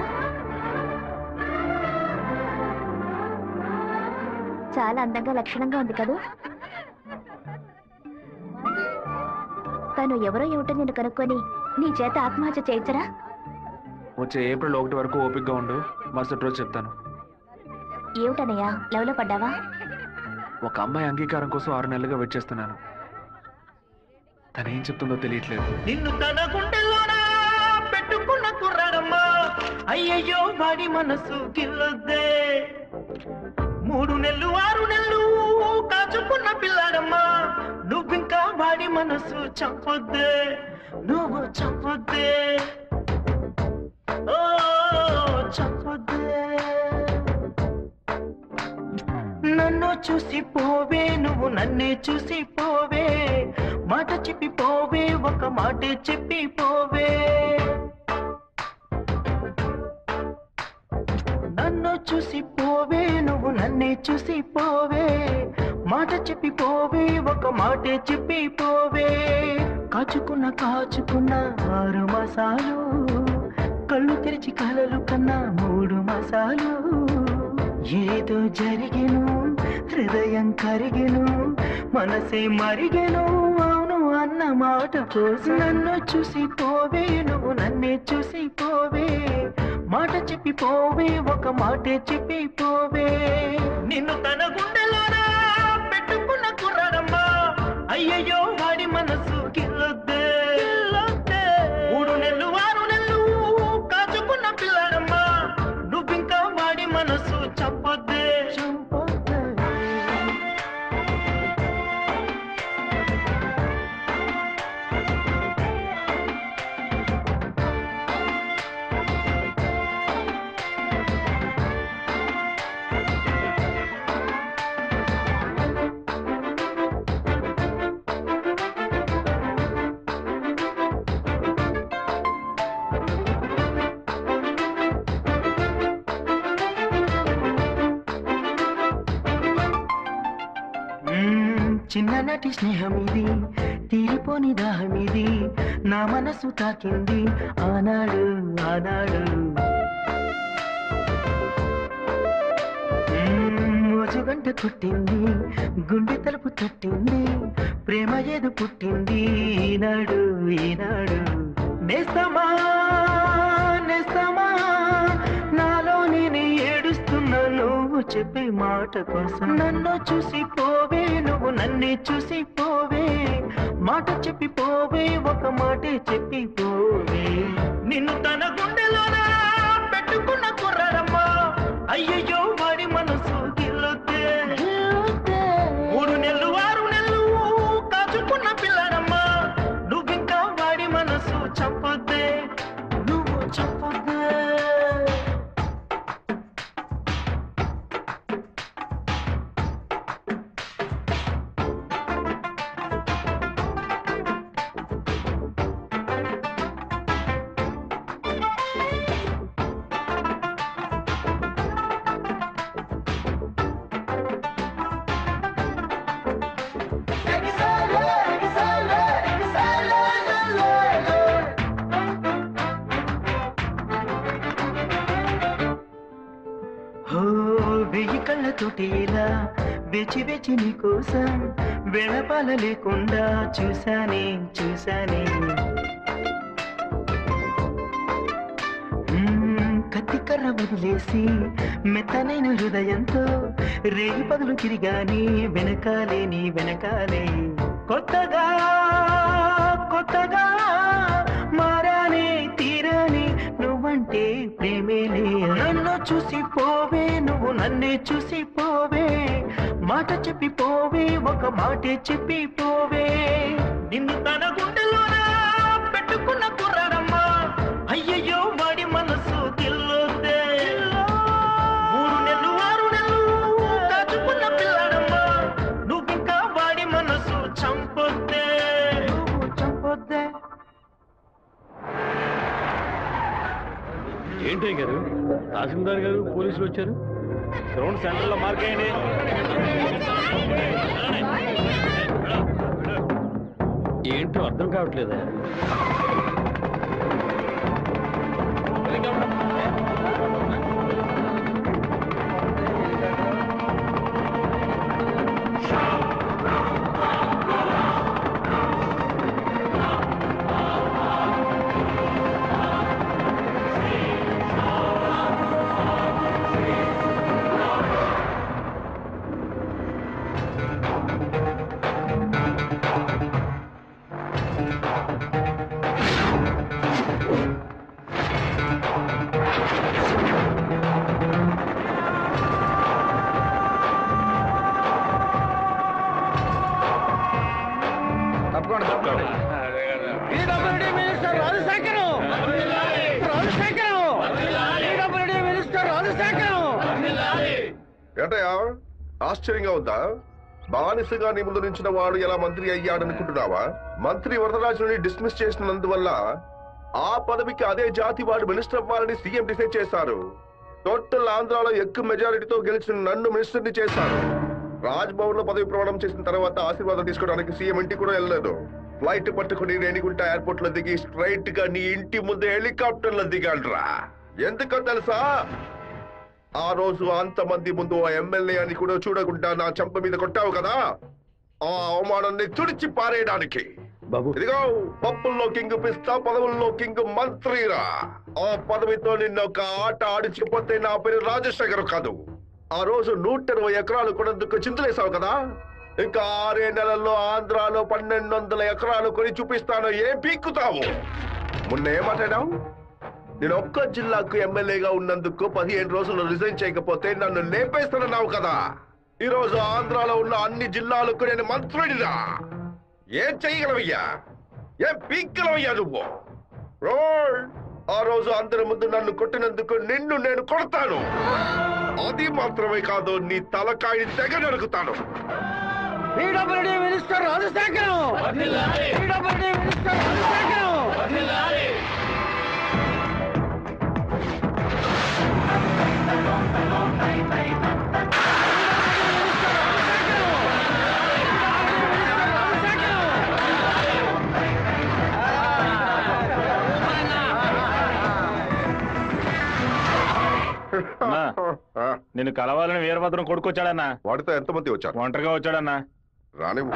చాలా అందంగా లక్షణంగా ఉంది కదూ తను ఎవరో ఏమిటో నేను కనుక్కొని నీ చేత ఆత్మహత్య చేయించరా వచ్చే ఏప్రిల్ ఒకటి వరకు ఓపిక్గా ఉండు మరుసటి రోజు చెప్తాను ఏమిటనయ్యా లవ్లో పడ్డావా ఒక అమ్మాయి అంగీకారం కోసం ఆరు నెలలుగా వెయిట్ చేస్తున్నాను తను ఏం చెప్తుందో తెలియట్లేదు నిన్ను తన గుండెలోనా పెట్టుకున్న కుర్రాడమ్మా అయ్యయ్యో వాడి మనసు గిల్లొద్దే మూడు నెలలు ఆరు నెలలు కాచుకున్న పిల్లాడమ్మా నువ్వింకా వాడి మనసు చంపొద్దే నువ్వు చంపొద్దే ఓ చంపొద్దే నన్ను చూసి పోవే నువ్వు నన్నే చూసి పోవే మాట చెప్పి పోవే ఒక మాట చెప్పి పోవే నన్ను చూసి పోవే నువ్వు నన్నే చూసి పోవే మాట చెప్పి పోవే ఒక మాట చెప్పి పోవే కాచుకున్న కాచుకున్న ఆరు మాసాలు కళ్ళు తెరిచి కలలు కన్నా మూడు మాసాలు ఏదో జరిగెను హృదయం కరిగెను మనసే మరిగెను అవును అన్న మాట కోసం నన్ను చూసి పోవే నువ్వు నన్నే చూసి పోవే మాట చెప్పి పోవే ఒక మాట చెప్పి పోవే నిన్ను తన గుండెలోనా పెట్టుకున్న కుర్రాడమ్మా అయ్యయ్యో వాడి మనసు గిల్లొద్దే మూడు నెలలు ఆరు నెలలు కాచుకున్న పిల్లాడమ్మా నువ్వింకా వాడి మనసు చంపొద్దే చంపొద్దే మ్మ్, చిన్ననాటి స్నేహం ఇది తీరిపోని దాహం ఇది నా మనసు తాకింది ఆనాడు ఆనాడు మ్మ్, మోజుగంట కొట్టింది గుండె తలుపు తట్టింది ప్రేమ ఏదో పుట్టింది ఈనాడు ఈనాడు నేస్తమా నేస్తమా నాలో నేను ఏడుస్తున్నా నువ్వు చెప్పే మాట కోసం నన్ను చూసి పోవే నువ్వు నన్నే చూసి పోవే మాట చెప్పి పోవే ఒక మాటే చెప్పి పోవే నిన్ను తన గుండెలోనా పెట్టుకున్న కుర్రాడమ్మా అయ్యయ్యో వాడి మనసు గిల్లొద్దే మూడు నెలలు ఆరు నెలలు కాచుకున్న పిల్లాడమ్మా నువ్వింకా వాడి మనసు చంపొద్దే నువ్వు చంపొద్దే హో వెయ్యి కళ్ళతోటి ఇలా వేచి వేచి నీ కోసం వెళపాల లేకుండా చూశానే చూశానే మ్మ్, కత్తి కర్ర వదిలేసి మెత్తనైన హృదయంతో రేగి పగలు తిరిగాని వెనకాలే నీ వెనకాలే కొత్తగా కొత్తగా మారానే తీరాని నువ్వంటే ప్రేమేలే నన్ను చూసి పోవే నువ్వు నన్నే చూసి పోవే మాట చెప్పి పోవే ఒక మాటే చెప్పి పోవే నిన్ను తన గుండెలోనా పెట్టుకున్న కుర్రాడమ్మా అయ్యయ్యో వాడి మనసు గిల్లొద్దే మూడు నెలలు ఆరు నెలలు దాచుకున్న పిల్లాడమ్మా నువ్వింకా వాడి మనసు చంపొద్దే నువ్వు చంపొద్దే ఏంటి గారు తహసీల్దార్ గారు పోలీసులు వచ్చారు గ్రౌండ్ సెంటర్ లో మార్క్ అయ్యండి ఏంటో అర్థం కావట్లేదా తప్పకుండా తప్పకుండా PWD minister Rajasekharam Rajasekharam PWD minister Rajasekharam ఏంటయ్యా ఆశ్చర్యంగా ఉందా బానిసగా నీ ముందు నించిన వాడు ఎలా మంత్రి అయ్యాడనుకుంటున్నావా మంత్రి వరదరాజుని డిస్మిస్ చేసినందువల్ల ఆ పదవికి అదే జాతి వాడు మినిస్టర్ అవ్వాలని సీఎం డిసైడ్ చేశారు టోటల్ ఆంధ్రాలో ఎక్కువ మెజారిటీతో గెలిచిన నన్ను మినిస్టర్ని చేశారు రాజ్ భవన్ లో పదవి ప్రమాణం చేసిన తర్వాత ఆశీర్వాదం తీసుకోవడానికి సీఎం ఇంటికి కూడా వెళ్ళలేదు ఫ్లైట్ పట్టుకుని రేణిగుంట ఎయిర్పోర్ట్ లో దిగి స్ట్రైట్ గా నీ ఇంటి ముందు హెలికాప్టర్ లో దిగాడ్రా ఎందుకో తెలుసా ఆ రోజు అంతమంది ముందు ఆ ఎమ్మెల్యే అని కూడా చూడకుండా నా చెంప మీద కొట్టావు కదా ఆ అవమానాన్ని తుడిచి పారేయడానికి బాబు ఇదిగో పప్పుల్లో కింగ్ పిస్తా పదవుల్లో కింగ్ మంత్రిరా ఆ పదవితో నిన్న ఒక ఆట ఆడించకపోతే నా పేరు రాజశేఖర్ కాదు ఆ రోజు నూట ఇరవై ఎకరాలు కొనేందుకు చింతలేసావు కదా ఇంకా ఆరే నెలల్లో ఆంధ్రాలో పన్నెండు వందల ఎకరాలు కొని చూపిస్తాను ఏం పీక్కుతావు మొన్న ఏమాటాడావు నేను ఒక్క జిల్లాకు ఎమ్మెల్యేగా ఉన్నందుకు పదిహేను రోజులు రిజైన్ చేయకపోతే నన్ను లేపేస్తానన్నావు కదా ఈ రోజు ఆంధ్రాలో ఉన్న అన్ని జిల్లాలకు నేను మంత్రుడినా ఏం చెయ్యగలవయ్యా ఏం పీక్కలవయ్యా నువ్వు రోల్ ఆ రోజు అందరి ముందు నన్ను కొట్టినందుకు నిన్ను నేను కొడతాను అది మాత్రమే కాదు నీ తలకాయ తెగ నరుకుతాను PWD minister Rajasekharam PWD minister Rajasekharam అన్నా, నిన్ను కలవాలని వీరభద్రం కొడుకొచ్చాడన్నా వాడితో ఎంతమంది వచ్చారు ఒంటరిగా వచ్చాడన్నా రానివ్వు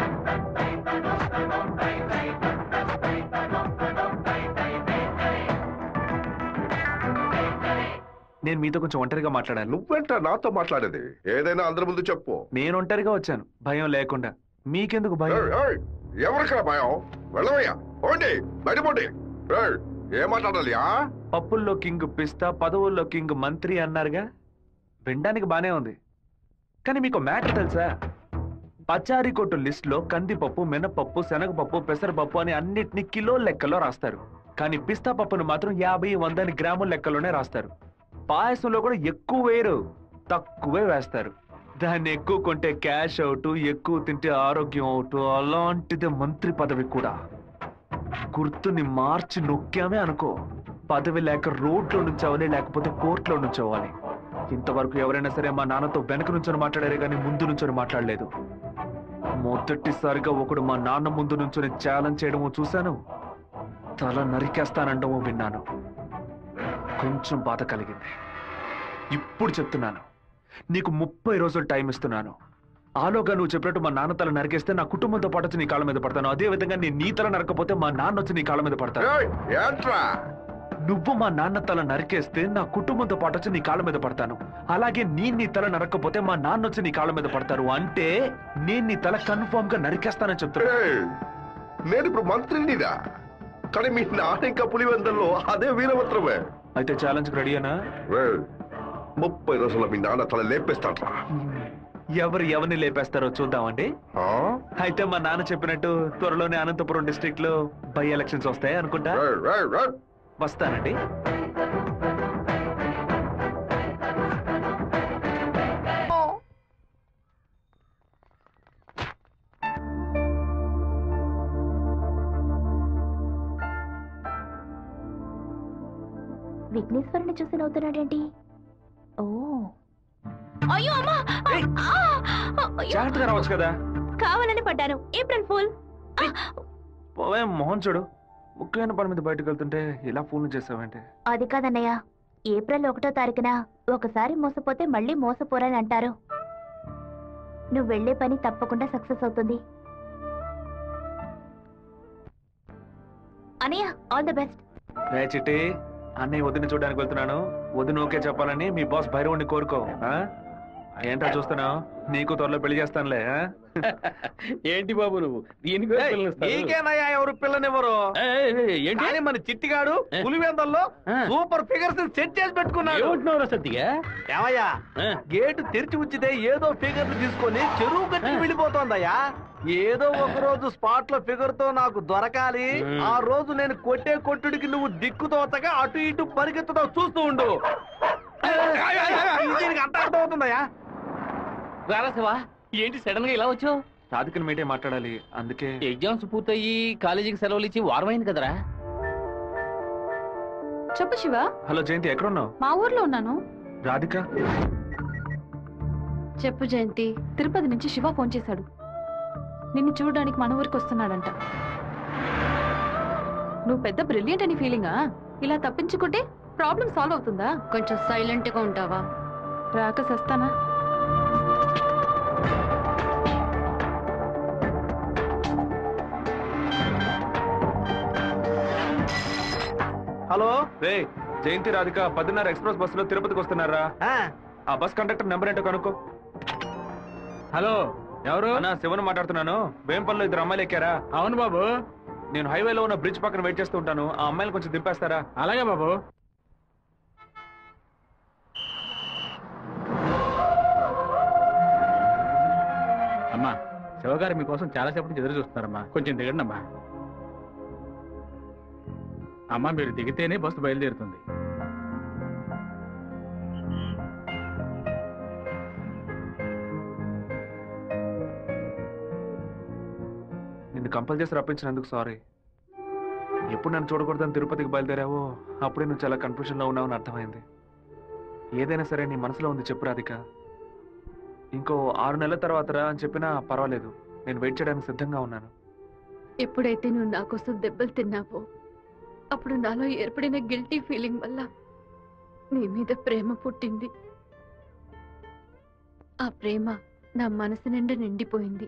నేను మీతో కొంచెం ఒంటరిగా మాట్లాడాను నువ్వెంట నాతో మాట్లాడేది ఏదైనా అందరి ముందు చెప్పు నేను ఒంటరిగా వచ్చాను భయం లేకుండా మీకెందుకు భయం ఏయ్, ఏయ్, ఎవరికరా భయం వెళ్ళవయ్యా పోండి బయటపోండి ఏయ్, ఏం మాట్లాడాలి ఆ? పప్పుల్లో కింగ్ పిస్తా పదవుల్లో కింగ్ మంత్రి అన్నారుగా వినడానికి బానే ఉంది కానీ మీకు మ్యాటర్ తెలుసా పచారీ కొట్టు లిస్ట్ లో కందిపప్పు మినపప్పు శనగపప్పు పెసరపప్పు అని అన్నిటిని కిలో లెక్కలో రాస్తారు కానీ పిస్తా పప్పును మాత్రం యాభై వందని గ్రాముల లెక్కలోనే రాస్తారు పాయసంలో కూడా ఎక్కువ వేరు తక్కువే వేస్తారు దాన్ని ఎక్కువ కొంటే క్యాష్ అవుట్ ఎక్కువ తింటే ఆరోగ్యం అవుట్ అలాంటిదే మంత్రి పదవి కూడా గుర్తుని మార్చి నొక్కామే అనుకో పదవి లేక రోడ్లో నుంచోవాలి లేకపోతే కోర్టులో నుంచోవాలి ఇంతవరకు ఎవరైనా సరే మా నాన్నతో వెనక నుంచొని మాట్లాడారే కానీ ముందు నుంచొని మాట్లాడలేదు మొదటిసారిగా ఒకడు మా నాన్న ముందు నుంచొని ఛాలెంజ్ చేయడమో చూశాను తల నరికేస్తానండమో విన్నాను కొంచెం బాధ కలిగింది ఇప్పుడు చెప్తున్నాను నీకు ముప్పై రోజులు టైం ఇస్తున్నాను ఆలోగా నువ్వు చెప్పినట్టు మా నాన్న తల నరికేస్తే నా కుటుంబంతో పాటు వచ్చి నీ కాళ్ళ మీద పడతాను అదే విధంగా నేను నీ తల నరకపోతే మా నాన్న వచ్చి నీ కాళ్ళ మీద పడతాను ఏయ్, ఏంట్రా నువ్వు మా నాన్న తల నరికేస్తే నా కుటుంబంతో పాటు వచ్చి నీ కాళ్ళ మీద పడతాను అలాగే నేను నీ తల నరకపోతే మా నాన్న వచ్చి నీ కాళ్ళ మీద పడతారు అంటే నేను నీ తల కన్ఫర్మ్ గా నరికేస్తానని చెప్తున్నా ఏయ్, నేను ఇప్పుడు మంత్రినిరా కానీ మీ నాన్న ఇంకా పులివెందల్లో అదే వీరభద్రమే అయితే ఛాలెంజ్ రెడీనా ఏయ్, ముప్పై రోజుల్లో మీ నాన్న తల లేపేస్తాడ్రా ఎవరు ఎవరిని లేపేస్తారో చూద్దామండి ఆ? అయితే మా నాన్న చెప్పినట్టు త్వరలోనే అనంతపురం డిస్ట్రిక్ట్ లో బై ఎలక్షన్స్ వస్తాయి అనుకుంటా ఏయ్, ఏయ్, ఏయ్. వస్తానండి విఘ్నేశ్వరుని చూసి నవ్వుతున్నాడేంటి ఓ అయ్యో అమ్మా ఆ! అయ్యో! జాగ్రత్తగా రావచ్చు కదా కావాలని పడ్డాను ఏప్రిల్ ఫుల్ పోవే మోహన్ చూడు ముఖ్యమైన పని మీద బయటకు వెళ్తుంటే ఇలా ఫోన్ చేసావంటే అది కాదన్నయ్య ఏప్రిల్ ఒకటో తారీఖున ఒకసారి మోసపోతే మళ్ళీ మోసపోరని అంటారు నువ్వు వెళ్ళే పని తప్పకుండా సక్సెస్ అవుతుంది అనయ్య ఆల్ ద బెస్ట్ రే చిట్టి అన్నయ్య వదిన చూడడానికి వెళ్తున్నాను వదిన ఓకే చెప్పాలని మీ బాస్ భైరవుని కోరుకో ఆ? ఏంటో చూస్తున్నావు నీకు త్వరలో పెళ్లి చేస్తానులే ఆ? ఏంటి బాబు నువ్వు దీనికి ఏయ్, నీకేనయ్యా ఎవరు పిల్లనివ్వరు ఏంటి? కానీ మన చిట్టిగాడు పులివెందల్లో సూపర్ ఫిగర్స్ సెట్ చేసి పెట్టుకున్నాడు ఏమంటున్నావురా సత్తిగా ఏమయ్యా గేటు తెరిచి ఉంచితే ఏదో ఫిగర్ తీసుకొని చెరువు కట్టి వెళ్ళిపోతోందయ్యా ఏదో ఒక రోజు స్పాట్ లో ఫిగర్ తో నాకు దొరకాలి మ్మ్. ఆ రోజు నేను కొట్టే కొట్టుడికి నువ్వు దిక్కు తోచగా అటు ఇటు పరిగెత్తుతావు చూస్తూ ఉండు దీనికి అంత అర్థం అవుతుందయ్యా రారా శివా ఏంటి సడన్ గా ఇలా వచ్చావు రాధికని మీటే మాట్లాడాలి అందుకే ఎగ్జామ్స్ పూర్తయి కాలేజీకి సెలవులు ఇచ్చి వారం అయింది కదరా చెప్పు శివ హలో జయంతి ఎక్కడున్నావు మా ఊర్లో ఉన్నాను రాధిక చెప్పు జయంతి తిరుపతి నుంచి శివ ఫోన్ చేశాడు నిన్ను చూడడానికి మన ఊరికి వస్తున్నాడంట నువ్వు పెద్ద బ్రిలియంట్ అని ఫీలింగా ఇలా తప్పించుకుంటే ప్రాబ్లం సాల్వ్ అవుతుందా కొంచెం సైలెంట్ గా ఉంటావా రాక సస్తానా హలో రే జయంతి రాధిక పదిన్నర ఎక్స్ప్రెస్ బస్సులో తిరుపతికి వస్తున్నారా ఆ బస్ కండక్టర్ నెంబర్ ఏంటో కనుక్కో హలో ఎవరు అన్నా శివన్ మాట్లాడుతున్నాను వేంపల్లో ఇద్దరు అమ్మాయిలు ఎక్కారా అవును బాబు నేను హైవేలో ఉన్న బ్రిడ్జ్ పక్కన వెయిట్ చేస్తూ ఉంటాను ఆ అమ్మాయిలు కొంచెం దింపేస్తారా అలాగే బాబు అమ్మా శివగారు మీకోసం చాలాసేపటి నుంచి ఎదురు చూస్తున్నారమ్మా కొంచెం దిగండి అమ్మా అమ్మా మీరు దిగితేనే బస్సు బయలుదేరుతుంది నిన్ను కంపల్ చేసి రప్పించినందుకు సారీ ఎప్పుడు నన్ను చూడకూడదని తిరుపతికి బయలుదేరావో అప్పుడే నువ్వు చాలా కన్ఫ్యూజన్లో ఉన్నావని అర్థమైంది ఏదైనా సరే నీ మనసులో ఉంది చెప్పు రాధిక ఇంకో ఆరు నెలల తర్వాత రా అని చెప్పినా పర్వాలేదు నేను వెయిట్ చేయడానికి సిద్ధంగా ఉన్నాను ఎప్పుడైతే నువ్వు నా కోసం దెబ్బలు తిన్నావో అప్పుడు నాలో ఏర్పడిన గిల్టీ ఫీలింగ్ వల్ల నీ మీద ప్రేమ పుట్టింది ఆ ప్రేమ నా మనసు నిండా నిండిపోయింది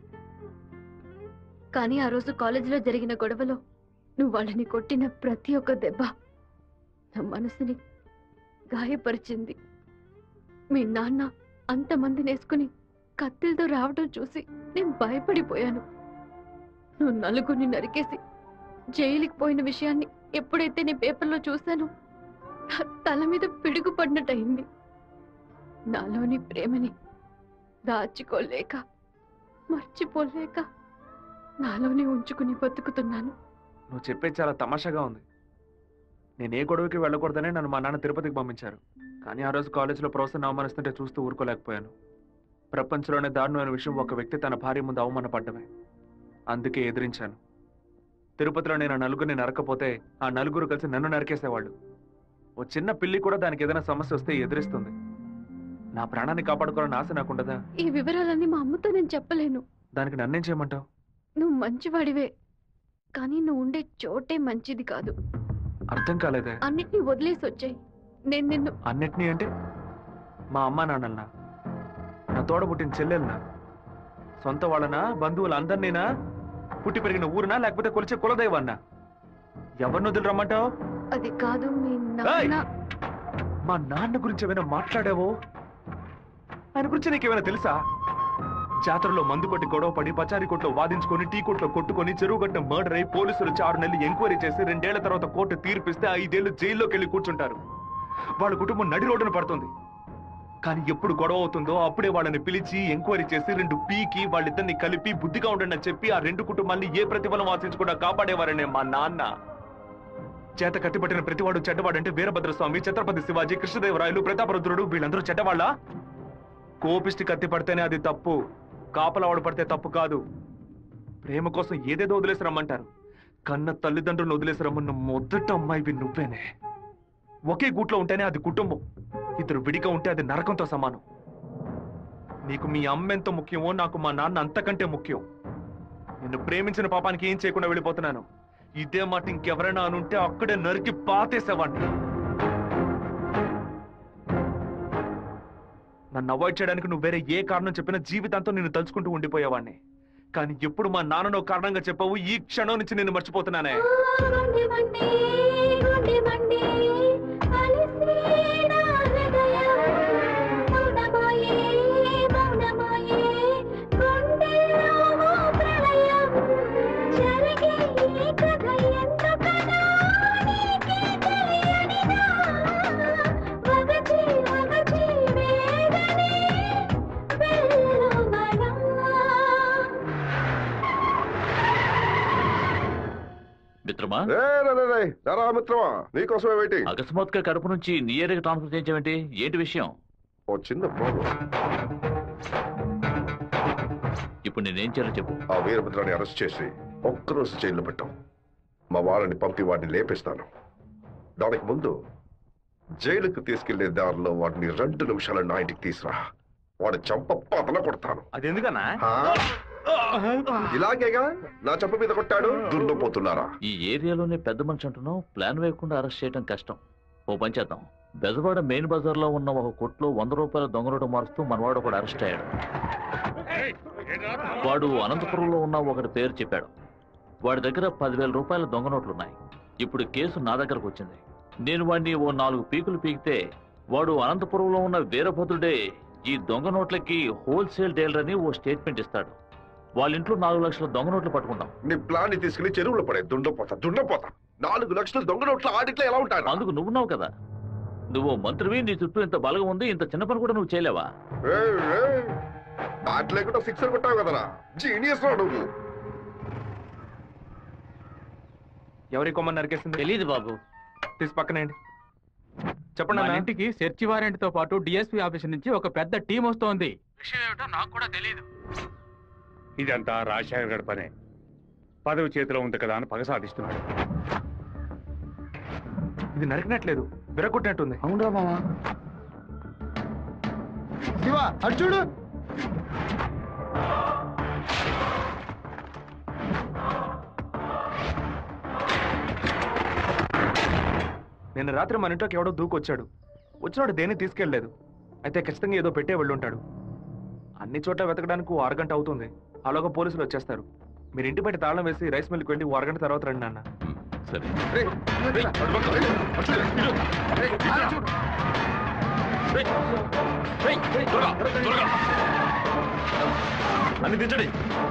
కానీ ఆ రోజు కాలేజీలో జరిగిన గొడవలో నువ్వు వాళ్ళని కొట్టిన ప్రతి ఒక్క దెబ్బ నా మనసుని గాయపరిచింది మీ నాన్న అంతమందిని వేసుకుని కత్తిలతో రావడం చూసి నేను భయపడిపోయాను నువ్వు నలుగురిని నరికేసి జైలుకి పోయిన విషయాన్ని ఎప్పుడైతే నేను పేపర్లో చూశానో నా తల మీద పిడుగు పడినట్టయింది నాలోని ప్రేమని దాచుకోలేక మర్చిపోలేక నాలోనే ఉంచుకుని బతుకుతున్నాను నువ్వు చెప్పేది చాలా తమాషాగా ఉంది నేను ఏ గొడవకి వెళ్ళకూడదనే నన్ను మా నాన్న తిరుపతికి పంపించారు కానీ ఆ రోజు కాలేజీలో ప్రొఫెసర్ అవమానిస్తుంటే చూస్తూ ఊరుకోలేకపోయాను ప్రపంచంలోనే దారుణమైన విషయం ఒక వ్యక్తి తన భార్య ముందు అవమానపడ్డమే అందుకే ఎదిరించాను తిరుపతిలో నేను ఆ నలుగురిని నరకపోతే ఆ నలుగురు కలిసి నన్ను నరికేసేవాళ్ళు ఓ చిన్న పిల్లి కూడా దానికి ఏదైనా సమస్య వస్తే ఎదిరిస్తుంది నా ప్రాణాన్ని కాపాడుకోవాలని ఆశ నాకుండదా ఈ వివరాలన్నీ మా అమ్మతో నేను చెప్పలేను దానికి నన్నేం చేయమంటావు నువ్వు మంచివాడివే కానీ నువ్వు ఉండే చోటే మంచిది కాదు అర్థం కాలేదే అన్నిటినీ వదిలేసి వచ్చాయి నేను నిన్ను అన్నిటినీ అంటే మా అమ్మ నాన్నలనా నా తోడబుట్టిన చెల్లెలనా సొంత వాళ్ళనా బంధువులందరినీనా పుట్టి పెరిగిన ఊరునా లేకపోతే కొలిచే కులదైవాన్నా ఎవరిని వదిలి రమ్మంటావు అది కాదు మీ ఏయ్! నాన్న మా నాన్న గురించి ఏమైనా మాట్లాడావో ఆయన గురించి నీకేమైనా తెలుసా జాతరలో మందు కొట్టి గొడవ పడి పచారీ కొట్లో వాదించుకొని టీ కొట్లో కొట్టుకొని చెరువు గట్ట మర్డర్ అయి పోలీసులు వచ్చి ఆరు నెలలు ఎంక్వైరీ చేసి రెండేళ్ల తర్వాత కోర్టు తీర్పిస్తే ఐదేళ్లు జైల్లోకి వెళ్ళి కూర్చుంటారు వాళ్ళ కుటుంబం నడి రోడ్డున పడుతుంది కానీ ఎప్పుడు గొడవ అవుతుందో అప్పుడే వాళ్ళని పిలిచి ఎంక్వైరీ చేసి రెండు పీకి వాళ్ళిద్దరిని కలిపి బుద్ధిగా ఉండండి అని చెప్పి ఆ రెండు కుటుంబాన్ని ఏ ప్రతిఫలం ఆశించకుండా కాపాడేవారనే మా నాన్న చేత కట్టిపట్టిన ప్రతివాడు చెడ్డవాడంటే వీరభద్రస్వామి ఛత్రపతి శివాజీ కృష్ణదేవరాయలు ప్రతాపరుద్రుడు వీళ్ళందరూ చెడ్డవాళ్ళ కోపిష్టి కత్తి పడితేనే అది తప్పు కాపలవాడు పడితే తప్పు కాదు ప్రేమ కోసం ఏదేదో వదిలేసి రమ్మంటారు కన్న తల్లిదండ్రులను వదిలేసి రమ్మన్న మొదట అమ్మాయివి నువ్వేనే ఒకే గూట్లో ఉంటేనే అది కుటుంబం ఇద్దరు విడిగా ఉంటే అది నరకంతో సమానం నీకు మీ అమ్మ ఎంత ముఖ్యమో నాకు మా నాన్న అంతకంటే ముఖ్యం నిన్ను ప్రేమించిన పాపానికి ఏం చేయకుండా వెళ్ళిపోతున్నాను ఇదే మాట ఇంకెవరైనా అనుంటే అక్కడే నరికి పాతేసేవాడిని నన్ను అవాయిడ్ చేయడానికి నువ్వు వేరే ఏ కారణం చెప్పినా జీవితాంతం నిన్ను తలుచుకుంటూ ఉండిపోయేవాడిని కానీ ఎప్పుడు మా నాన్నను ఒక కారణంగా చెప్పావు ఈ క్షణం నుంచి నేను మర్చిపోతున్నానే గుండె మండి గుండె మండి అలసి నా హృదయం మౌనమాయే మౌనమాయే గుండెలో ఓ ప్రళయం జరిగే ఈ కథ ఎందుకనో నీకే తెలియనిదా వగచి వగచి వేదనే వెల్లువనా మిత్రమా రే, రే, రే, రే, రారా మిత్రమా నీకోసమే వెయిటింగ్ అకస్మాత్తుగా కడుపు నుంచి నీ ఏరియాకి ట్రాన్స్ఫర్ చేయించావేంటి ఏంటి విషయం ఓ చిన్న ప్రాబ్లం ఇప్పుడు నేనేం చేయాలో చెప్పు ఆ వీరభద్రాన్ని అరెస్ట్ చేసి ఒక్కరోజు జైల్లో పెట్టాం మా వాళ్ళని పంపి వాడిని లేపేస్తాను దానికి ముందు జైలుకు తీసుకెళ్లే దారిలో వాడిని రెండు నిమిషాల నా ఇంటికి తీసురా వాడి చంప పతల కొడతాను అది ఎందుకన్నా ఆ? ఇలాగేగా నా చంప మీద కొట్టాడు దున్నపోతున్నారా ఈ ఏరియాలోనే పెద్ద మనిషి అంటున్నావు ప్లాన్ వేయకుండా అరెస్ట్ చేయడం కష్టం ఓ పని చేద్దాం బెజవాడ మెయిన్ బజార్ లో ఉన్న ఒక కొట్లో వంద రూపాయల దొంగ నోటు మారుస్తూ మనవాడు ఒకడు అరెస్ట్ అయ్యాడు వాడు అనంతపురంలో ఉన్న ఒకటి పేరు చెప్పాడు వాడి దగ్గర పదివేల రూపాయల దొంగ నోట్లున్నాయి ఇప్పుడు కేసు నా దగ్గరకు వచ్చింది నేను వాడిని ఓ నాలుగు పీకులు పీకితే వాడు అనంతపురంలో ఉన్న వీరభద్రుడే ఈ దొంగ నోట్లకి హోల్సేల్ డీలర్ అని ఓ స్టేట్మెంట్ ఇస్తాడు వాళ్ళ ఇంట్లో నాలుగు లక్షల దొంగ నోట్లు పట్టుకుంటాం నీ ప్లాన్ ని తీసుకుని చెరువులో పడే దుండపోతా దుండపోతా నాలుగు లక్షలు దొంగ నోట్ల ఆడిట్లో ఎలా ఉంటాయి అందుకు నువ్వున్నావు కదా నువ్వు మంత్రివి నీ చుట్టూ ఇంత బలగం ఉంది ఇంత చిన్న పని కూడా నువ్వు చేయలేవా బ్యాట్ లేకుండా సిక్సర్ కొట్టావు కదరా జీనియస్ రా నువ్వు ఎవరి కొమ్మని నరికేసింది తెలీదు బాబు తీసి పక్కనేయండి చెప్పండి మన అన్న. ఇంటికి సెర్చ్ వారెంట్ తో పాటు డిఎస్పీ ఆఫీస్ నుంచి ఒక పెద్ద టీం వస్తోంది విషయం ఏమిటో నాకు కూడా తెలియదు ఇదంతా రాజశేఖర్ గడి పనే పదవి చేతిలో ఉంది కదా అని పగ సాధిస్తున్నాడు ఇది నరికినట్లేదు విరగొట్టినట్టుంది అవునరా మామా శివ అటు చూడు నిన్న రాత్రి మన ఇంట్లోకి ఎవడో దూకొచ్చాడు వచ్చినాడు దేన్ని తీసుకెళ్ళలేదు అయితే ఖచ్చితంగా ఏదో పెట్టే వెళ్ళుంటాడు అన్ని చోట్ల వెతకడానికి ఓ అరగంట అవుతుంది అలాగా పోలీసులు వచ్చేస్తారు మీరు ఇంటి బయట తాళం వేసి రైస్ మిల్కి వెళ్ళి ఓ అరగంట తర్వాత రండి నాన్న సరే అన్ని దించండి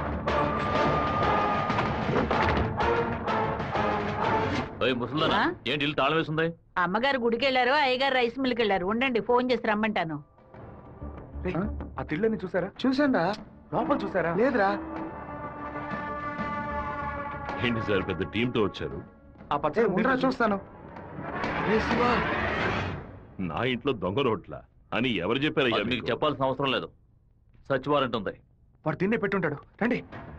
ఓయ్ ముసల్దానా ఏంటి ఇల్లు తాళం వేసింది అమ్మగారు గుడికి వెళ్ళారు అయ్యగారు రైస్ మిల్కి వెళ్ళారు ఉండండి ఫోన్ చేసి రమ్మంటాను ఆ తిళ్ళని చూసారా చూసారా లోపల చూసారా లేదురా ఏంటి సార్ పెద్ద టీంతో వచ్చారు ఆ పచ్చ ఉండరా చూస్తాను నా ఇంట్లో దొంగ రోట్ల అని ఎవరు చెప్పారయ్యా అది మీకు చెప్పాల్సిన అవసరం లేదు సచ్ వారెంట్ ఉంది వాడు తిన్నే పెట్టుంటాడు రండి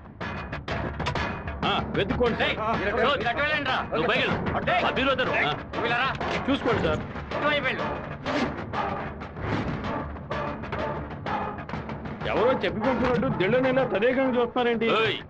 వెతుక్కోండి నువ్వు పైకి వెళ్ళు. ఆ బీరువా తెరువు. ఆ. చూసుకోండి సార్ ఎవరో చెప్పి పంపినట్టు దిళ్ళనైనా తదేకంగా చూస్తున్నారేంటి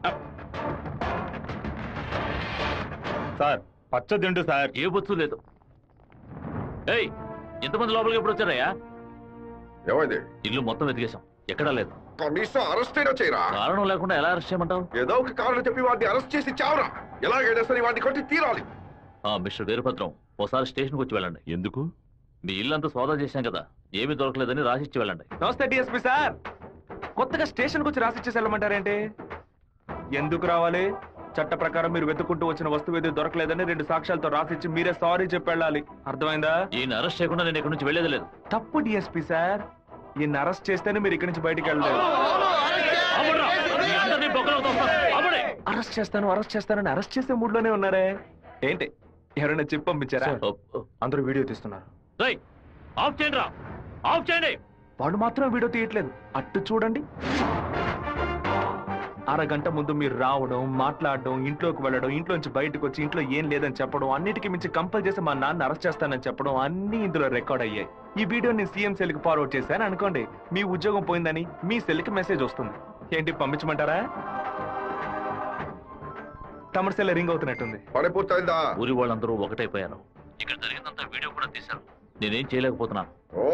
సార్ పచ్చ దిండు సార్ ఏ బొచ్చు లేదు ఏయ్ ఇంతమంది లోపలికి ఎప్పుడు వచ్చారయ్యా ఏమైంది ఇల్లు మొత్తం వెతికేశాం ఎక్కడా లేదు కనీసం అరెస్ట్ అయినా చేయరా కారణం లేకుండా ఎలా అరెస్ట్ చేయమంటావు ఏదో ఒక కారణం చెప్పి వాడిని అరెస్ట్ చేసి చావరా ఎలాగైనా సరే వాడిని కొట్టి తీరాలి ఆ మిస్టర్ వీరభద్రం ఒకసారి స్టేషన్కి వచ్చి వెళ్ళండి ఎందుకు మీ ఇల్లంతా సోదా చేశాం కదా ఏమీ దొరకలేదని రాసిచ్చి వెళ్ళండి నమస్తే డిఎస్పీ సార్ కొత్తగా స్టేషన్కి వచ్చి రాసిచ్చేసి వెళ్ళమంటారేంటి ఎందుకు రావాలి చట్ట ప్రకారం మీరు వెతుక్కుంటూ వచ్చిన వస్తువు ఏది దొరకలేదని రెండు సాక్ష్యాలతో రాసిచ్చి మీరే సారీ చెప్పి వెళ్ళాలి అర్థమైందా ఈయన అరెస్ట్ చేయకుండా నేను ఇక్కడి నుంచి వెళ్ళేది లేదు తప్పు డిఎస్పీ సార్ ఈయన అరెస్ట్ చేస్తేనే మీరు ఇక్కడి నుంచి బయటికి వెళ్ళలేదు అరెస్ట్ చేస్తాను అరెస్ట్ చేస్తానని అరెస్ట్ చేసే మూడ్లోనే ఉన్నారే ఏంటి ఎవరైనా చెప్పి పంపించారా అందరూ వీడియో తీస్తున్నారు ఆఫ్ చేయండి రా ఆఫ్ చేయండి వాడు మాత్రం వీడియో తీయట్లేదు అట్టు చూడండి అరగంట ముందు మీరు రావడం మాట్లాడడం ఇంట్లోకి వెళ్ళడం ఇంట్లోంచి బయటకు వచ్చి ఇంట్లో ఏం లేదని చెప్పడం అన్నిటికీ మించి కంపల్ చేసి మా నాన్న అరెస్ట్ చేస్తానని చెప్పడం అన్ని ఇందులో రికార్డ్ అయ్యాయి ఈ వీడియో నేను సీఎం సెల్ కి ఫార్వర్డ్ చేశాను అనుకోండి మీ ఉద్యోగం పోయిందని మీ సెల్ కి మెసేజ్ వస్తుంది ఏంటి పంపించమంటారా తమరి సెల్ రింగ్ అవుతున్నట్టుంది పని పూర్తయిందా ఊరి వాళ్ళందరూ ఒకటైపోయారు ఇక్కడ జరిగిందంతా వీడియో కూడా తీశారు నేనేం చేయలేకపోతున్నాను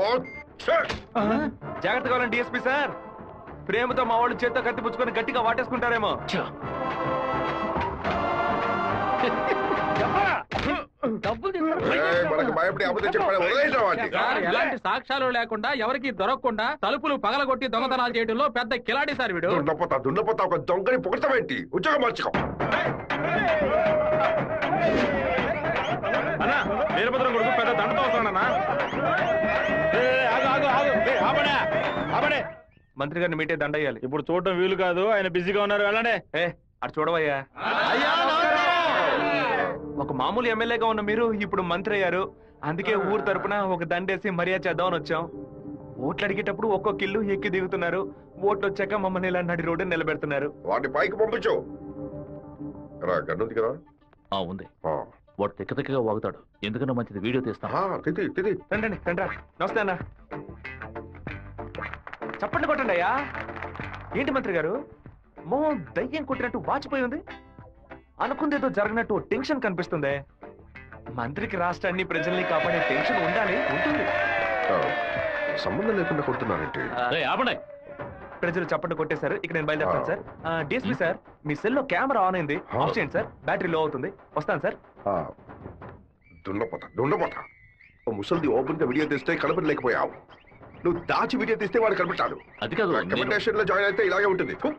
జాగ్రత్తగా ఉండండి డిఎస్పీ సార్ ప్రేమతో మా వాళ్ళు చేత్తో కత్తి పుచ్చుకొని గట్టిగా వాటేసుకుంటారేమో ఏయ్, మనకు భయపడి అబద్ధం చెప్పాడు వదిలేసాం వాడిని. సార్ ఎలాంటి సాక్ష్యాలు లేకుండా ఎవరికి దొరకకుండా తలుపులు పగలగొట్టి దొంగతనాలు చేయడంలో పెద్ద కిలాడి సార్ వీడు దున్నపోతా దున్నపోతా ఒక దొంగని పొగడతామేంటి ఉద్యోగం మార్చుకో అన్నా వీరభద్రం కొడుకు పెద్ద దండతో వస్తాడన్నా ఏ, ఆగు, ఆగు, ఆగు. ఏ, ఆపడే, ఆపడే. మంత్రి గారిని మీటే దండయ్యాలి ఇప్పుడు చూడటం వీలు కాదు ఆయన బిజీగా ఉన్నారు వెళ్ళండి ఏ అటు చూడవయ్యా ఒక మామూలు ఎమ్మెల్యేగా ఉన్న మీరు ఇప్పుడు మంత్రి అయ్యారు అందుకే ఊరు తరపున ఒక దండేసి మర్యాద చేద్దామని వచ్చాం ఓట్లు అడిగేటప్పుడు ఒక్కొక్క ఇల్లు ఎక్కి దిగుతున్నారు ఓట్లు వచ్చాక మమ్మల్ని ఇలా నడి రోడ్డు నిలబెడుతున్నారు వాడిని పైకి పంపించు రా గన్నుంది కదా ఆ ఉంది వాడు తిక్క తిక్కగా వాగుతాడు ఎందుకన్నా మంచిది వీడియో తీస్తాను తిది తిది రండి రండి రా. నమస్తే అన్న చప్పట్లు కొట్టండి అయ్యా ఏంటి మంత్రి గారు మో దయ్యం కొట్టినట్టు వాచిపోయి ఉంది అనుకుందేదో జరగనట్టు టెన్షన్ కనిపిస్తుంది మంత్రికి రాష్ట్రాన్ని ప్రజల్ని కాపాడే టెన్షన్ ఉండాలి ఉంటుంది సంబంధం లేకుండా కొడుతున్నారంటే ఆపండి ప్రజలు చప్పట్లు కొట్టేశారు ఇక నేను బయలుదేరుతాను సార్ డిఎస్పీ సార్ మీ సెల్లో కెమెరా ఆన్ అయింది ఆఫ్ చేయండి సార్ బ్యాటరీ లో అవుతుంది వస్తాను సార్ దున్నపోతా దున్నపోతా ఓ ముసలిది ఓపెన్ గా వీడియో తీస్తే కనపడలేకపోయావు నువ్వు దాచి వీడియో తీస్తే వాడు కనపడతాడు అది కాదు రికమెండేషన్ లో జాయిన్ అయితే ఇలాగే ఉంటుంది ఫు.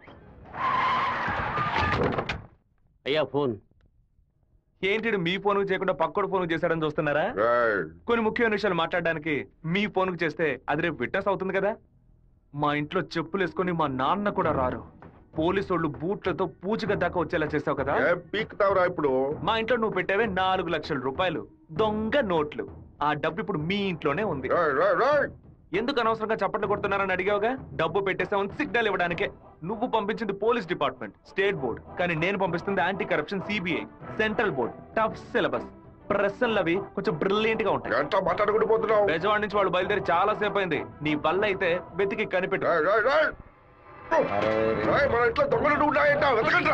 అయ్యా ఫోన్ ఏంటి ఈడు మీ ఫోన్ చేయకుండా పక్కడు ఫోన్ చేశాడని చూస్తున్నారా కొన్ని ముఖ్యమైన విషయాలు మాట్లాడడానికి మీ ఫోన్ చేస్తే అది రేపు విట్నెస్ అవుతుంది కదా మా ఇంట్లో చెప్పులు వేసుకొని మా నాన్న కూడా రారు పోలీసు వాళ్ళు బూట్లతో పూజగా దాకా వచ్చేలా చేసావు కదా పీకుతావురా ఇప్పుడు మా ఇంట్లో నువ్వు పెట్టావే నాలుగు లక్షల రూపాయలు దొంగ నోట్లు ఆ డబ్బు ఇప్పుడు మీ ఇంట్లోనే ఉంది ఎందుకు అనవసరంగా చప్పట్లు కొడుతున్నారని అడిగావుగా డబ్బు పెట్టేసామని సిగ్నల్ ఇవ్వడానికే నువ్వు పంపించింది పోలీస్ డిపార్ట్మెంట్ స్టేట్ బోర్డ్ కానీ నేను పంపిస్తుంది anti corruption CBI central board tough syllabus ప్రశ్నలు అవి కొంచెం బ్రిలియంట్ గా ఉంటాయి ఎంత మాట్లాడుకుంటూ పోతున్నావు బెజవాడ నుంచి వాళ్ళు బయలుదేరి చాలా సేపు అయింది నీ వల్ల అయితే వెతికి కనిపెట్టు రాయ్, మన ఇంట్లో దొంగలు ఉన్నాయంట వెతకండి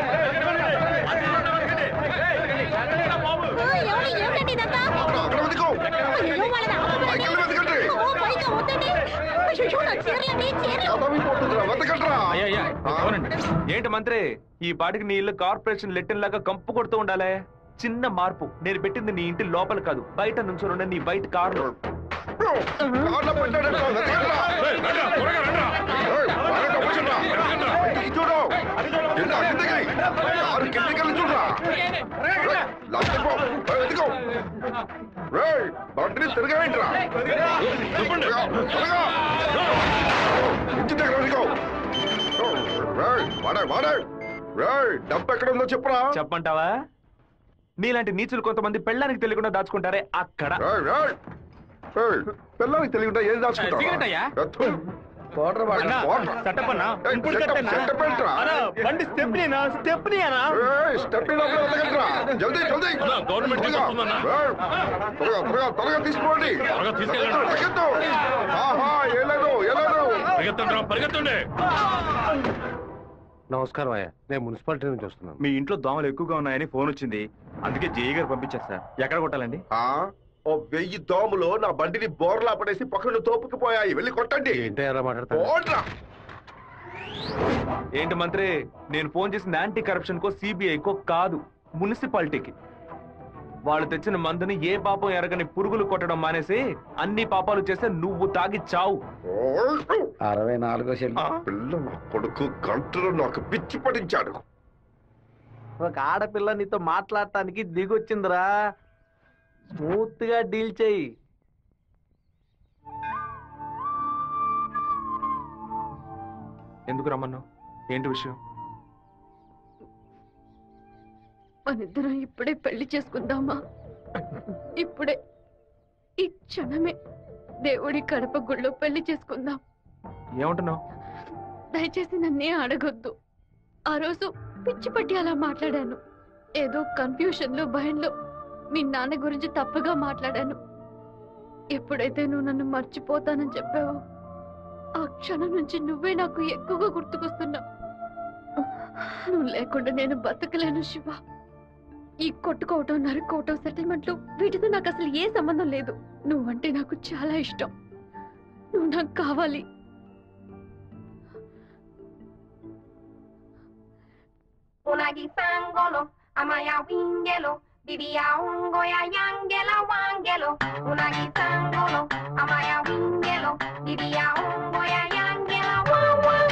ఏమిటండి ఇదంతా అక్కడ వెతుకో అయ్యో, వాళ్ళని ఆపకండి. పైకెళ్ళి వెతకండి ఓ, పైగా వద్దండి. అయ్యో, నా చీరలండి, చీరలు. చదవిపోతుందిరా వెతకండిరా ఏంటి మంత్రి ఈ పాటికి నీ ఇల్లు కార్పొరేషన్ లెట్టిన్ లాగా కంపు కొడుతూ ఉండాలే చిన్న మార్పు నేను పెట్టింది నీ ఇంటి లోపల కాదు బయట నుంచి ఉండే నీ బయట కారు కార్లో పెట్టాడంట, వెతకండిరా. ఏయ్, బాగా తప్పించండిరా. బయటికి చూడు కింద కిందకి కారు కిందకి వెళ్ళి చూడరా రేయ్, లాస్ట్ పో. ఏయ్, వెతుకో రేయ్ బండిని తిరగవేంట్రా త్వరగా, త్వరగా. ఇంటి దగ్గర వెతుకో రేయ్ వాడే వాడే రేయ్ డబ్బు ఎక్కడ ఉందో చెప్పురా చెప్పంటావా నీలాంటి నీచులు కొంతమంది పెళ్ళానికి తెలియకుండా దాచుకుంటారే అక్కడ రేయ్, రేయ్. ఏయ్, పిల్లలకి తెలియకుండా ఏం సిగరెట్ అయ్యా? దాచుకుంటా అన్నా, సెటప్ అన్నా, ఇంపుల్ కట్ అన్నా. అన్నా, బండి స్టెప్నీనా స్టెప్నీనా స్టెప్ జల్దీ జల్దీ గవర్నమెంట్ త్వరగా రేయ్, త్వరగా త్వరగా త్వరగా తీసుకోండి త్వరగా తీసుకెళ్ళండి. పరిగెత్తు. ఆహా ఏలేదు ఏలేదు పరిగెత్తండి రా, పరిగెత్తండి నమస్కారం అయ్యా నేను మున్సిపాలిటీ నుంచి వస్తున్నాను మీ ఇంట్లో దోమలు ఎక్కువగా ఉన్నాయని ఫోన్ వచ్చింది అందుకే జేఈ గారు పంపించారు సార్ ఎక్కడ కొట్టాలండి ఆ, ఓ వెయ్యి దోమలు నా బండిని బోర్లా పడేసి పక్కన తోపుకుపోయాయి వెళ్ళి కొట్టండి ఏంటో ఎలా మాట్లాడతాను పోండ్రా. ఏంటి మంత్రి నేను ఫోన్ చేసింది యాంటీ కరప్షన్ కో సిబిఐ కో కాదు మున్సిపాలిటీకి వాళ్ళు తెచ్చిన మందుని ఏ పాపం ఎరగని పురుగులు కొట్టడం మానేసి అన్ని పాపాలు చేస్తే నువ్వు తాగి చావు అరవై నాలుగో పిల్ల నా కొడుకు గంటలో నాకు పిచ్చి పడించాడు ఒక ఆడపిల్ల నీతో మాట్లాడటానికి దిగొచ్చిందిరా స్మూత్ గా డీల్ చెయ్యి ఎందుకు రమ్మన్నావు ఏంటి విషయం మనిద్దరం ఇప్పుడే పెళ్లి చేసుకుందామా ఇప్పుడే ఈ క్షణమే దేవుడి కడప గుళ్ళో పెళ్లి చేసుకుందాం ఏమంటున్నావు దయచేసి నన్నే అడగొద్దు ఆ రోజు పిచ్చి పట్టి అలా మాట్లాడాను ఏదో కన్ఫ్యూషన్ లో భయంలో మీ నాన్న గురించి తప్పుగా మాట్లాడాను ఎప్పుడైతే నువ్వు నన్ను మర్చిపోతానని చెప్పావో ఆ క్షణం నుంచి నువ్వే నాకు ఎక్కువగా గుర్తుకొస్తున్నావు నువ్వు లేకుండా నేను బతకలేను శివ ఈ కొట్టుకోవటం నరుక్కోవటం సెటిల్మెంట్లు వీటితో నాకు అసలు ఏ సంబంధం లేదు నువ్వంటే నాకు చాలా ఇష్టం నువ్వు నాకు కావాలి Unagi sangolo, amaya wingelo, diria ungo ya yangela wangelo. Unagi sangolo, amaya wingelo, diria ungo ya yangela wang wang.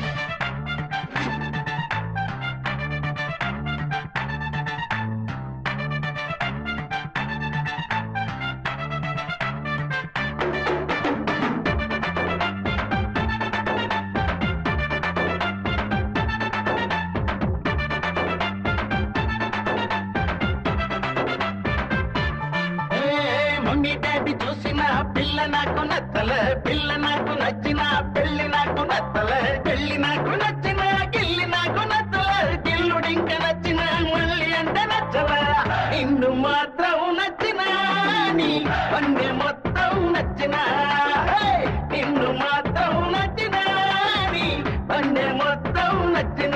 Mummy daddy చూసిన పిల్ల నాకు నచ్చలే పిల్ల నాకు నచ్చిన పెళ్లి నాకు నచ్చలే పెళ్లి నాకు నచ్చిన గిల్లి నాకు నచ్చలే గిల్లుడింక నచ్చిన మళ్ళీ అంటే నచ్చలే ఇన్ను మాత్రం నచ్చిన నీ అన్ని మొత్తం నచ్చిన నిన్ను మాత్రం నచ్చిన నీ అన్ని మొత్తం నచ్చిన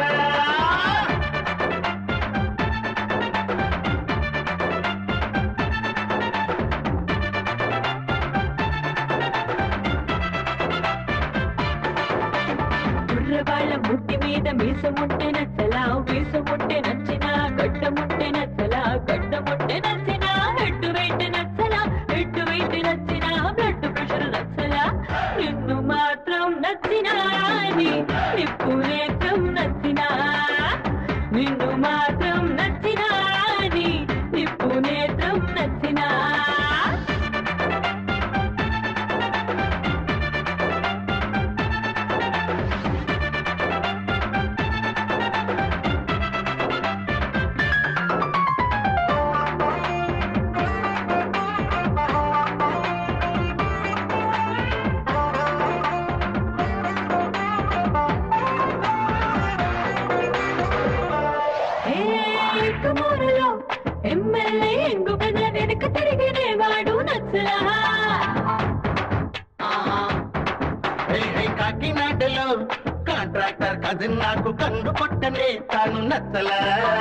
కుర్రవాళ్ళ ముట్టి మీద మీసముంటే నచ్చలా మీసముంటే నచ్చినా గడ్డముంటే నచ్చలా గడ్డముంటే నచ్చినా హెడ్ వెయిట్ నచ్చలా హెడ్ వెయిట్ నచ్చినా బ్లడ్ ప్రెషర్ నచ్చలా నిన్ను మాత్రం నచ్చినా నీ నిప్పు నేత్రం నచ్చినా నిన్ను మాత్రం నచ్చినా నీ నిప్పు నేత్రం నచ్చినా ఎక్కమూరులో ఎమ్మెల్యే ఎంగుపన వెనుక తిరిగినేవాడు నచ్చలా హే, హే, కాకినాడలో కాంట్రాక్టర్ కజిన్ నాకు కన్ను కొట్టనే తాను నచ్చలా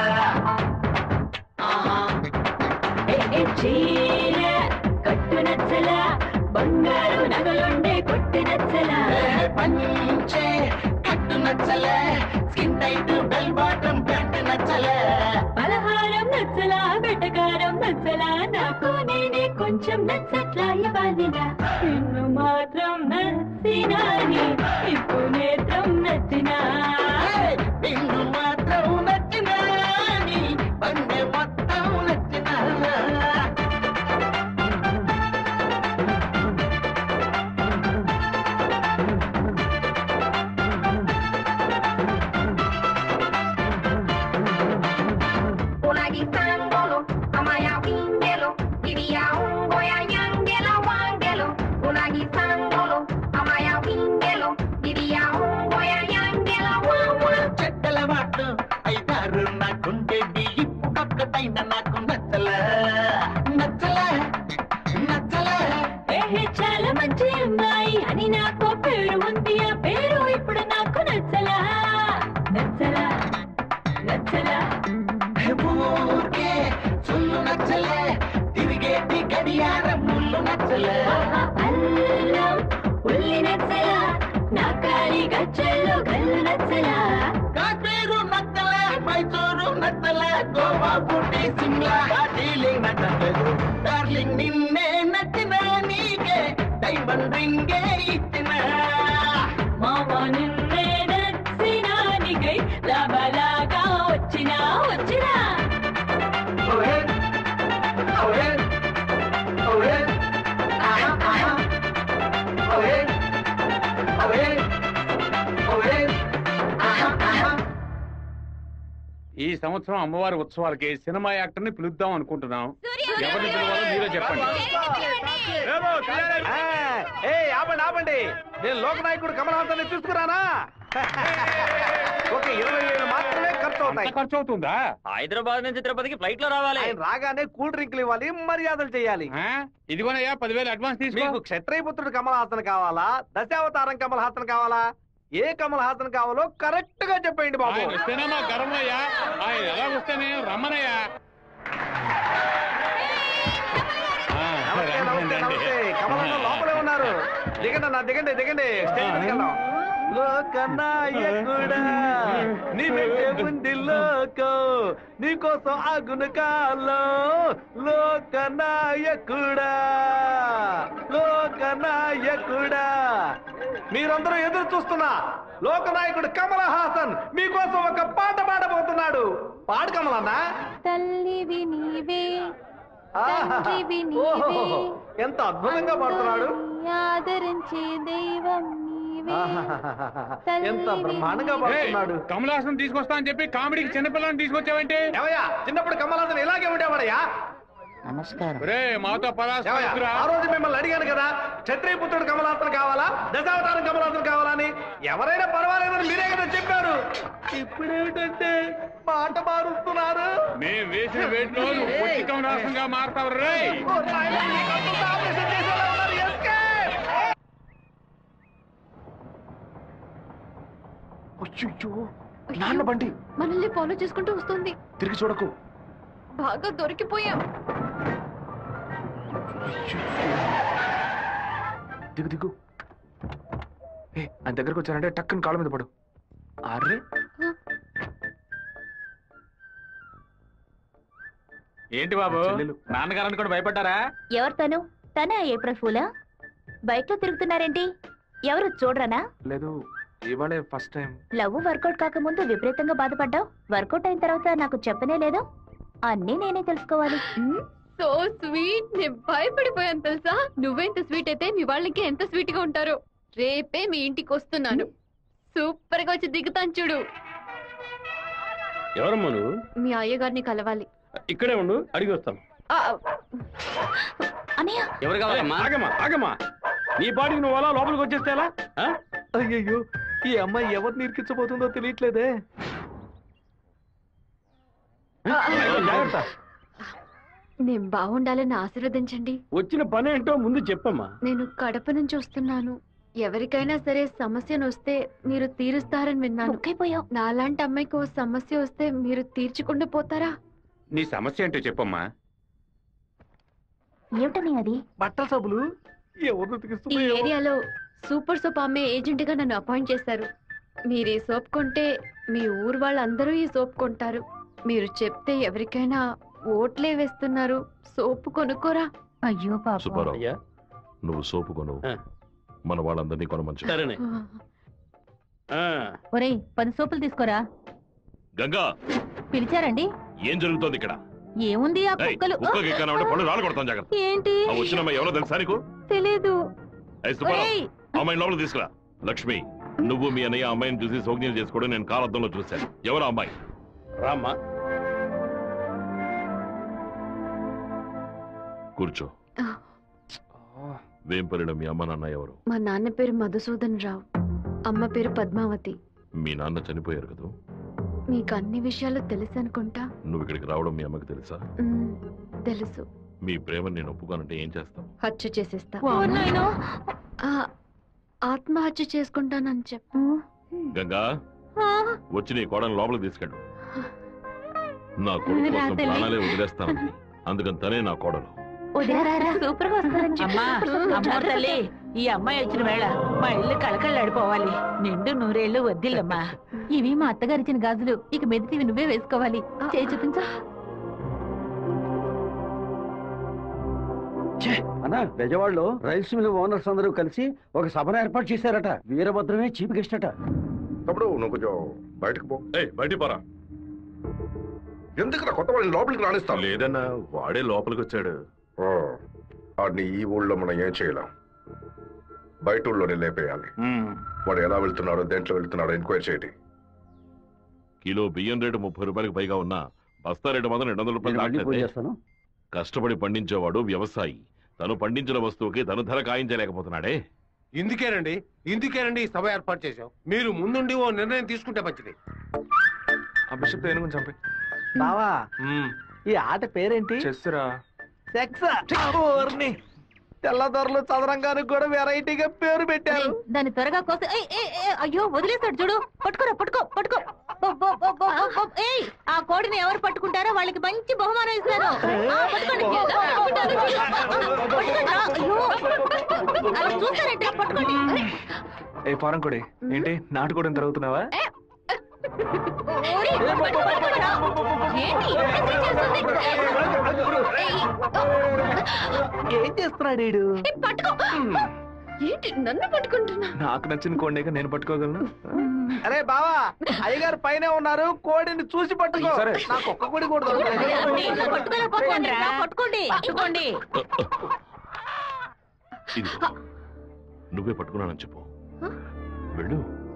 ఏ, ఏ చీర కట్టు నచ్చలా బంగారు నగలుండే కొట్టి నచ్చలా ఏ, పంచే కట్టు నచ్చలే skin tight bell bottom pant నచ్చలే పలహారం నచ్చలా బెటకారం నచ్చలా నాకు నేనే కొంచెం నచ్చట్లా ఇవ్వాలిలా నిన్ను మాత్రం నచ్చినా నీ ఇప్పుడు నేత్రం నచ్చినా నిన్ను మాత్రం నచ్చిన నీ బండి మొత్తం నచ్చిన Unagi sangolo, amaya wingelo, diria ungo ya yangela wangelo. Unagi sangolo, amaya wingelo, diria ungo ya yangela wang wang. చెడ్డల వాటు ఐదారు నాకుండేది ఇప్పుడొక్కటైన నాకు నచ్చలే నచ్చలే నచ్చలే ఏహే చాలా మంచి అమ్మాయి అని నాకు పేరు ఉంది ఆ పేరు ఇప్పుడు నాకు నచ్చలా నచ్చలా నచ్చలా ఊరికే సుల్లు నచ్చలే తిరిగేటి గడియారం ముళ్ళు నచ్చలే అల్లం ఉల్లి నచ్చలా నా కాలి గచ్చల్లో కళ్ళు నచ్చలా నా పేరు నచ్చలే మై మైసూరు నచ్చల గోవా బూటీ సిమ్లా డార్లింగ్ నచ్చలేదు డార్లింగ్ నిన్నే నచ్చిన నీకే డైమండ్ రింగే ఇచ్చిన మావా నిన్నే నచ్చినానికై లాభలాగా వచ్చినా వచ్చినా ఓహే ఓహే ఓహే ఆహా ఆహా ఓహే ఓహే ఓహే ఆహా ఆహా ఈ సంవత్సరం అమ్మవారి ఉత్సవాలకి సినిమా యాక్టర్ ని పిలుద్దాం అనుకుంటున్నాం ఎవరిని పిలవాలో మీరే చెప్పండి ఏ ఆపండి ఆపండి నేను లోకనాయకుడు కమల్ హాసన్ తీసుకురానా ఒక ఇరవై వేలు మాత్రమే ఖర్చు అవుతాయి ఖర్చు అవుతుందా హైదరాబాద్ నుంచి తిరుపతికి ఫ్లైట్ లో రావాలి ఆయన రాగానే కూల్ డ్రింక్లు ఇవ్వాలి మర్యాదలు చేయాలి ఇదిగోనయ్యా పదివేలు అడ్వాన్స్ తీసుకో మీకు క్షత్రియపుత్రుడు కమల్ హాసన్ కావాలా దశావతారం కమల్ హాసన్ కావాలా ఏ కమల్ హాసన్ కావాలో కరెక్ట్ గా చెప్పండి బాబు ఆయన వస్తేనేమో గర్వమయ్యా ఆయన ఎలా వస్తేనే రమ్మనయ్యా ఆ, నమస్తే నమస్తే నమస్తే కమల్ హాసన్ లోపలే ఉన్నారు దిగండి అన్న దిగండి దిగండి స్టేజ్ మీదకి వెళ్దాం లోకనాయకుడా నీ వెంటే ఉంది లోకం నీకోసం ఆగును కాలం లోకనాయకుడా లోకనాయకుడా మీరందరూ ఎదురు చూస్తున్నా లోకనాయకుడు కమల హాసన్ మీకోసం ఒక పాట పాడబోతున్నాడు పాడు కమలన్నా తల్లివి నీవే ఆహా. తండ్రివి ఓహో, నీవే ఎంత అద్భుతంగా పాడుతున్నాడు ఆదరించే దైవం నీవే ఎంత బ్రహ్మాండంగా పాడుతున్నాడు కమలాసనం తీసుకొస్తా అని చెప్పి కామెడీకి చిన్నపిల్లని తీసుకొచ్చావంటే ఏమయ్యా చిన్నప్పుడు కమలాసన్ ఇలాగే ఉండేవాడయ్యా నమస్కారం రే మాతో పరాస్ ఏమయ్యా, ఆ రోజు మిమ్మల్ని అడిగాను కదా క్షత్రియ పుత్రుడు కమలాసన్ కావాలా దశావతారం కమలాసన్ కావాలని ఎవరైనా పర్వాలేదని మీరే కదా చెప్పారు ఇప్పుడేమిటంటే పాట మారుస్తున్నారు మేం వేసిన వేట్లో నువ్వు పొట్టి కమలాసంగా మారుతావు రే ఓ నాయనా, మీకంతా ఆపరేషన్ చేసేలా ఉన్నారు, escape! అయ్యో నాన్న బండి మనల్ని ఫాలో చేసుకుంటూ వస్తుంది తిరిగి చూడకు బాగా దొరికిపోయాం దిగు దిగు ఏ ఆయన దగ్గరకు వచ్చానంటే టక్కుని కాళ్ళ మీద పడు అర్రే ఏంటి బాబు నాన్నగారని కూడా భయపడ్డారా ఎవరు తను తనే ఆ ఏప్రిల్ ఫూలా బైక్ లో తిరుగుతున్నారేంటి ఎవరు చూడరనా లేదు ఇవాళే ఫస్ట్ టైం లవ్ వర్కౌట్ కాకముందు విపరీతంగా బాధపడ్డావు వర్కౌట్ అయిన తర్వాత నాకు చెప్పనే లేదు అన్నీ నేనే తెలుసుకోవాలి ఉమ్? సో స్వీట్ నేను భయపడిపోయాను తెలుసా నువ్వెంత స్వీట్ అయితే మీ వాళ్ళకి ఎంత స్వీట్ గా ఉంటారో రేపే మీ ఇంటికి వస్తున్నాను సూపర్ గా వచ్చి దిగుతాను చూడు ఎవరమ్మా నువ్వు మీ అయ్యగారిని కలవాలి ఇక్కడే ఉండు అడిగి వస్తాను ఆ, అనయ్య ఎవరు కావాలమ్మా ఆగమ్మా ఆగమ్మా నీ పాటికి నువ్వు అలా లోపలికి వచ్చేస్తే ఎలా ఆ? అయ్యయ్యో ఈ అమ్మాయి ఎవరిని ఇరికించబోతుందో తెలియట్లేదే జాగ్రత్త నేను బాగుండాలని ఆశీర్వదించండి వచ్చిన పని ఏంటో ముందు చెప్పమ్మా నేను కడప నుంచి వస్తున్నాను ఎవరికైనా సరే సమస్యను వస్తే మీరు తీరుస్తారని విన్నాను నాలాంటి అమ్మాయికి ఓ సమస్య వస్తే మీరు తీర్చకుండా పోతారా నీ సమస్య ఏంటో చెప్పమ్మా ఏమిటని అది బట్టల సబ్బులు ఎవరు ఈ ఉతికిస్తుందో ఏమో. ఏరియాలో సూపర్ సోప్ అమ్మే ఏజెంట్ గా నన్ను అపాయింట్ చేశారు మీరు ఈ సోప్ కొంటే మీ ఊరు వాళ్ళందరూ ఈ సోప్ కొంటారు మీరు చెప్తే ఎవరికైనా ఓట్లే వేస్తున్నారు సోపు కొనుక్కోరా అయ్యో సుబ్బారావు నువ్వు సోపు కొను మన వాళ్ళందరినీ కొనమంచు సరేనే ఒరేయ్ పది సోపులు తీసుకోరా గంగా పిలిచారండి ఏం జరుగుతోంది ఇక్కడ ఏముంది ఆ ఏయ్, కుక్కలు కుక్కకి ఎక్కానంటే పళ్ళు రాళ్ళు కొడతాం జాగ్రత్త ఏంటి ఆ వచ్చిన అమ్మాయి ఎవరో తెలుసా నీకు తెలీదు ఏయ్, సుబ్బారావు ఒరేయ్. అమ్మాయిని లోపల తీసుకురా లక్ష్మి నువ్వు మీ అన్నయ్య ఆ అమ్మాయిని చూసి సోగ్నీలు చేసుకోవడం నేను కాలద్దంలో చూశాను ఎవరు ఆ అమ్మాయి రామ్మా కూర్చో వేంపల్లిలో మీ అమ్మ నాన్న ఎవరు మా నాన్న పేరు మధుసూదన్ రావు అమ్మ పేరు పద్మావతి మీ నాన్న చనిపోయారు కదా మీకు అన్ని విషయాలు తెలుసు అనుకుంటా నువ్వు ఇక్కడికి రావడం మీ అమ్మకి తెలుసా మ్మ్, తెలుసు మీ ప్రేమను నేను ఒప్పుకోనంటే ఏం చేస్తావు హత్య చేసేస్తా ఓ నాయనో. ఆ, ఆత్మహత్య చేసుకుంటానని చెప్పు గంగా వచ్చి నీ కోడని లోపలికి తీసుకెళ్ళు నా కొడుకు కోసం రా తల్లి. ప్రాణాలే వదిలేస్తానంది అందుకని తనే నా కోడలు సూపర్ గా వస్తారని అమ్మా అమ్మా తల్లి ఈ అమ్మాయి వచ్చిన వేళ మా ఇల్లు కళకళ్ళాడిపోవాలి నిండు నూరేళ్లు వద్దిల్లమ్మా ఇవి మా అత్తగారు ఇచ్చిన గాజులు ఇక మెదిటివి నువ్వే వేసుకోవాలి చేయి చూపించు అన్న బెజవాడలో రైస్ మిల్ ఓనర్స్ అందరూ కలిసి ఒక సభను ఏర్పాటు చేశారట వీరభద్రమే చీఫ్ గెస్ట్ అట తమ్ముడు నువ్వు కొంచెం బయటకు పో బయటికి పోరా ఎందుకు కొత్త వాళ్ళని లోపలికి రాణిస్తాను లేదన్నా వాడే లోపలికి వచ్చాడు వాడిని ఈ ఊళ్ళో మనం ఏం చేయలేం బయట ఊళ్ళోనే లేపేయాలి వాడు ఎలా వెళ్తున్నాడో దేంట్లో వెళ్తున్నాడో ఎంక్వైరీ చేయండి కిలో బియ్యం రేటు ముప్పై రూపాయలకు పైగా ఉన్నా బస్తా రేటు మాత్రం రెండు వందల రూపాయలు నేను మళ్ళీ ఫోన్ దాటలేదే. చేస్తాను కష్టపడి పండించేవాడు వ్యవసాయి తను పండించిన వస్తువుకి తను ధర కాయించలేకపోతున్నాడే ఇందుకేనండి ఇందుకేనండి ఈ సభ ఏర్పాటు చేశాం మీరు ముందుండి ఓ నిర్ణయం తీసుకుంటే మంచిది ఆ బిషప్ ఏనుగుని చంపి బావా ఈ ఆట పేరేంటి చెస్సురా సెక్స్ ఓర్ని తెల్లదొరలు చదరంగానికి కూడా వెరైటీగా పేరు పెట్టారు దాన్ని త్వరగా కోసి ఏయ్, ఏయ్, ఏయ్, అయ్యో వదిలేస్తాడు చూడు పట్టుకోరా పట్టుకో పట్టుకో బో, బో, బో, బో, బో, బో. ఏయ్ ఆ కోడిని ఎవరు పట్టుకుంటారో వాళ్ళకి మంచి బహుమానం ఇస్తారు ఆ, పట్టుకోండి. పట్టుకుంటారు చూడు. పట్టుకోండిరా. అయ్యో అలా చూస్తారంటే పట్టుకోండి అరే, ఏ ఫారం కొడి ఏంటి నాటుకోవడం జరుగుతున్నావా ఓరి, పట్టు, పట్టుకోరా. ఏంటి ఎంత చేస్తుంది? ఏయ్, ఏం చేస్తున్నాడు వీడు ఏయ్, పట్టుకో ఏంటి నన్ను పట్టుకుంటున్నా నాకు నచ్చిన కోండేగా నేను పట్టుకోగలను అరే బావా అయ్యగారు పైనే ఉన్నారు కోడిని చూసి పట్టుకో సరే. నాకు ఒక్క కోడి కూడా దొరకలేదు. నీళ్ళు పట్టుకోలేకపోతున్నారా? పట్టుకోండి పట్టుకోండి ఇదిగో నువ్వే పట్టుకున్నానని చెప్పు వెళ్ళు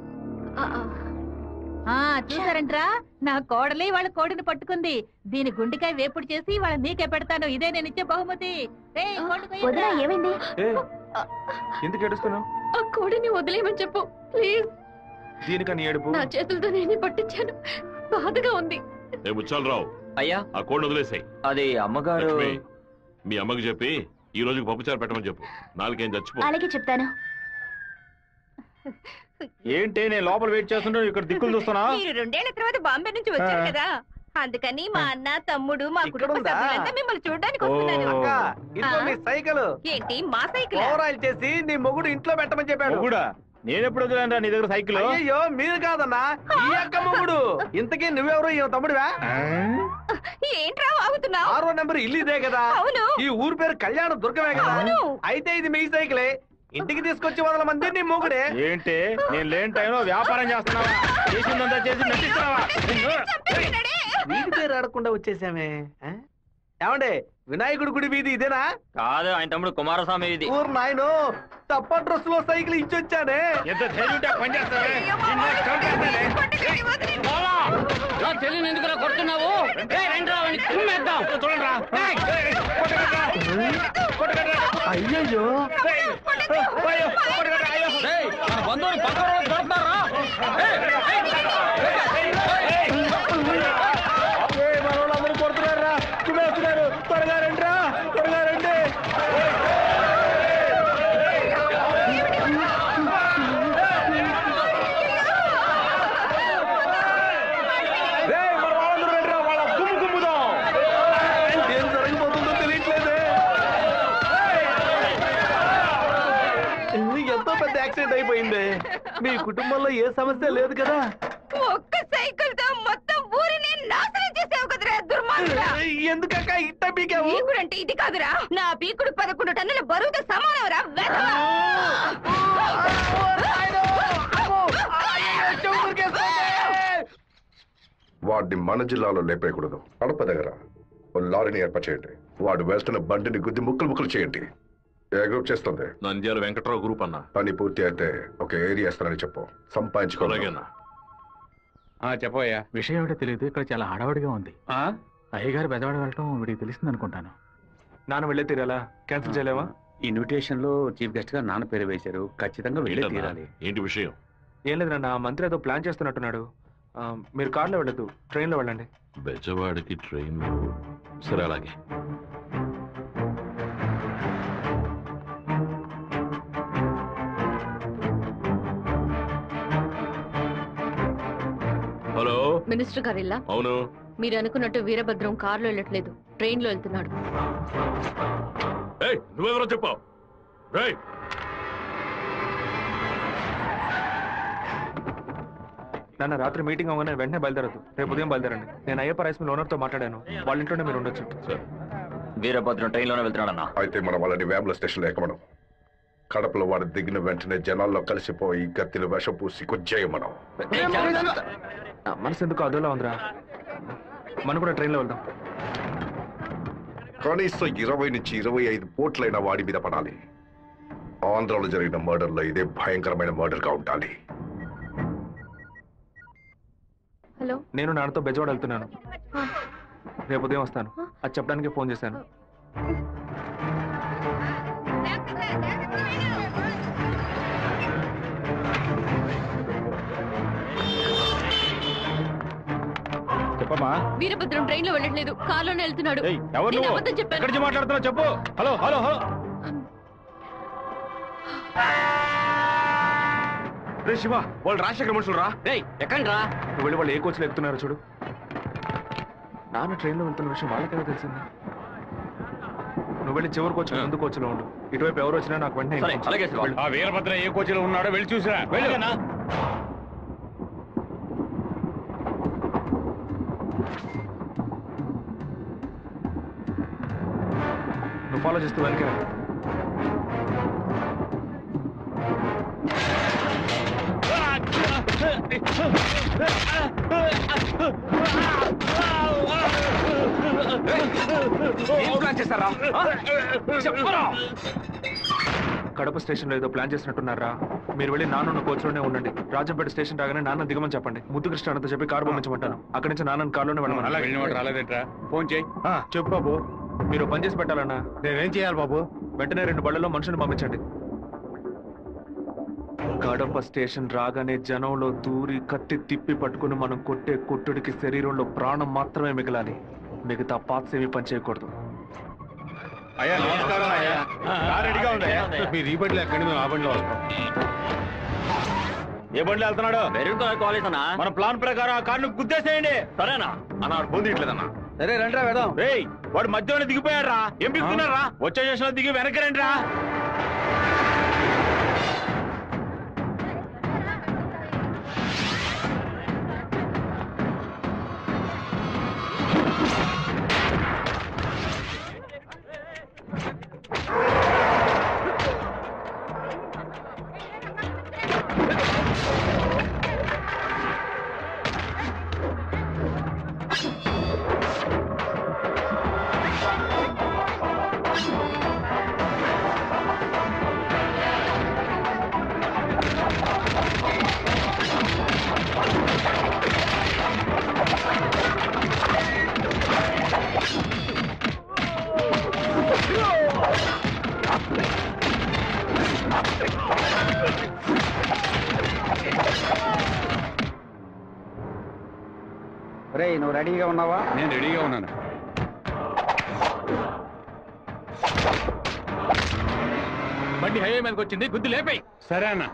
ఆ చూసారంట్రా నా కోడలి వాళ్ళ కోడిని పట్టుకుంది దీని గుండెకాయ వేపుడు చేసి వాళ్ళ నీకే పెడతాను ఇదే నేను ఇచ్చే బహుమతి రేయ్, కోడి కొయ్యండి. వదినా ఏమైంది ఏ ఎందుకు ఏడుస్తున్నావు ఆ కోడిని వదిలేయమని చెప్పు ప్లీజ్ దీనికని ఏడుపు నా చేతులతో నేనే పట్టించాను బాధగా ఉంది ఏ ముచ్చాలరావు అయ్యా ఆ కోడిని వదిలేసాయి అది అమ్మగారు లక్ష్మి మీ అమ్మకి చెప్పి ఈ రోజుకి పప్పుచారు పెట్టమని చెప్పు నాలుగేం చచ్చిపో అలాగే చెప్తాను ఏంటి నేను లోపల వెయిట్ చేస్తుంటే ఇక్కడ దిక్కులు చూస్తున్నా మీరు రెండేళ్ల తర్వాత బాంబే నుంచి వచ్చారు ఆ. కదా అందుకని మా అన్న తమ్ముడు మా ఇక్కడ కుటుంబ ఉందా? సభ్యులంతా మిమ్మల్ని చూడడానికి ఓ. వస్తున్నారు అక్క, ఇదిగో ఆ? మీ సైకిల్ ఏంటి మా సైకిల్ ఓవర్ ఆయిల్ చేసి నీ మొగుడు ఇంట్లో పెట్టమని చెప్పాడు కూడా నేను ఎప్పుడు వదిలేను నీ దగ్గర సైకిల్ అయ్యో మీరు కాదన్నా ఈ అక్క మొగుడు ఇంతకీ నువ్వెవరు ఈ తమ్ముడివా ఏంట్రా వాగుతున్నావు ఆరో నెంబర్ ఇల్లు ఇదే కదా అవును. ఈ ఊరు పేరు కళ్యాణ దుర్గమే కదా అవును. అయితే ఇది మీ సైకిలే ఇంటికి తీసుకొచ్చి వందల మంది నీ మొగుడే ఏంటి నేను లేని టైంలో వ్యాపారం చేస్తున్నావా చేసిందంతా చేసి నటిస్తున్నావా వీడి పేరు ఆడకుండా వచ్చేసామే ఆ? ఏమండే వినాయకుడి గుడి వీధి ఇదేనా కాదు ఆయన తమ్ముడు కుమారస్వామి ఇది ఊరు నాయను తప్ప డ్రెస్ లో సైకిల్ ఇచ్చొచ్చానే ఎంత ధైర్యం ఉంటే పని చేస్తావే నిన్ను చంపేస్తానే. నా చెల్లిని ఎందుకురా కొడుతున్నావు ఏయ్, రండిరా, వాడిని కుమ్మేద్దాం. చూడండిరా. ఏయ్, ఏయ్, కొట్టకండిరా. కొట్టకండిరా. అయ్యయ్యో ఏయ్, అయ్యో, కొట్టకండిరా, అయ్యో. ఏయ్, మన బంధువులు పక్కన వాళ్ళు దొరుకుతారా ఏయ్, ఏయ్, మన వాళ్ళందరూ కొడుతున్నారా కుమ్మేస్తున్నారు త్వరగా రండిరా త్వరగా రండి ఏయ్, మన వాళ్ళందరూ రండిరా వాళ్ళ గుమ్ము గుమ్ముదాం ఏం జరగబోతుందో తెలియట్లేదే ఎంతో పెద్ద యాక్సిడెంట్ అయిపోయింది మీ కుటుంబంలో ఏ సమస్య లేదు కదా ఒక్క సైకిల్ తో మొత్తం ఊరిని నాశనం చేసావు కదరా దుర్మార్గుడా ఎందుకక్క ఇట్ట పీకావు పీకుడు అంటే ఇది కాదురా నా పీకుడు పదకొండు టన్నుల బరువుతో సమానవరా వెధవా. వాడిని మన జిల్లాలో లేపేయకూడదు కడప దగ్గర ఓ లారీని ఏర్పాటు చేయండి వాడు వేస్తున్న బండిని గుద్ది ముక్కలు ముక్కలు చేయండి ఏ గ్రూప్ చేస్తుంది నంద్యాల వెంకట్రావు గ్రూప్ అన్న పని పూర్తి అయితే ఒక ఏరియా ఇస్తానని చెప్పు సంపాదించుకోలేగన్నా చెప్పయ్యా విషయం ఏమిటో తెలియదు ఇక్కడ చాలా హడావుడిగా ఉంది అయ్యగారు బెదవాడ వెళ్ళటం వీడికి తెలిసింది అనుకుంటాను నాన్న వెళ్ళే తీరాలా క్యాన్సిల్ చేయలేవా ఇన్విటేషన్ లో చీఫ్ గెస్ట్ గా నాన్న పేరు వేశారు ఖచ్చితంగా వెళ్ళే ఏంటన్నా? తీరాలి ఏంటి విషయం ఏం లేదు నాన్న ఆ మంత్రి ఏదో ప్లాన్ చేస్తున్నట్టున్నాడు ఆ, మీరు కార్లో వెళ్ళదు ట్రైన్లో వెళ్ళండి బెజవాడికి ట్రైన్ సరే అలాగే మినిస్టర్ గారు ఇలా అవును మీరు అనుకున్నట్టు వీరభద్రం కారులో వెళ్ళట్లేదు ట్రైన్లో వెళ్తున్నాడు ఏయ్ నువ్వెవరో చెప్పావు రేయ్ నన్ను రాత్రి మీటింగ్ అవగానే వెంటనే బయలుదేరదు రేపు ఉదయం బయలుదేరండి నేను అయ్యప్ప రైస్ మిల్ ఓనర్తో మాట్లాడాను వాళ్ళ ఇంట్లోనే మీరు ఉండొచ్చు వీరభద్రం ట్రైన్లోనే వెళ్తున్నాడన్నా అయితే మనం వాళ్ళని వ్యాబ్ల స్టేషన్లో ఎక్కమడం కడపలో వాడు దిగిన వెంటనే జనాల్లో కలిసిపోయి గత్తిని విషం పూసి కొచ్చేయమనం నా మనసు ఎందుకు అదోలా ఉందిరా మనం కూడా ట్రైన్లో వెళ్దాం కనీసం ఇరవై నుంచి ఇరవై ఐదు పోట్లైన వాడి మీద పడాలి ఆంధ్రాలో జరిగిన మర్డర్లో ఇదే భయంకరమైన మర్డర్గా ఉండాలి హలో నేను నాన్నతో బెజవాడ వెళ్తున్నాను రేపు ఉదయం వస్తాను అది చెప్పడానికి ఫోన్ చేశాను చెప్పమ్మా వీరభద్రం ట్రైన్లో వెళ్ళట్లేదు కారులోనే వెళ్తున్నాడు ఏయ్, ఎవరు నేను నువ్వు అబద్ధం చెప్పాను. ఎక్కడి నుంచి మాట్లాడుతున్నావు చెప్పు హలో హలో హలో రే శివ వాళ్ళు రాజశేఖర మనుషులు రా రేయ్ ఎక్కండి రా నువ్వు వెళ్ళి వాళ్ళు ఏ కోచ్లో ఎక్కుతున్నారో చూడు నాన్న ట్రైన్లో వెళ్తున్న విషయం వాళ్ళకెలా తెలిసింది నువ్వు వెళ్ళి చివరి కోచ్ ముందు కోచ్లో ఉండు ఇటువైపు ఎవరు వచ్చినా నాకు వెంటనే సరే, inform అలాగే చేయి. శివ. వెళ్ళు. ఆ వీరభద్ర ఏ కోచిలో ఉన్నాడో వెళ్ళి చూసిరా వెళ్ళు నువ్వు ఫాలో చేస్తూ వెనకే రా. కడప స్టేషన్ లో ఏదో ప్లాన్ చేసినట్టున్నారా మీరు వెళ్ళి నాన్న కోచ్లోనే ఉండండి రాజంపేట స్టేషన్ రాగానే నాన్న దిగమని చెప్పండి ముద్దు కృష్ణ అన్నతో చెప్పి కారు పంపించమంటాను అక్కడి నుంచి నాన్న కారులోనే అలా వెళ్ళిన వాడు వెళ్ళమని రాలేదేట్రా ఫోన్ చేయి చెప్పు బాబు మీరు పని చేసి పెట్టాలన్నా నేనేం చేయాలి బాబు వెంటనే రెండు బళ్ళలో మనుషులు పంపించండి కడప స్టేషన్ రాగానే జనంలో దూరి కత్తి తిప్పి పట్టుకుని మనం కొట్టే కొట్టుడికి శరీరంలో ప్రాణం మాత్రమే మిగలాలి మిగతా పాత్స్ ఏమీ పని చేయకూడదు అయ్యా నమస్కారం అయ్యా కార్ రెడీగా ఉందయ్యా మీరు ఈ బండిలో ఎక్కండి మేము ఆ బండిలో వస్తాం ఏ బండిలో వెళ్తున్నాడు మెరుగుతున్న కాలేజ్ అన్నా మన ప్లాన్ ప్రకారం ఆ కార్ను గుద్దేసేయండి సరేనా అన్న ఫోన్ తీయట్లేదన్నా సరే రండిరా వెదాం రేయ్ వాడు మధ్యలోనే దిగిపోయాడు రా ఏం పిక్కుతున్నారా వచ్చే స్టేషన్ లో దిగి వెనక్కి రండి రా రే నువ్వు రెడీగా ఉన్నావా నేను రెడీగా ఉన్నాను బండి హైవే మీదకి వచ్చింది గుద్దు లేపాయి సరే అన్న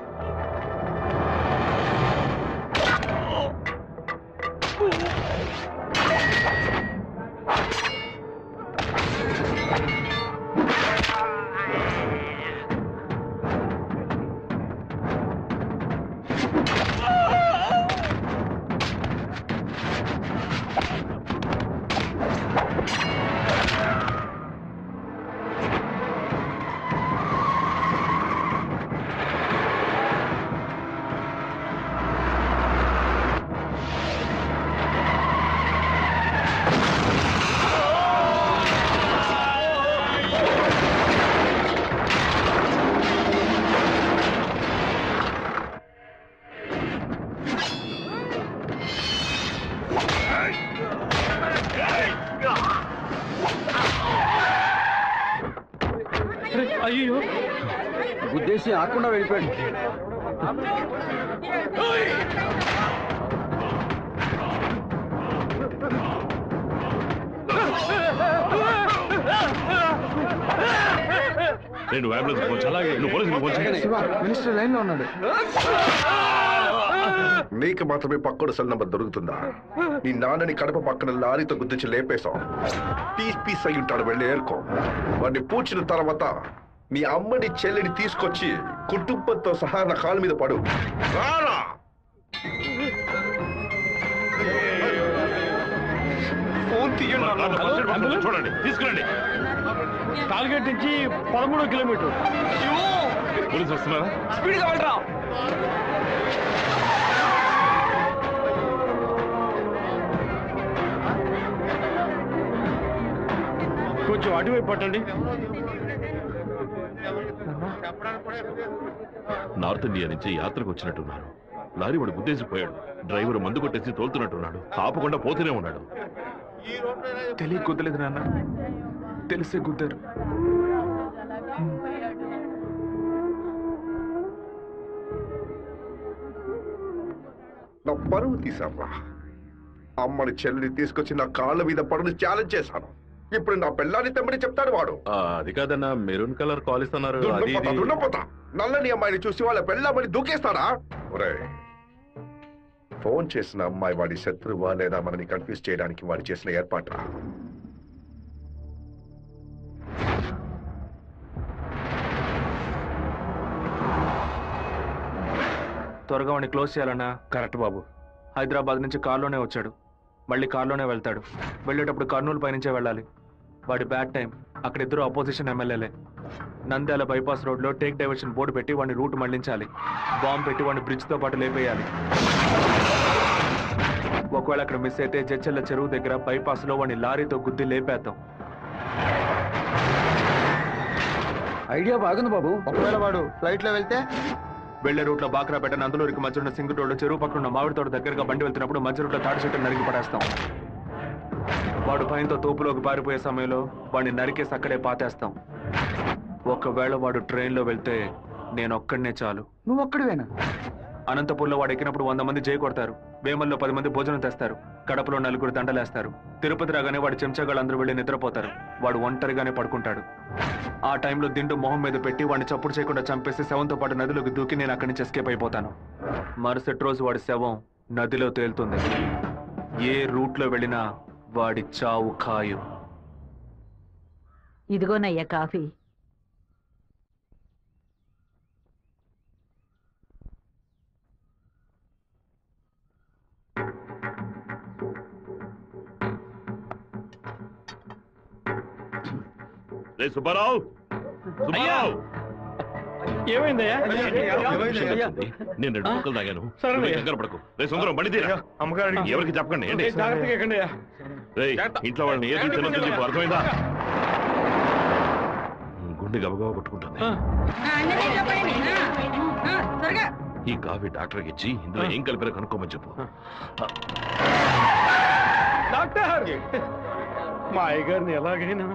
అయ్యో గుద్దేసి ఆకుండా వెళ్ళిపోయాడు నేను అంబులెన్స్ ఫోన్ చేయి. నువ్వు పోలీసులకు ఫోన్ చేయి. మినిస్టర్ లైన్ లో ఉన్నాడు నీకు మాత్రమే పక్కడు సెల్ నంబర్ దొరుకుతుందా నీ నాన్నని కడప పక్కన లారీతో గుద్దించి లేపేశాం పీస్ పీస్ అయి ఉంటాడు వెళ్ళి ఏరుకో వాడిని పూడ్చిన తర్వాత మీ అమ్మని చెల్లిని తీసుకొచ్చి కుటుంబంతో సహా నా కాళ్ళ మీద పడు రారా ఫోన్ తీయండి చూడండి తీసుకురండి టార్గెట్ నుంచి పదమూడు కిలోమీటర్ పోలీసు వస్తున్నారా స్పీడ్ గా వెళ్ళరా కొంచెం అటువైపు పట్టండి నార్త్ ఇండియా నుంచి యాత్రకు వచ్చినట్టున్నారు లారీ వాడు గుద్దేసిపోయాడు డ్రైవర్ మందు కొట్టేసి తోలుతున్నట్టున్నాడు ఆపకుండా పోతూనే ఉన్నాడు తెలియ కుదలేదు నాన్న తెలిసే గుద్దారు నా పరువు తీసారా అమ్మని చెల్లిని తీసుకొచ్చి నా కాళ్ళ మీద పడుని ఛాలెంజ్ చేశాను ఇప్పుడు నా పెళ్ళాన్ని తెమ్మని చెప్తాడు వాడు అది కాదన్నా మెరూన్ కలర్ కాల్ ఇస్తున్నారు అది దున్నపోతా ఇది. దున్నపోతా నల్లని అమ్మాయిని చూసి వాళ్ళ పెళ్ళామని దూకేస్తాడా ఒరే ఫోన్ చేసిన అమ్మాయి వాడి శత్రువా లేదా మనని కన్ఫ్యూజ్ చేయడానికి వాడు చేసిన ఏర్పాట త్వరగా వాడిని క్లోజ్ చేయాలన్నా కరెక్ట్ బాబు హైదరాబాద్ నుంచి కార్లోనే వచ్చాడు మళ్ళీ కార్లోనే వెళ్తాడు వెళ్ళేటప్పుడు కర్నూలు పైనుంచే వెళ్ళాలి వాడి బ్యాడ్ టైం అక్కడ ఇద్దరు అపోజిషన్ ఎమ్మెల్యేలే నంద్యాల బైపాస్ రోడ్లో టేక్ డైవర్షన్ బోర్డు పెట్టి వాడిని రూట్ మళ్లించాలి బాంబు పెట్టి వాడిని బ్రిడ్జ్తో పాటు లేపేయాలి ఒకవేళ అక్కడ మిస్ అయితే జడ్చెల్ల చెరువు దగ్గర బైపాస్లో వాడిని లారీతో గుద్ది లేపేద్దాం ఐడియా బాగుంది బాబు ఒకవేళ వాడు ఫ్లైట్ లో వెళ్తే వెళ్లే రూట్ లో బాక్రాపేట నందులూరికి మధ్య ఉన్న సింగు రోడ్డు చెరువు పక్కన ఉన్న మామిడి తోట దగ్గరగా బండి వెళ్తున్నప్పుడు మధ్య రూట్లో తాటి చెట్టు నరికి పడేస్తాం వాడు భయంతో తోపులోకి పారిపోయే సమయంలో వాడిని నరికేసి అక్కడే పాతేస్తాం ఒకవేళ వాడు ట్రైన్లో వెళ్తే నేను ఒక్కడనే చాలు నువ్వు ఒక్కడివేనా అనంతపూర్లో వాడు ఎక్కినప్పుడు వంద మంది జై కొడతారు వేమల్లో పది మంది భోజనం తెస్తారు కడపలో నలుగురు దండలేస్తారు తిరుపతి రాగానే వాడు చెంచాగాళ్ళందరూ వెళ్ళి నిద్రపోతారు వాడు ఒంటరిగానే పడుకుంటాడు ఆ టైంలో దిండు మొహం మీద పెట్టి వాడిని చప్పుడు చేయకుండా చంపేసి శవంతో పాటు నదిలోకి దూకి నేను అక్కడి నుంచి ఎస్కేప్ అయిపోతాను మరుసటి రోజు వాడి శవం నదిలో తేలుతుంది ఏ రూట్లో వెళ్ళినా వాడి చావు ఖాయం ఇదిగోనయ్యా కాఫీ రే సుబ్బారావు సుబ్బారావు ఏమైందయ్యా నేను రెండు ముక్కలు తాగాను సరే. నువ్వు కంగారు పడకు రే సుందరం బండి తీరా అమ్మగారు ఎవరికి చెప్పకండి ఏంటి జాగ్రత్తగా ఎక్కండి రేయ్, ఇంట్లో వాళ్ళని ఏది తినొద్దు చెప్పు అర్థమైందా గుండె గబగబా కొట్టుకుంటుంది ఈ కాఫీ డాక్టర్కి ఇచ్చి ఇందులో ఏం కలిపారో కనుక్కోమని చెప్పు డాక్టర్ మా అయ్యగారిని ఎలాగైనా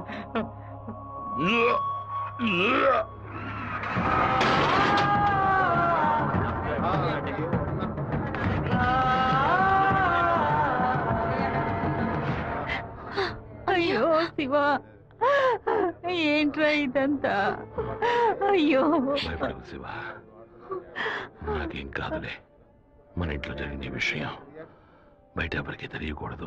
అయ్యో శివ ఏంట్రా ఇదంతా అయ్యో భయపడకు శివ నాకేం కాదులే మన ఇంట్లో జరిగిన ఈ విషయం బయట ఎవరికి తెలియకూడదు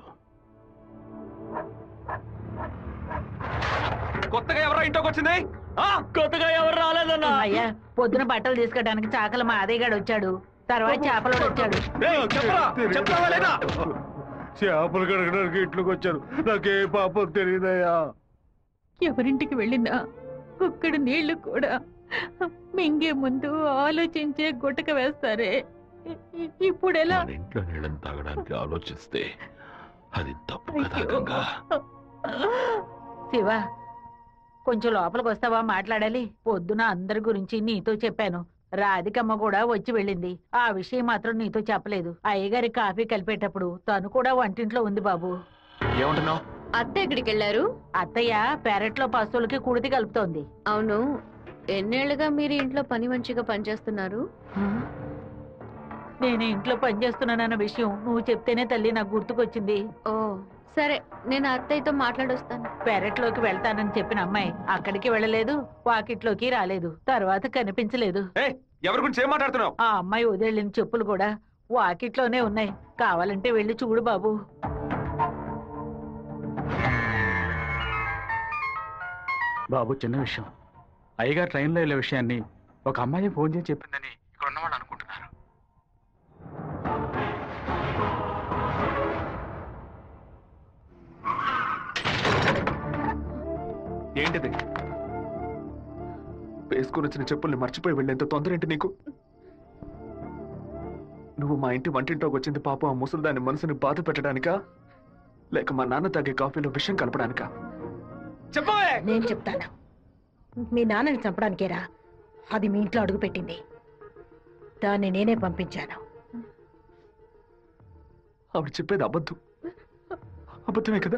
కొత్తగా ఎవరో ఇంట్లోకి వచ్చింది కొత్తగా ఎవరు రాలేదన్నా అయ్యా పొద్దున బట్టలు తీసుకోవడానికి చాకల మా అదయ్యగాడు వచ్చాడు తర్వాత చేపలు వచ్చాడు చెప్తావా లేదా చేపలు కడగడానికి ఇంట్లోకి వచ్చారు నాకే పాపం తెలియదయ్యా ఎవరింటికి వెళ్ళినా కుక్కడు నీళ్లు కూడా మింగే ముందు ఆలోచించే గుట్టక వేస్తారే ఇ- ఇప్పుడు ఎలా మన ఇంట్లో నీళ్ళని తాగడానికి ఆలోచిస్తే అది తప్పు కదా గంగా శివ కొంచెం లోపలికి వస్తావా మాట్లాడాలి పొద్దున అందరి గురించి నీతో చెప్పాను రాధికమ్మ కూడా వచ్చి వెళ్ళింది ఆ విషయం మాత్రం నీతో చెప్పలేదు అయ్యగారి కాఫీ కలిపేటప్పుడు తను కూడా వంటింట్లో ఉంది బాబు ఏమంటున్నావు అత్త ఎక్కడికి వెళ్ళారు అత్తయ్య పెరట్లో పశువులకి కుడితి కలుపుతోంది అవును ఎన్నేళ్లుగా మీరు ఇంట్లో పని మంచిగా పనిచేస్తున్నారు నేను ఇంట్లో పనిచేస్తున్నానన్న విషయం నువ్వు చెప్తేనే తల్లి నాకు గుర్తుకొచ్చింది ఓ సరే నేను అత్తయ్యతో మాట్లాడొస్తాను పెరట్లోకి వెళ్తానని చెప్పిన అమ్మాయి అక్కడికి వెళ్ళలేదు వాకిట్లోకి రాలేదు తర్వాత కనిపించలేదు ఎవరి గురించి ఏం మాట్లాడుతున్నావు ఆ అమ్మాయి వదిలిన చెప్పులు కూడా వాకిట్లోనే ఉన్నాయి కావాలంటే వెళ్ళి చూడు బాబు బాబు చిన్న విషయం అయ్యగారు ట్రైన్లో వెళ్ళే విషయాన్ని ఒక అమ్మాయి ఫోన్ చేసి చెప్పిందని ఇక్కడ ఉన్నవాళ్ళు అనుకుంటున్నారు ఏంటిది వేసుకుని వచ్చిన చెప్పుల్ని మర్చిపోయి వెళ్ళేంత తొందర ఏంటి నీకు నువ్వు మా ఇంటి వంటింట్లోకి వచ్చింది పాప ఆ ముసలిదాని మనసుని బాధ పెట్టడానికా లేక మా నాన్న తాగే కాఫీలో విషం కలపడానికా చెప్పవే నేను చెప్తాను మీ నాన్నని చంపడానికేరా అది మీ ఇంట్లో అడుగుపెట్టింది దాన్ని నేనే పంపించాను ఆవిడ చెప్పేది అబద్ధం అబద్ధమే కదా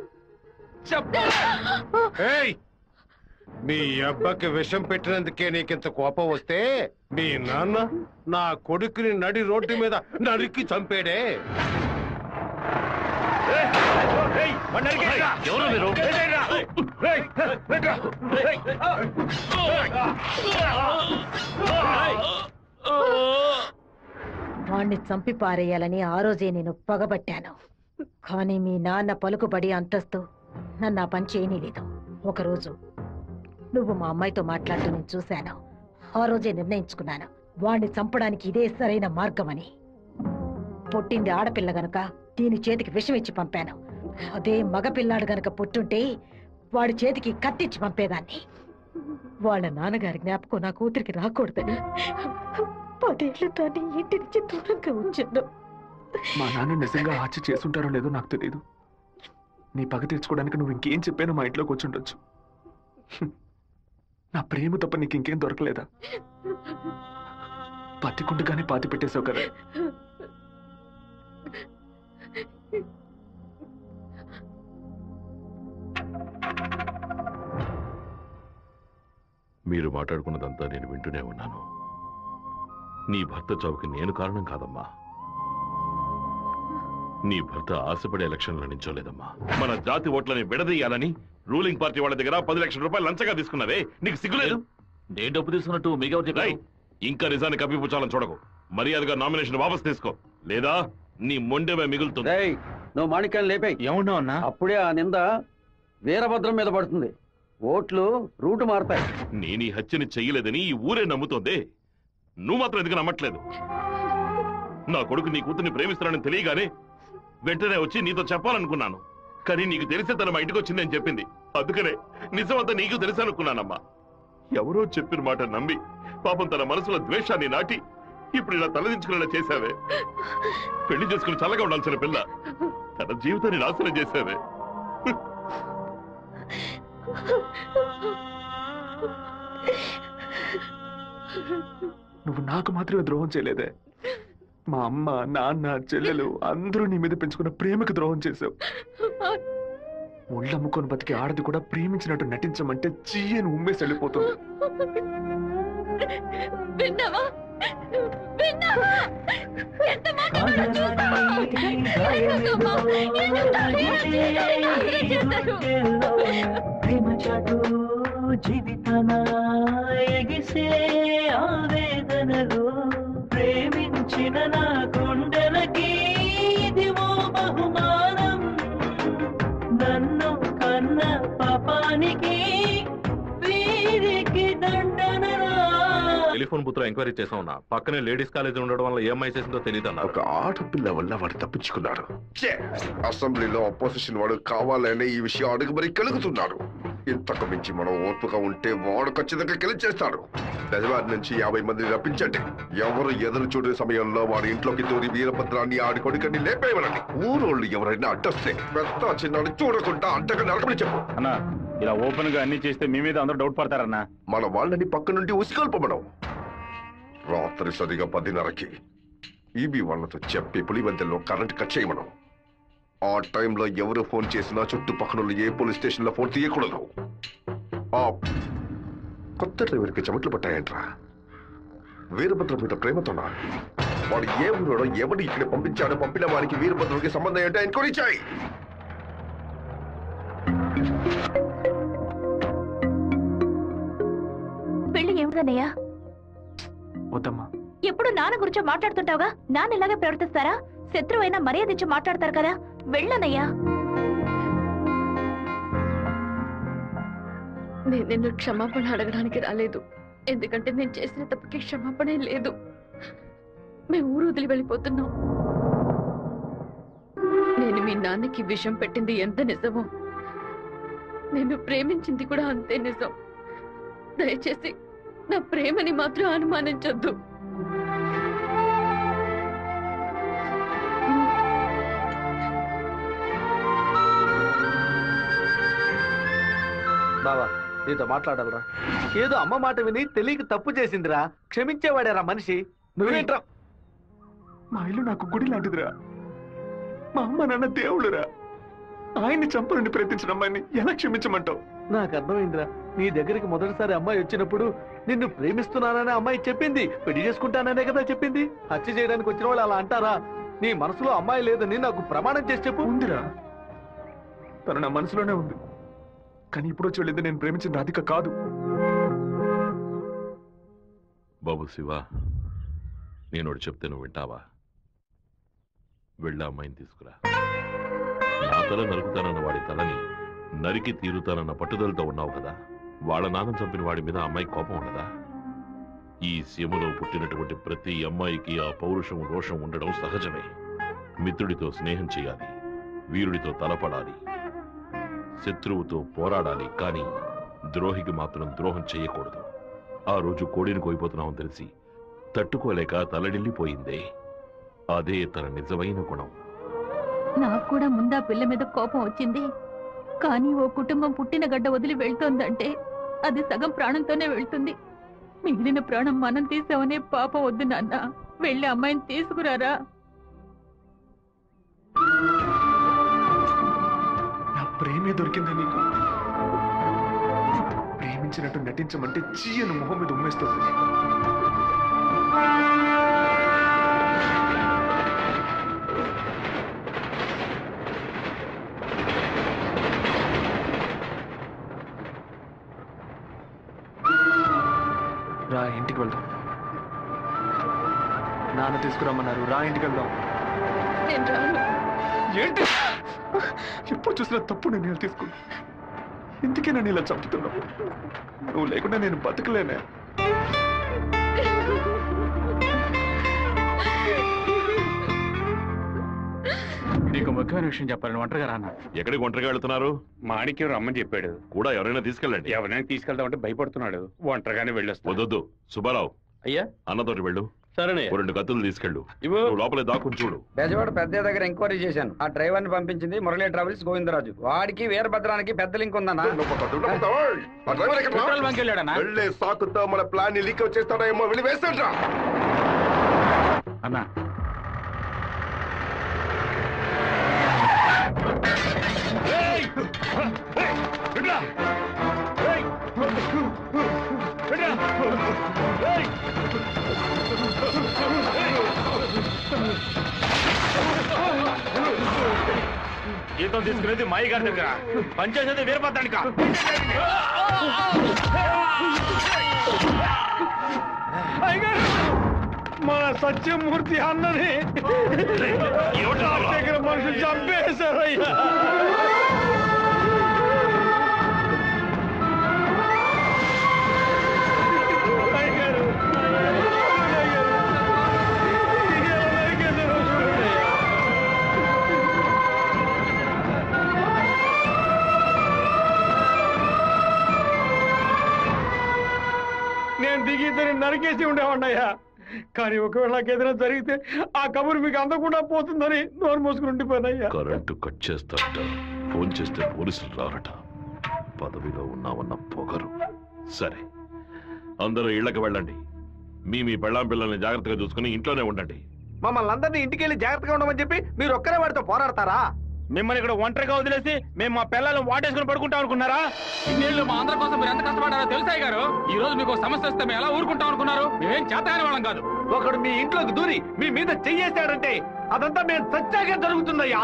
ఏయ్! మీ అబ్బకి విషం పెట్టినందుకే నీకింత కోపం వస్తే మీ నాన్న నా కొడుకుని నడి రోడ్డు మీద నరికి చంపాడే ఎవరు మీరు? వాణ్ణి చంపి పారేయాలని ఆ రోజే నేను పగబట్టాను కానీ మీ నాన్న పలుకుబడి అంతస్తు నన్ను ఆ పని చేయనీలేదు ఒకరోజు నువ్వు మా అమ్మాయితో మాట్లాడుతూ నేను చూశాను ఆ రోజే నిర్ణయించుకున్నాను వాణ్ణి చంపడానికి ఇదే సరైన మార్గమని పుట్టింది ఆడపిల్ల గనుక దీని చేతికి విషం ఇచ్చి పంపాను అదే మగపిల్లాడు గనుక పుట్టుంటే వాడి చేతికి కత్తిచ్చి పంపేదాన్ని వాళ్ళ నాన్నగారి జ్ఞాపకం నా కూతురికి రాకూడదని పదేళ్ళు దాన్ని ఇంటి నుంచి దూరంగా ఉంచాను మా నాన్న నిజంగా హత్య చేసుంటారో లేదో నాకు తెలియదు నీ పగ తీర్చుకోవడానికి నువ్వు ఇంకేం చెప్పానో మా ఇంట్లోకి వచ్చి ఉండొచ్చు హ్మ్. నా ప్రేమ తప్ప నీకు ఇంకేం దొరకలేదా పత్తికుండగానే పాతి పెట్టేశావు కదా మీరు మాట్లాడుకున్నదంతా నేను వింటూనే ఉన్నాను నీ భర్త చావుకి నేను కారణం కాదమ్మా నీ భర్త ఆశపడే ఎలక్షన్లో నించోలేదమ్మా మన జాతి ఓట్లని విడదీయాలని రూలింగ్ పార్టీ వాళ్ళ దగ్గర పది లక్షల రూపాయలు లంచగా తీసుకున్నావే నీకు సిగ్గులేదు నేను డబ్బు తీసుకున్నట్టు మీకెవరు చెప్పారు ఇంకా నిజాన్ని కప్పిపుచ్చాలని చూడకు మర్యాదగా నామినేషన్ వాపస్ తీసుకో లేదా నీ మొండెమే మిగులుతుంది నువ్వు మాణిక్యాన్ని లేపే ఏమన్నావు అన్నా అప్పుడే ఆ నింద వీరభద్రం మీద పడుతుంది ఓట్లు రూటు మారతాయి నేను ఈ హత్యని చెయ్యలేదని ఈ ఊరే నమ్ముతోంది నువ్వు మాత్రం ఎందుకు నమ్మట్లేదు నా కొడుకు నీ కూతుర్ని ప్రేమిస్తున్నానని తెలియగానే వెంటనే వచ్చి నీతో చెప్పాలనుకున్నాను కానీ నీకు తెలిసే తన మా ఇంటికి వచ్చిందని చెప్పింది అందుకనే నిజమంతా నీకు తెలుసనుకున్నానమ్మా ఎవరో చెప్పిన మాట నమ్మి పాపం తన మనసులో ద్వేషాన్ని నాటి ఇప్పుడు ఇలా తలదించుకునేలా చేశావే పెళ్లి చేసుకుని చల్లగా ఉండాల్సిన పిల్ల తన జీవితాన్ని నాశనం చేశావే నువ్వు నాకు మాత్రమే ద్రోహం చేయలేదే మా అమ్మ నాన్న చెల్లెలు అందరూ నీ మీద పెంచుకున్న ప్రేమకు ద్రోహం చేశావు ఒళ్ళమ్ముకొని బతికి ఆడది కూడా ప్రేమించినట్టు నటించమంటే చీయని ఉమ్మేసి వెళ్ళిపోతుంది విన్నావా విన్నావా ఎంత మాట అన్నాడో చూసావా? ఎందుకమ్మా? ఎందుకు చేశారు? ప్రేమ చాటు జీవితాన ఎగిసే ఆవేదనలో ప్రేమించిన నా గుండెలకి ఇదివో బహుమానం నన్ను కన్న పాపానికి వీరికి దండనరా టెలిఫోన్ బూత్ లో ఎంక్వైరీ చేసా ఉన్నా పక్కనే లేడీస్ కాలేజ్ ఉండడం వల్ల ఏం చేసిందో తెలియదు అన్నారు ఒక ఆడపిల్ల వల్ల వాడు తప్పించుకున్నాడు ఛే! అసెంబ్లీలో అపోజిషన్ వాడు కావాలనే ఈ విషయం అడుగు మరి కలుగుతున్నాడు ఇంతకు మించి మనం ఓర్పుగా ఉంటే వాడు ఖచ్చితంగా గెలిచేస్తాడు పెదవారి నుంచి యాభై మందిని రప్పించండి ఎవరు ఎదురు చూడే సమయంలో వాడి ఇంట్లోకి దూరి వీరభద్రాన్ని ఆడి కొడుకని లేపేయమనండి ఊరోళ్ళు ఎవరైనా అడ్డొస్తే పెద్ద చిన్నాడు చూడకుండా అడ్డగా నరకమని చెప్పు అన్నా ఇలా ఓపెన్ గా అన్ని చేస్తే మీ మీద అందరూ డౌట్ పడతారన్నా మన వాళ్ళని పక్క నుండి ఉసిగొల్పమనం రాత్రి సరిగా పదిన్నరకి ఈబీ వాళ్ళతో చెప్పి పులివెందుల్లో కరెంట్ కట్ చేయమనం ఆ టైంలో ఎవరు ఫోన్ చేసినా చుట్టుపక్కల ఏ పోలీస్ స్టేషన్ లో ఫోన్ తీయకూడదు ఆ కొత్త డ్రైవర్కి చెమట్లు పట్టాయంట్రా వీరభద్ర మీద ప్రేమతోనా వాడు ఏ ఊరోడో ఎవడు ఇక్కడ పంపించాడో పంపిన వారికి వీరభద్రుడికి సంబంధం ఏంటో ఎంక్వైరీ చేయి పెళ్లి ఏమిటన్నయ్యా వద్దమ్మా ఎప్పుడు నాన్న గురించి మాట్లాడుతుంటావుగా నాన్న ఇలాగే ప్రవర్తిస్తారా శత్రువైనా మర్యాద ఇచ్చి మాట్లాడతారు కదా వెళ్ళనయ్యా నేను నిన్ను క్షమాపణ అడగడానికి రాలేదు ఎందుకంటే నేను చేసిన తప్పుకి క్షమాపణ లేదు మేము ఊరు వదిలి వెళ్ళిపోతున్నాం నేను మీ నాన్నకి విషం పెట్టింది ఎంత నిజమో నేను ప్రేమించింది కూడా అంతే నిజం దయచేసి నా ప్రేమని మాత్రం అనుమానించొద్దు బావా నీతో మాట్లాడాలరా ఏదో అమ్మ మాట విని తెలియక తప్పు చేసిందిరా క్షమించేవాడేరా మనిషి నువ్వేంట్రా మా ఇల్లు నాకు గుడి లాంటిదిరా మా అమ్మ నాన్న దేవుడురా ఆయన్ని చంపనుండి ప్రయత్నించిన అమ్మాయిని ఎలా క్షమించమంటావు నాకు అర్థమైందిరా నీ దగ్గరికి మొదటిసారి అమ్మాయి వచ్చినప్పుడు నిన్ను ప్రేమిస్తున్నానని అమ్మాయి చెప్పింది పెళ్లి చేసుకుంటాననే కదా చెప్పింది హత్య చేయడానికి వచ్చిన వాళ్ళు అలా అంటారా నీ మనసులో అమ్మాయి లేదని నాకు ప్రమాణం చేసి చెప్పు ఉందిరా తను నా మనసులోనే ఉంది కానీ ఇప్పుడు వచ్చి వెళ్ళింది నేను ప్రేమించిన రాధిక కాదు బాబు శివ నేను ఒకటి చెప్తే నువ్వు వింటావా వెళ్ళి ఆ అమ్మాయిని తీసుకురా నా తల నరుకుతానన్న వాడి తలని నరికి తీరుతానన్న పట్టుదలతో ఉన్నావు కదా వాళ్ళ నాన్న చంపిన వాడి మీద ఆ అమ్మాయి కోపం ఉండదా ఈ సీమలో పుట్టినటువంటి ప్రతి అమ్మాయికి ఆ పౌరుషం రోషం ఉండడం సహజమే మిత్రుడితో స్నేహం చేయాలి వీరుడితో తలపడాలి శత్రువుతో పోరాడాలి కానీ ద్రోహికి మాత్రం ద్రోహం చేయకూడదు ఆ రోజు కోడిని కోయిపోతున్నామని తెలిసి తట్టుకోలేక తలడిల్లిపోయిందే అదే తన నిజమైన గుణం నాకు కూడా ముందా పిల్ల మీద కోపం వచ్చింది కానీ ఓ కుటుంబం పుట్టిన గడ్డ వదిలి వెళ్తోందంటే అది సగం ప్రాణంతోనే వెళ్తుంది మిగిలిన ప్రాణం మనం తీసామనే పాప వద్దు నాన్న వెళ్ళి అమ్మాయిని తీసుకురారా నా ప్రేమే దొరికిందా నీకు ప్రేమించినట్టు నటించమంటే చీయను మొహం మీద ఉమ్మేస్తుంది రా ఇంటికి వెళ్దాం నాన్న తీసుకురమ్మన్నారు రా ఇంటికి వెళ్దాం నేను రాను ఏంటి ఎప్పుడు చూసినా తప్పు నేను తీసుకో ఇందుకే నన్ను ఇలా చంపుతున్నావు నువ్వు లేకుండా నేను బతకలేనే నీకు ముఖ్యమైన విషయం చెప్పాలని ఒంటరిగా రానా ఎక్కడికి ఒంటరిగా వెళ్తున్నారు మాణిక్యం రమ్మని చెప్పాడు కూడా ఎవరైనా తీసుకెళ్ళండి ఎవరైనా తీసుకెళ్దామంటే భయపడుతున్నాడు ఒంటరిగానే వెళ్ళొస్తా వద్దొద్దు సుబ్బారావు అయ్యా అన్నతోటి వెళ్ళు సరేనే ఓ రెండు కత్తులు తీసుకెళ్ళు నువ్వు లోపలే దాక్కుని చూడు బెజవాడ పెద్ద దగ్గర ఎంక్వైరీ చేశాను ఆ డ్రైవర్ ని పంపించింది మురళీ ట్రావెల్స్ గోవిందరాజు వాడికి వీరభద్రానికి పెద్ద లింక్ ఉందన్నా పెట్రోల్ బంక్ వెళ్ళే సాకుతో మన ప్లాన్ ని లీక్ చేస్తాడేమో వెళ్ళి వేస్తాడ్రా అన్నా జీతం తీసుకునేది మాయి గారి దగ్గర పనిచేసేది వీరభద్రానిక మన సత్యమూర్తి అన్నని దగ్గర మనుషులు చంపేశారయ్యా నేను దిగి ఇద్దరిని నరికేసి ఉండేవాడినయ్యా కానీ ఒకవేళ నాకు ఏదైనా జరిగితే ఆ కబురు మీకు అందకుండా పోతుందని నోరు మూసుకుని ఉండిపోయినయ్యా కరెంటు కట్ చేస్తారట ఫోన్ చేస్తే పోలీసులు రారట పదవిలో ఉన్నామన్న పొగరు సరే అందరూ ఇళ్ళకి వెళ్ళండి మీ మీ పెళ్ళాం పిల్లల్ని జాగ్రత్తగా చూసుకుని ఇంట్లోనే ఉండండి మమ్మల్ని అందరినీ ఇంటికి వెళ్ళి జాగ్రత్తగా ఉండమని చెప్పి మీరు ఒక్కరే వాడితో పోరాడతారా మిమ్మల్ని ఇక్కడ ఒంటరిగా వదిలేసి మేము మా పిల్లలను వాటేసుకుని పడుకుంటాం అనుకున్నారా ఇన్నేళ్ళు మా అందరి కోసం మీరు ఎంత కష్టపడారో తెలుసాయి గారు ఈ రోజు మీకు ఒక సమస్య వస్తే మేము ఎలా ఊరుకుంటాం అనుకున్నారు మేమేం చేతగాని వాళ్ళం కాదు ఒకడు మీ ఇంట్లోకి దూరి మీ మీద చెయ్యేశాడంటే అదంతా మేము సత్యాగా జరుగుతుందయ్యా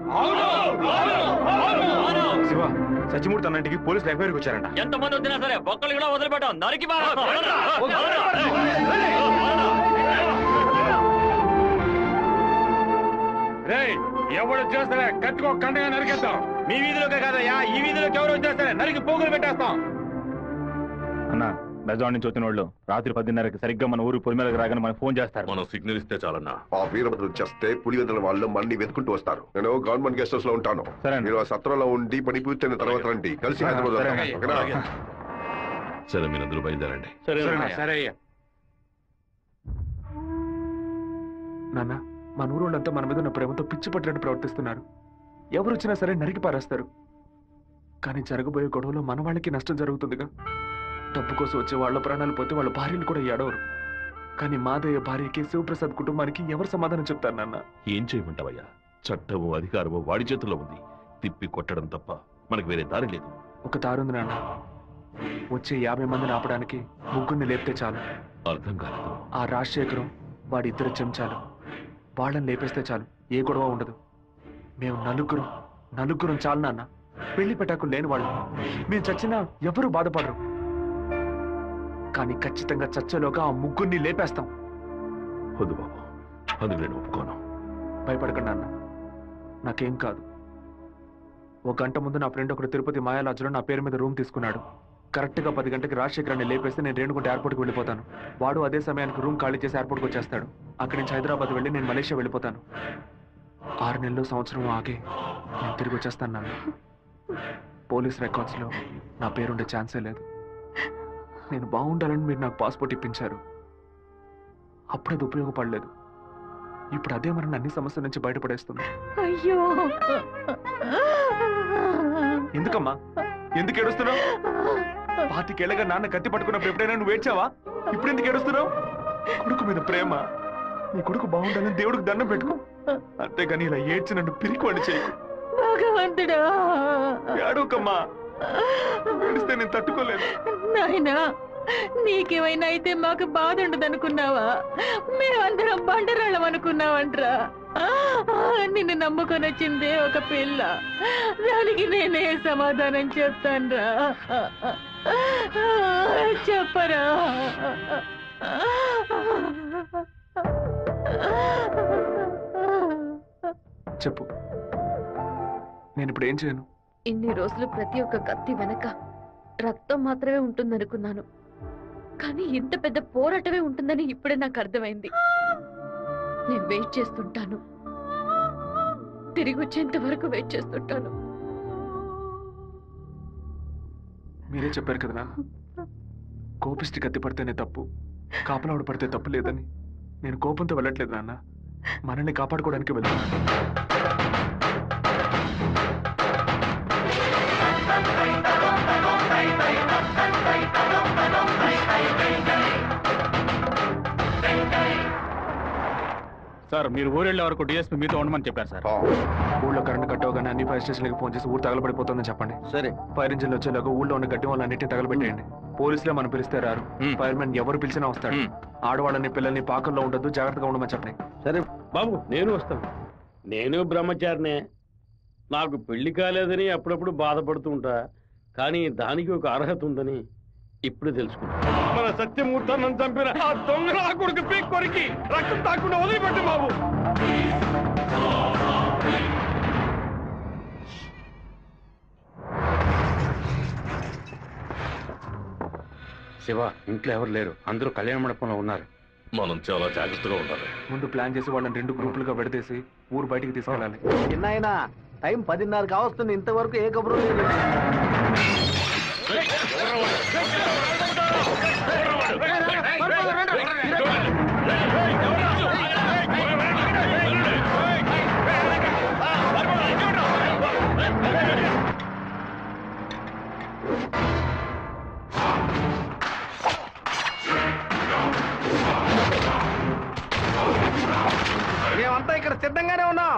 శివ సత్యమూర్తి అన్నింటికి పోలీసులు ఎంక్వైరీకి వచ్చారంట ఎంతమంది వచ్చినా సరే ఒక్కళ్ళు కూడా వదిలిపెట్టాం నరికి వదలరా. రేయ్ ఎవడు చేస్తారా కట్టుకో కండగా నరికేస్తాం మీ వీధిలోకే కాదయ్యా ఈ వీధిలోకి ఎవరు వచ్చేస్తారా నరికి పోగులు పెట్టేస్తాం అన్న బెజాన్ నుంచి వచ్చిన వాళ్ళు రాత్రి పదిన్నరకి సరిగ్గా మన ఊరు పొలి మీదకి రాగానే మనకు ఫోన్ చేస్తారు మనం సిగ్నల్ ఇస్తే చాలన్నా ఆ వీరభద్రుడు చేస్తే పులివెందుల వాళ్ళు మన్ని వెతుకుంటూ వస్తారు నేను గవర్నమెంట్ గెస్ట్ హౌస్ లో ఉంటాను మీరు ఆ సత్రంలో ఉండి పని పూర్తయిన తర్వాత రండి కలిసి హైదరాబాద్ సరే, వద్దాం. ఓకేనా? అలాగే. సరే మీరందరూ బయలుదేరండి సరే అయ్యా నాన్న మన ఊరోళ్ళంతా మన మీద ఉన్న ప్రేమతో పిచ్చి పట్టినట్టు ప్రవర్తిస్తున్నారు ఎవరు వచ్చినా సరే నరికి పారేస్తారు కానీ జరగబోయే గొడవలో మన వాళ్ళకి నష్టం జరుగుతుందిగా డబ్బు కోసం వచ్చే వాళ్ళ ప్రాణాలు పోతే వాళ్ళ భార్యలు కూడా ఏడవరు కానీ మాదయ్య భార్యకి శివప్రసాద్ కుటుంబానికి ఎవరు సమాధానం చెప్తారు నాన్న ఏం చేయమంటావయ్యా చట్టము అధికారము వాడి చేతుల్లో ఉంది తిప్పి కొట్టడం తప్ప మనకు వేరే దారి లేదు ఒక దారుంది నాన్న వచ్చే యాభై మందిని ఆపడానికి ముగ్గురిని లేపితే చాలు అర్థం కాలేదు ఆ రాజశేఖరం వాడి ఇద్దరు చెంచాలు వాళ్ళని లేపేస్తే చాలు ఏ గొడవ ఉండదు మేము నలుగురం నలుగురం చాలు నాన్న పెళ్లి పెట్టాకు లేని వాళ్ళు మేము చచ్చినా ఎవరు బాధపడరు కానీ ఖచ్చితంగా చచ్చేలోగా ఆ ముగ్గురిని లేపేస్తాం వద్దు బాబు అందుకు నేను ఒప్పుకోను భయపడకండి అన్న నాకేం కాదు ఒక గంట ముందు నా ఫ్రెండ్ ఒకడు తిరుపతి మాయాలాజ్లో నా పేరు మీద రూమ్ తీసుకున్నాడు కరెక్ట్గా పది గంటకి రాజశేఖరాన్ని లేపేస్తే నేను రేణుగుంట ఎయిర్పోర్ట్కి వెళ్ళిపోతాను వాడు అదే సమయానికి రూమ్ ఖాళీ చేసి ఎయిర్పోర్ట్కి వచ్చేస్తాడు అక్కడి నుంచి హైదరాబాద్ వెళ్ళి నేను మలేషియా వెళ్ళిపోతాను ఆరు నెలలు సంవత్సరం ఆగి నేను తిరిగి వచ్చేస్తాను నాన్న పోలీస్ రికార్డ్స్లో నా పేరుండే ఛాన్సే లేదు నేను బాగుండాలని మీరు నాకు పాస్పోర్ట్ ఇప్పించారు అప్పుడు అది ఉపయోగపడలేదు ఇప్పుడు అదే మరి అన్ని సమస్యల నుంచి బయటపడేస్తుంది అయ్యో ఎందుకమ్మా ఎందుకు ఏడుస్తున్నావు పాతికేళ్ళగా నాన్న కత్తి పట్టుకున్నప్పుడు ఎప్పుడైనా నువ్వు ఏడ్చావా ఇప్పుడు ఎందుకు ఏడుస్తున్నావు కొడుకు మీద ప్రేమ నీ కొడుకు బాగుండాలని దేవుడికి దండం పెట్టుకో అంతేగాని ఇలా ఏడ్చి నన్ను పిరికివాడి చేయకు భగవంతుడా ఏడవకమ్మా ఏడిస్తే నేను తట్టుకోలేదు నాయనా నీకేమైనా అయితే మాకు బాధ ఉండదనుకున్నావా మేమందరం బండరాళ్ళం అనుకున్నావంట్రా ఆ, నిన్ను నమ్ముకొని వచ్చిందే ఒక పిల్ల దానికి నేనే సమాధానం చెప్తాన్రా చెప్పరా చెప్పు నేను ఇప్పుడు ఏం చేయను ఇన్ని రోజులు ప్రతి ఒక్క కత్తి వెనక రక్తం మాత్రమే ఉంటుందనుకున్నాను కానీ ఇంత పెద్ద పోరాటమే ఉంటుందని ఇప్పుడే నాకు అర్థమైంది నేను వెయిట్ చేస్తుంటాను తిరిగి వచ్చేంత వరకు వెయిట్ చేస్తుంటాను మీరే చెప్పారు కదా నాన్న కోపిష్టి కత్తి పడితేనే తప్పు కాపలావిడ పడితే తప్పు లేదని నేను కోపంతో వెళ్ళట్లేదు నాన్న మనల్ని కాపాడుకోవడానికి వెళ్తున్నాను సార్ మీరు ఊరెళ్ళే వరకు డిఎస్పీ మీతో ఉండమని చెప్పారు సార్ ఊళ్ళో కరెంట్ కట్ అవగానే అన్ని ఫైర్ స్టేషన్లకు ఫోన్ చేసి ఊరు తగలబడిపోతుందని చెప్పండి సరే ఫైర్ ఇంజిన్ వచ్చేలాగా ఊళ్ళో ఉన్న గడ్డి వాళ్ళన్నిటిని తగలబెట్టేయండి పోలీసులే మనం పిలిస్తే రారు ఫైర్ మ్యాన్ ఎవరు పిలిచినా వస్తాడు ఆడవాళ్ళని పిల్లల్ని పాకల్లో ఉండొద్దు జాగ్రత్తగా ఉండమని చెప్పండి సరే బాబు నేను వస్తాను నేను బ్రహ్మచారినే నాకు పెళ్లి కాలేదని అప్పుడప్పుడు బాధపడుతూ ఉంటా కానీ దానికి ఒక అర్హత ఉందని ఇప్పుడు తెలుసుకున్నా మన సత్యమూర్తాన్ని చంపిన ఆ దొంగ నా కొడుకు పీక్ కొరికి రక్తం తాకుండా వదిలిపెట్టు బాబు శివ ఇంట్లో ఎవరు లేరు అందరూ కళ్యాణ మండపంలో ఉన్నారు మనం చాలా జాగ్రత్తగా ఉండాలి ముందు ప్లాన్ చేసి వాళ్ళని రెండు గ్రూపులుగా విడదీసి ఊరు బయటికి తీసుకెళ్ళాలి చిన్నాయన టైం పదిన్నర కావస్తుంది ఇంతవరకు ఏ కబురు లేదు మేమంతా ఇక్కడ సిద్ధంగానే ఉన్నాం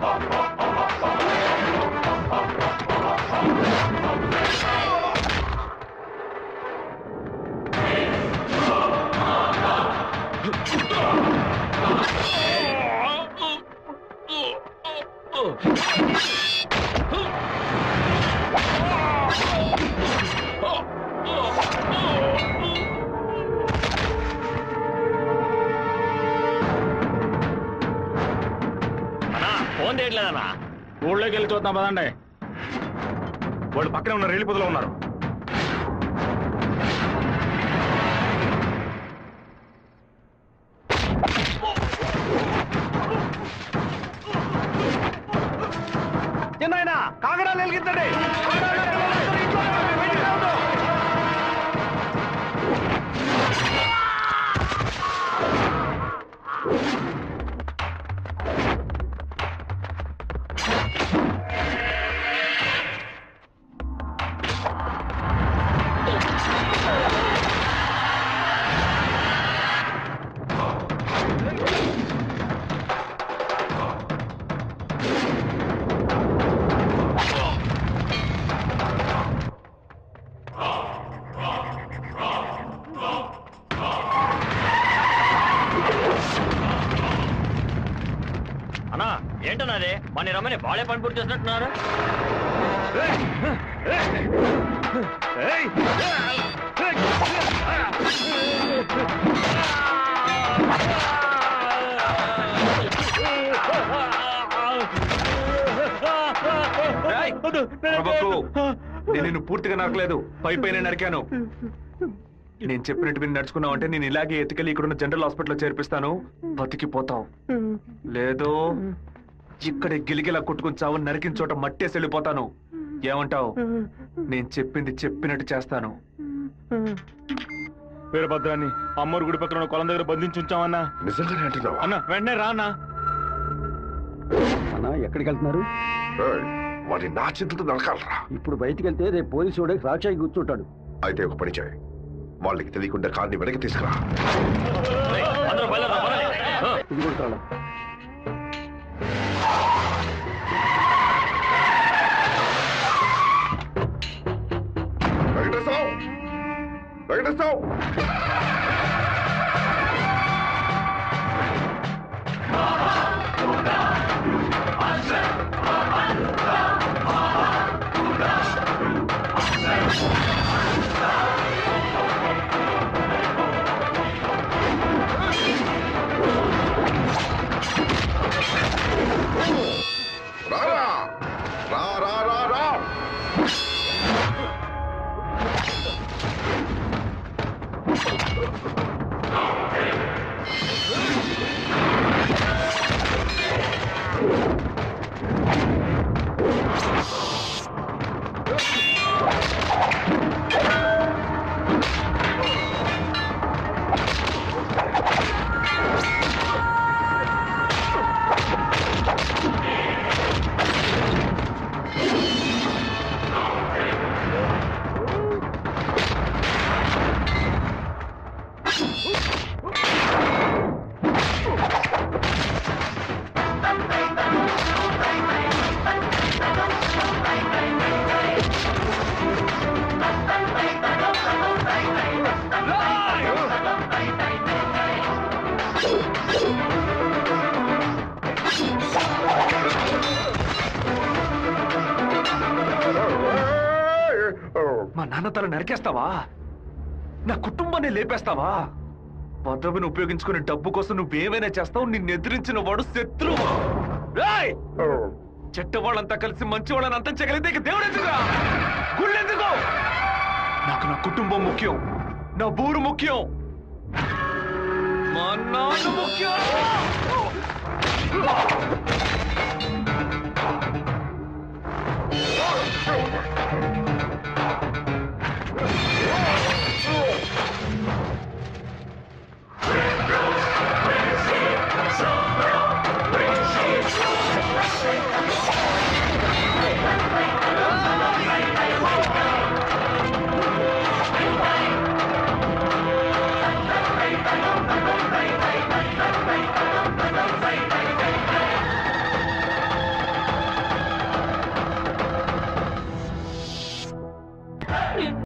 ఫోన్ చేయట్లేదన్నా ఊళ్ళోకి వెళ్ళి చూద్దాం పదండి వాళ్ళు పక్కనే ఉన్న రైలు పొదలో ఉన్నారు చిన్నాయన కాగడాలు వెలిగించండి అన్నా ఏంటన్నది మన రమ్మని బాలే పని పూర్తి చేసినట్టున్నారు ఏయ్! ప్రభకు, నేను నిన్ను పూర్తిగా నరకలేదు పై పైన నరికాను నేను చెప్పినట్టు మీరు నడుచుకున్నావు అంటే నేను ఇలాగే ఎత్తుకెళ్ళి ఇక్కడున్న జనరల్ హాస్పిటల్లో చేర్పిస్తాను బతికిపోతావు లేదు ఇక్కడ గిలిగిలా కొట్టుకుని చావు నరికిన చోట మట్టేసి వెళ్ళిపోతాను ఏమంటావు నేను చెప్పింది చెప్పినట్టు చేస్తాను వీరభద్రాన్ని అమ్మోరు గుడి పక్కన ఉన్న కొలం దగ్గర బంధించి ఉంచామన్నా నిజంగానే అంటున్నావా అన్న వెంటనే రా అన్నా అన్నా ఎక్కడికి వెళ్తున్నారు ఏయ్, వాడిని నా చేతులతో నరకాలరా ఇప్పుడు బయటికి వెళ్తే రేపు పోలీసు వాడే రాక్షాయి కూర్చుంటాడు అయితే ఒక పని చేయి వాళ్ళకి తెలియకుండా కార్ని వెనక్కి తీసుకురా ఇది కూడా తాళం. వెంకటేశ్వరం వెంకటేశ్వరం రారా రా రా రా రా మా నాన్న తల నరికేస్తావా నా కుటుంబాన్ని లేపేస్తావా పదవిని ఉపయోగించుకునే డబ్బు కోసం నువ్వేమైనా చేస్తావు నిన్ను ఎదిరించిన వాడు శత్రువు రాయ్ చెడ్డ వాళ్ళంతా కలిసి మంచి వాళ్ళని అంతం చేయగలిగితే ఇక దేవుడు ఎందుకురా గుళ్ళు ఎందుకు నాకు నా కుటుంబం ముఖ్యం నా ఊరు ముఖ్యం మా నాన్న ముఖ్యం